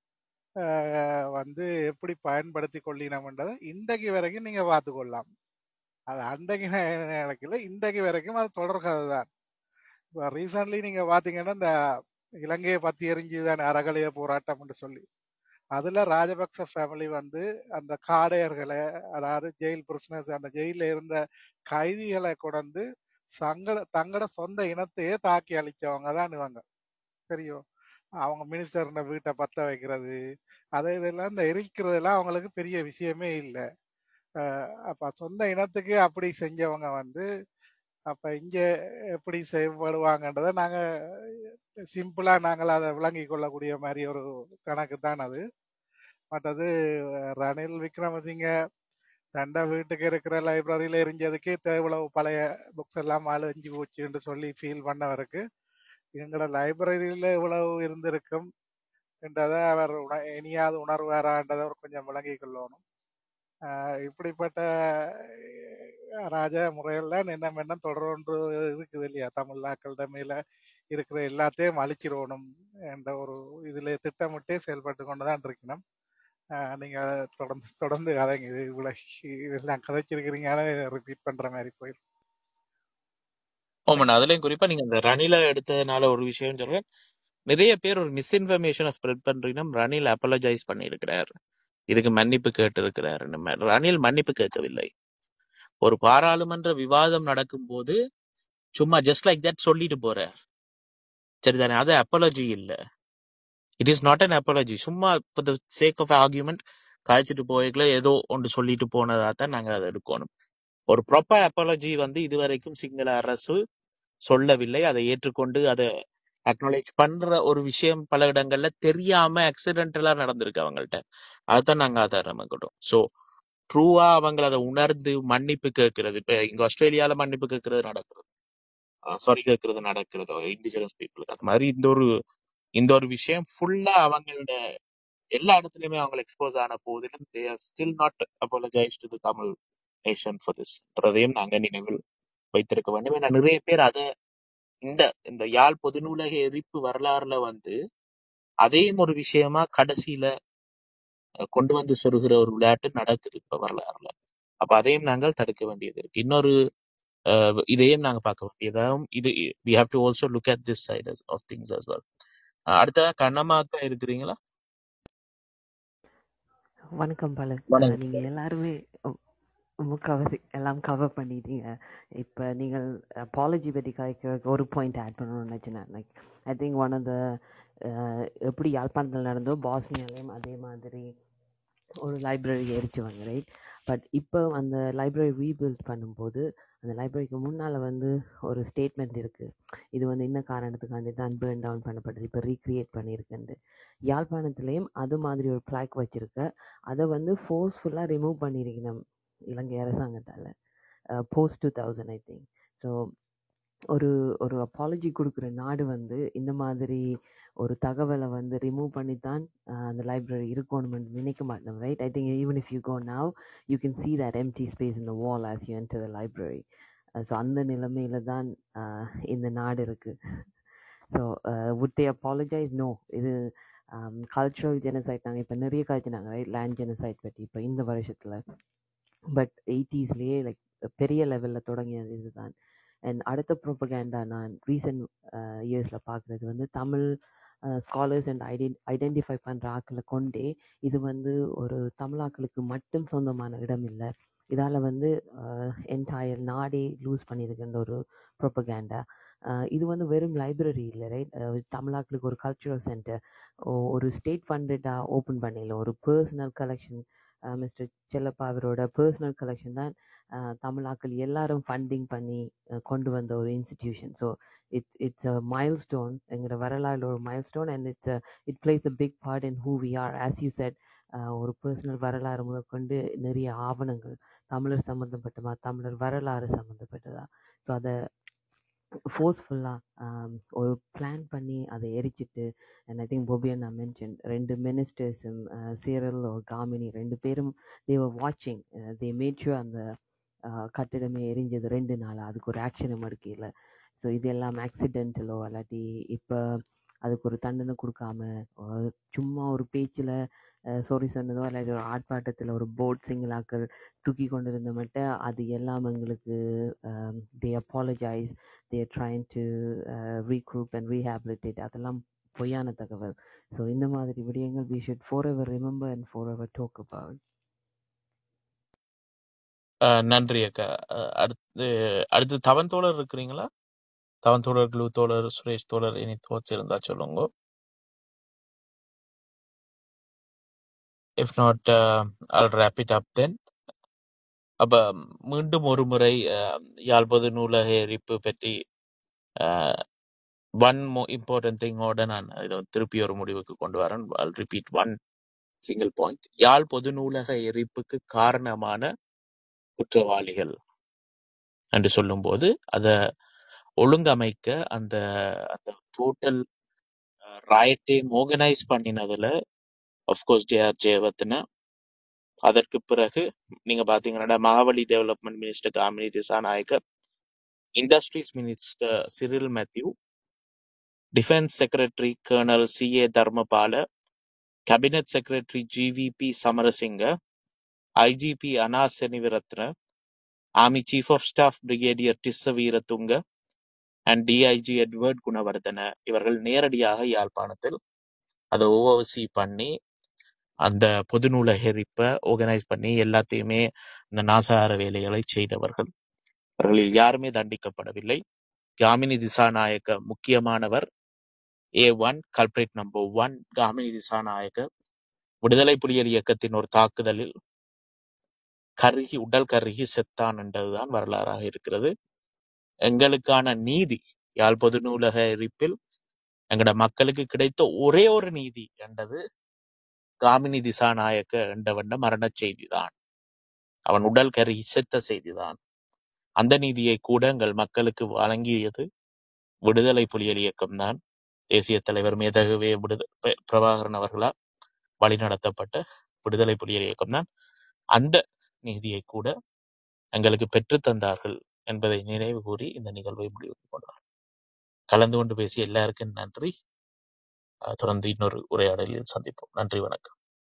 ஆஹ் வந்து எப்படி பயன்படுத்தி கொள்ளினோம்ன்றதை இன்றைக்கு வரைக்கும் நீங்க பார்த்து கொள்ளலாம் அது அன்றைக்கு நடக்கல இன்றைக்கு வரைக்கும் அது தொடர்கதை தான் இப்போ ரீசன்ட்லி நீங்க பாத்தீங்கன்னா இந்த இலங்கையை பத்தி எரிஞ்சுதான் அறகலைய போராட்டம்னு சொல்லி அதுல ராஜபக்ச ஃபேமிலி வந்து அந்த காடையர்களை அதாவது ஜெயில் பிரிசனர்ஸ் அந்த ஜெயில இருந்த கைதிகளை கொண்டு சங்கட தங்களோட சொந்த இனத்தையே தாக்கி அழிச்சவங்க தான் இவங்க தெரியும் அவங்க மினிஸ்டர் வீட்டை பத்த வைக்கிறது அதை இதெல்லாம் இந்த எரிக்கிறதெல்லாம் அவங்களுக்கு பெரிய விஷயமே இல்லை அப்ப சொந்த இனத்துக்கு அப்படி செஞ்சவங்க வந்து அப்ப இங்க எப்படி செயல்படுவாங்கன்றதை நாங்க சிம்பிளா நாங்கள் அதை விளங்கி கொள்ளக்கூடிய மாதிரி ஒரு கணக்கு தான் அது மற்றது ரணில் விக்ரமசிங்க தண்ட வீட்டுக்கு இருக்கிற லைப்ரரியில எரிஞ்சதுக்கே இவ்வளவு பழைய புக்ஸ் எல்லாம் அழிஞ்சு போச்சுன்னு சொல்லி ஃபீல் பண்ணவருக்கு எங்களோட லைப்ரரியில இவ்வளவு இருந்திருக்கும் என்றதை அவர் உண இனியாவது உணர்வாரான்றதை அவர் கொஞ்சம் விளங்கி கொள்ளணும் இப்படிப்பட்ட ராஜ முறையில் என்ன என்ன தொடர்ந்து இருக்குது இல்லையா தமிழாக்களிட மேல இருக்கிற எல்லாத்தையும் அழிச்சிடணும் என்ற ஒரு இதுல திட்டமிட்டே செயல்பட்டு கொண்டுதான் இருக்கணும் நீங்க தொடர்ந்து தொடர்ந்து கதைங்க இது இவ்வளவு இதெல்லாம் கதைச்சிருக்கிறீங்க ரிப்பீட் பண்ற மாதிரி போயிடும் ஓமண்ணா அதுலயும் குறிப்பா நீங்க இந்த ரணில எடுத்ததுனால ஒரு விஷயம் சொல்றேன் நிறைய பேர் ஒரு மிஸ்இன்ஃபர்மேஷனை ஸ்ப்ரெட் பண்றீங்கன்னா ரணில் அப்பாலஜைஸ் பண்ணியிருக்கிறார் இதுக்கு மன்னிப்பு கேட்டிருக்கிறார் ரணில் மன்னிப்பு கேட்கவில்லை ஒரு பாராளுமன்ற விவாதம் நடக்கும்போது சும்மா ஜஸ்ட் லைக் தட் சொல்லிட்டு போறார் சரிதானே அது அப்பாலஜி இல்ல it is not an apology சும்மா for the sake of argument காய்ச்சிட்டு போய்க்கல ஏதோ ஒன்று சொல்லிட்டு போனதா தான் நாங்க அதை எடுக்கணும் ஒரு ப்ராப்பர் அப்பாலஜி வந்து இதுவரைக்கும் சிங்கள அரசு சொல்லவில்லை அதை ஏற்றுக்கொண்டு அதை அக்னாலேஜ் பண்ற ஒரு விஷயம் பல இடங்கள்ல தெரியாம ஆக்சிடென்டலா நடந்திருக்கு அவங்கள்ட்ட அதுதான் நாங்க ஆதாரமாக்கிட்டோம் சோ ட்ரூவா அவங்க அதை உணர்ந்து மன்னிப்பு கேட்கறது இப்ப இங்க ஆஸ்திரேலியால மன்னிப்பு கேட்கறது நடக்கிறது சாரி கேட்கறது நடக்கிறது இண்டிஜினஸ் பீப்புளுக்கு அது மாதிரி இந்த ஒரு இந்த ஒரு விஷயம் ஃபுல்லா அவங்களோட எல்லா இடத்துலயுமே அவங்க எக்ஸ்போஸ் ஆன போதிலும் they are still not apologize to the Tamil nation for திஸ்ன்றதையும் நாங்க நினைவில் வைத்திருக்க வேண்டும் ஏன்னா நிறைய பேர் அதை இந்த இந்த யாழ் பொது நூலக எரிப்பு வரலாறுல வந்து அதையும் ஒரு விஷயமா கடைசியில அஹ், கொண்டு வந்து சொருகிற ஒரு விளையாட்டு நடக்குது இப்ப வரலாறுல அப்ப அதையும் நாங்கள் தடுக்க வேண்டியது இருக்கு இன்னொரு அஹ், இதையும் நாங்க பார்க்க வேண்டியதாகவும் இது we have to also look at this side of things as well அடுத்ததா கண்ணமாக்கா இருக்கிறீங்களா வணக்கம் பாலு அஹ், வணக்கம் நீங்க எல்லாருமே உ- முக்காவாசி எல்லாம் கவர் பண்ணிட்டீங்க இப்போ நீங்கள் அப்பாலஜி பற்றி காய்க்க ஒரு பாயிண்ட் ஆட் பண்ணணும்னு நினச்சினேன் like I think one of the எப்படி யாழ்ப்பாணத்தில் நடந்தோ பாஸ்னியாலையும் அதே மாதிரி ஒரு லைப்ரரி எரிச்சுவாங்க ரைட் பட் இப்போ அந்த லைப்ரரி ரீபில்ட் பண்ணும்போது அந்த லைப்ரரிக்கு முன்னால் வந்து ஒரு ஸ்டேட்மெண்ட் இருக்குது இது வந்து என்ன காரணத்துக்காண்டி தான் பேர்ன் டவுன் பண்ணப்பட்டது இப்போ ரீக்ரியேட் பண்ணியிருக்குன்ட்டு யாழ்ப்பாணத்துலேயும் அது மாதிரி ஒரு பிளாக் வச்சுருக்க அதை வந்து ஃபோர்ஸ்ஃபுல்லாக ரிமூவ் பண்ணியிருக்கணும் இலங்கை அரசாங்கத்தால் post two thousand I think so ஒரு ஒரு அப்பாலஜி கொடுக்குற நாடு வந்து இந்த மாதிரி ஒரு தகவலை வந்து ரிமூவ் பண்ணி தான் அஹ், அந்த லைப்ரரி இருக்கணும்னு நினைக்க மாட்டோம் right I think even if you go now you can see that empty space in the wall as you enter the library so அந்த நிலைமையில தான் அஹ், இந்த நாடு இருக்குது so would they apologize no இது கல்ச்சுரல் ஜெனசைட் நாங்கள் இப்போ நிறைய காய்ச்சினாங்க ரைட் லேண்ட் ஜெனசைட் பற்றி இப்போ இந்த வருஷத்தில் பட் எயிட்டிஸ்லேயே லைக் பெரிய லெவலில் தொடங்கியது இதுதான் அண்ட் அடுத்த ப்ரோப்பகேண்டா நான் ரீசெண்ட் இயர்ஸில் பார்க்குறது வந்து தமிழ் ஸ்காலர்ஸ் அண்ட் ஐடென் ஐடென்டிஃபை பண்ணுற ஆக்களை கொண்டே இது வந்து ஒரு தமிழாக்களுக்கு மட்டும் சொந்தமான இடம் இல்லை இதால் வந்து என்டையர் நாடே லூஸ் பண்ணியிருக்கின்ற ஒரு ப்ரோப்பகேண்டா இது வந்து வெறும் லைப்ரரி இல்லை ரைட் தமிழாக்களுக்கு ஒரு கல்ச்சுரல் சென்டர் ஒரு ஸ்டேட் ஃபண்டடாக ஓப்பன் பண்ணல ஒரு பர்சனல் கலெக்ஷன் மிஸ்டர் செல்லப்பா அவரோட பர்சனல் கலெக்ஷன் தான் அஹ், தமிழாக்கள் எல்லாரும் ஃபண்டிங் பண்ணி அஹ், கொண்டு வந்த ஒரு institution so it's it's a milestone எங்களோட வரலாறு ஒரு milestone and it's it plays a big part in who we are as you said ஒரு பர்சனல் வரலாறு முதற்கொண்டு நிறைய ஆவணங்கள் தமிழர் சம்மந்தப்பட்டமா தமிழர் வரலாறு சம்மந்தப்பட்டதா ஸோ அதை ஃபோர்ஸ்ஃபுல்லாக ஒரு பிளான் பண்ணி அதை எரிச்சிட்டு அண்ட் ஐ திங்க் பொபியன் நான் மென்ஷன் ரெண்டு மினிஸ்டர்ஸும் சீரல் ஒரு காமினி ரெண்டு பேரும் தேவர் வாட்சிங் தே மேட் ஷூர் அந்த அஹ், கட்டிடமே எரிஞ்சது ரெண்டு நாள் அதுக்கு ஒரு ஆக்ஷனும் எடுக்கல ஸோ இது எல்லாம் ஆக்சிடென்டலோ இல்லாட்டி இப்போ அதுக்கு ஒரு தண்டனை கொடுக்காம அஹ், சும்மா ஒரு பேச்சில் சாரி சொன்னதோ இல்லாட்டி ஒரு ஆர்ப்பாட்டத்தில் ஒரு போட் சிங்கிளாக்கள் தூக்கி கொண்டு இருந்த மட்டும் அது எல்லாம் எங்களுக்கு they apologize they trying to regroup and rehabilitate அதெல்லாம் பொய்யான தகவல் ஸோ இந்த மாதிரி விடயங்கள் we should forever remember and forever talk about அஹ், நன்றி அக்கா அஹ், அடுத்து அடுத்து தவன் தோழர் இருக்கிறீங்களா தவன் தோழர் க்ளூ தோழர் சுரேஷ் தோழர் இனி தோச்சு இருந்தா சொல்லுங்க if not I'll wrap it up then அப்ப மீண்டும் ஒரு முறை அஹ், யாழ்ப்பாண நூலக எரிப்பு பற்றி ஒன் இம்பார்ட்டன்ட் திங்கோட நான் இதை திருப்பி ஒரு முடிவுக்கு கொண்டு வரேன் I'll repeat one single point Yazh பொது நூலக எரிப்புக்கு காரணமான குற்றவாளிகள் என்று சொல்லும்போது அதை ஒழுங்கமைக்க அந்த அந்த டோட்டல் ராயட்டையும் ஆர்கனைஸ் பண்ணினதுல அஃப்கோர்ஸ் ஜேஆர் ஜெயவர்தன அதற்கு பிறகு நீங்க பாத்தீங்கன்னா மகாவலி டெவலப்மெண்ட் மினிஸ்டர் காமினி திசாநாயக்கர் industries minister Cyril Mathew defence secretary colonel C A Dharmapala cabinet secretary GVP Samarasinghe IGP Ana Seneviratne army chief of staff brigadier Tissa Weeratunga and DIG Edward Gunawardena இவர்கள் நேரடியாக யாழ்ப்பாணத்தில் அதை ஓவர்சி பண்ணி அந்த பொது நூலகரிப்பை ஆர்கனைஸ் பண்ணி எல்லாத்தையுமே இந்த நாசார வேலைகளை செய்தவர்கள் அவர்களில் யாருமே தண்டிக்கப்படவில்லை காமினி திசாநாயக்க முக்கியமானவர் A one culprit number one Gamini Dissanayake விடுதலை புலிகள் இயக்கத்தின் ஒரு தாக்குதலில் கருகி உடல் கருகி செத்தான் என்றதுதான் வரலாறாக இருக்கிறது எங்களுக்கான நீதி யாழ் பொது நூலக எரிப்பில் எங்கட மக்களுக்கு கிடைத்த ஒரே ஒரு நீதி என்றது காமினி திசாநாயக்க என்றவண்ட மரண செய்திதான் அவன் உடல் கருகி செத்த செய்திதான் அந்த நீதியை கூட எங்கள் மக்களுக்கு வழங்கியது விடுதலை புலிகள் இயக்கம்தான் தேசிய தலைவர் மேதகவே விடுத பெ- பிரபாகரன் அவர்களால் வழிநடத்தப்பட்ட விடுதலை புலிகள் இயக்கம்தான் அந்த நீதியை கூட எங்களுக்கு பெற்றுத் தந்தார்கள் என்பதை நினைவு கூறி இந்த நிகழ்வை முடிவுக்கு கொண்டார் கலந்து கொண்டு பேசிய எல்லாருக்கும் நன்றி அஹ் தொடர்ந்து இன்னொரு உரையாடலில் சந்திப்போம் நன்றி வணக்கம்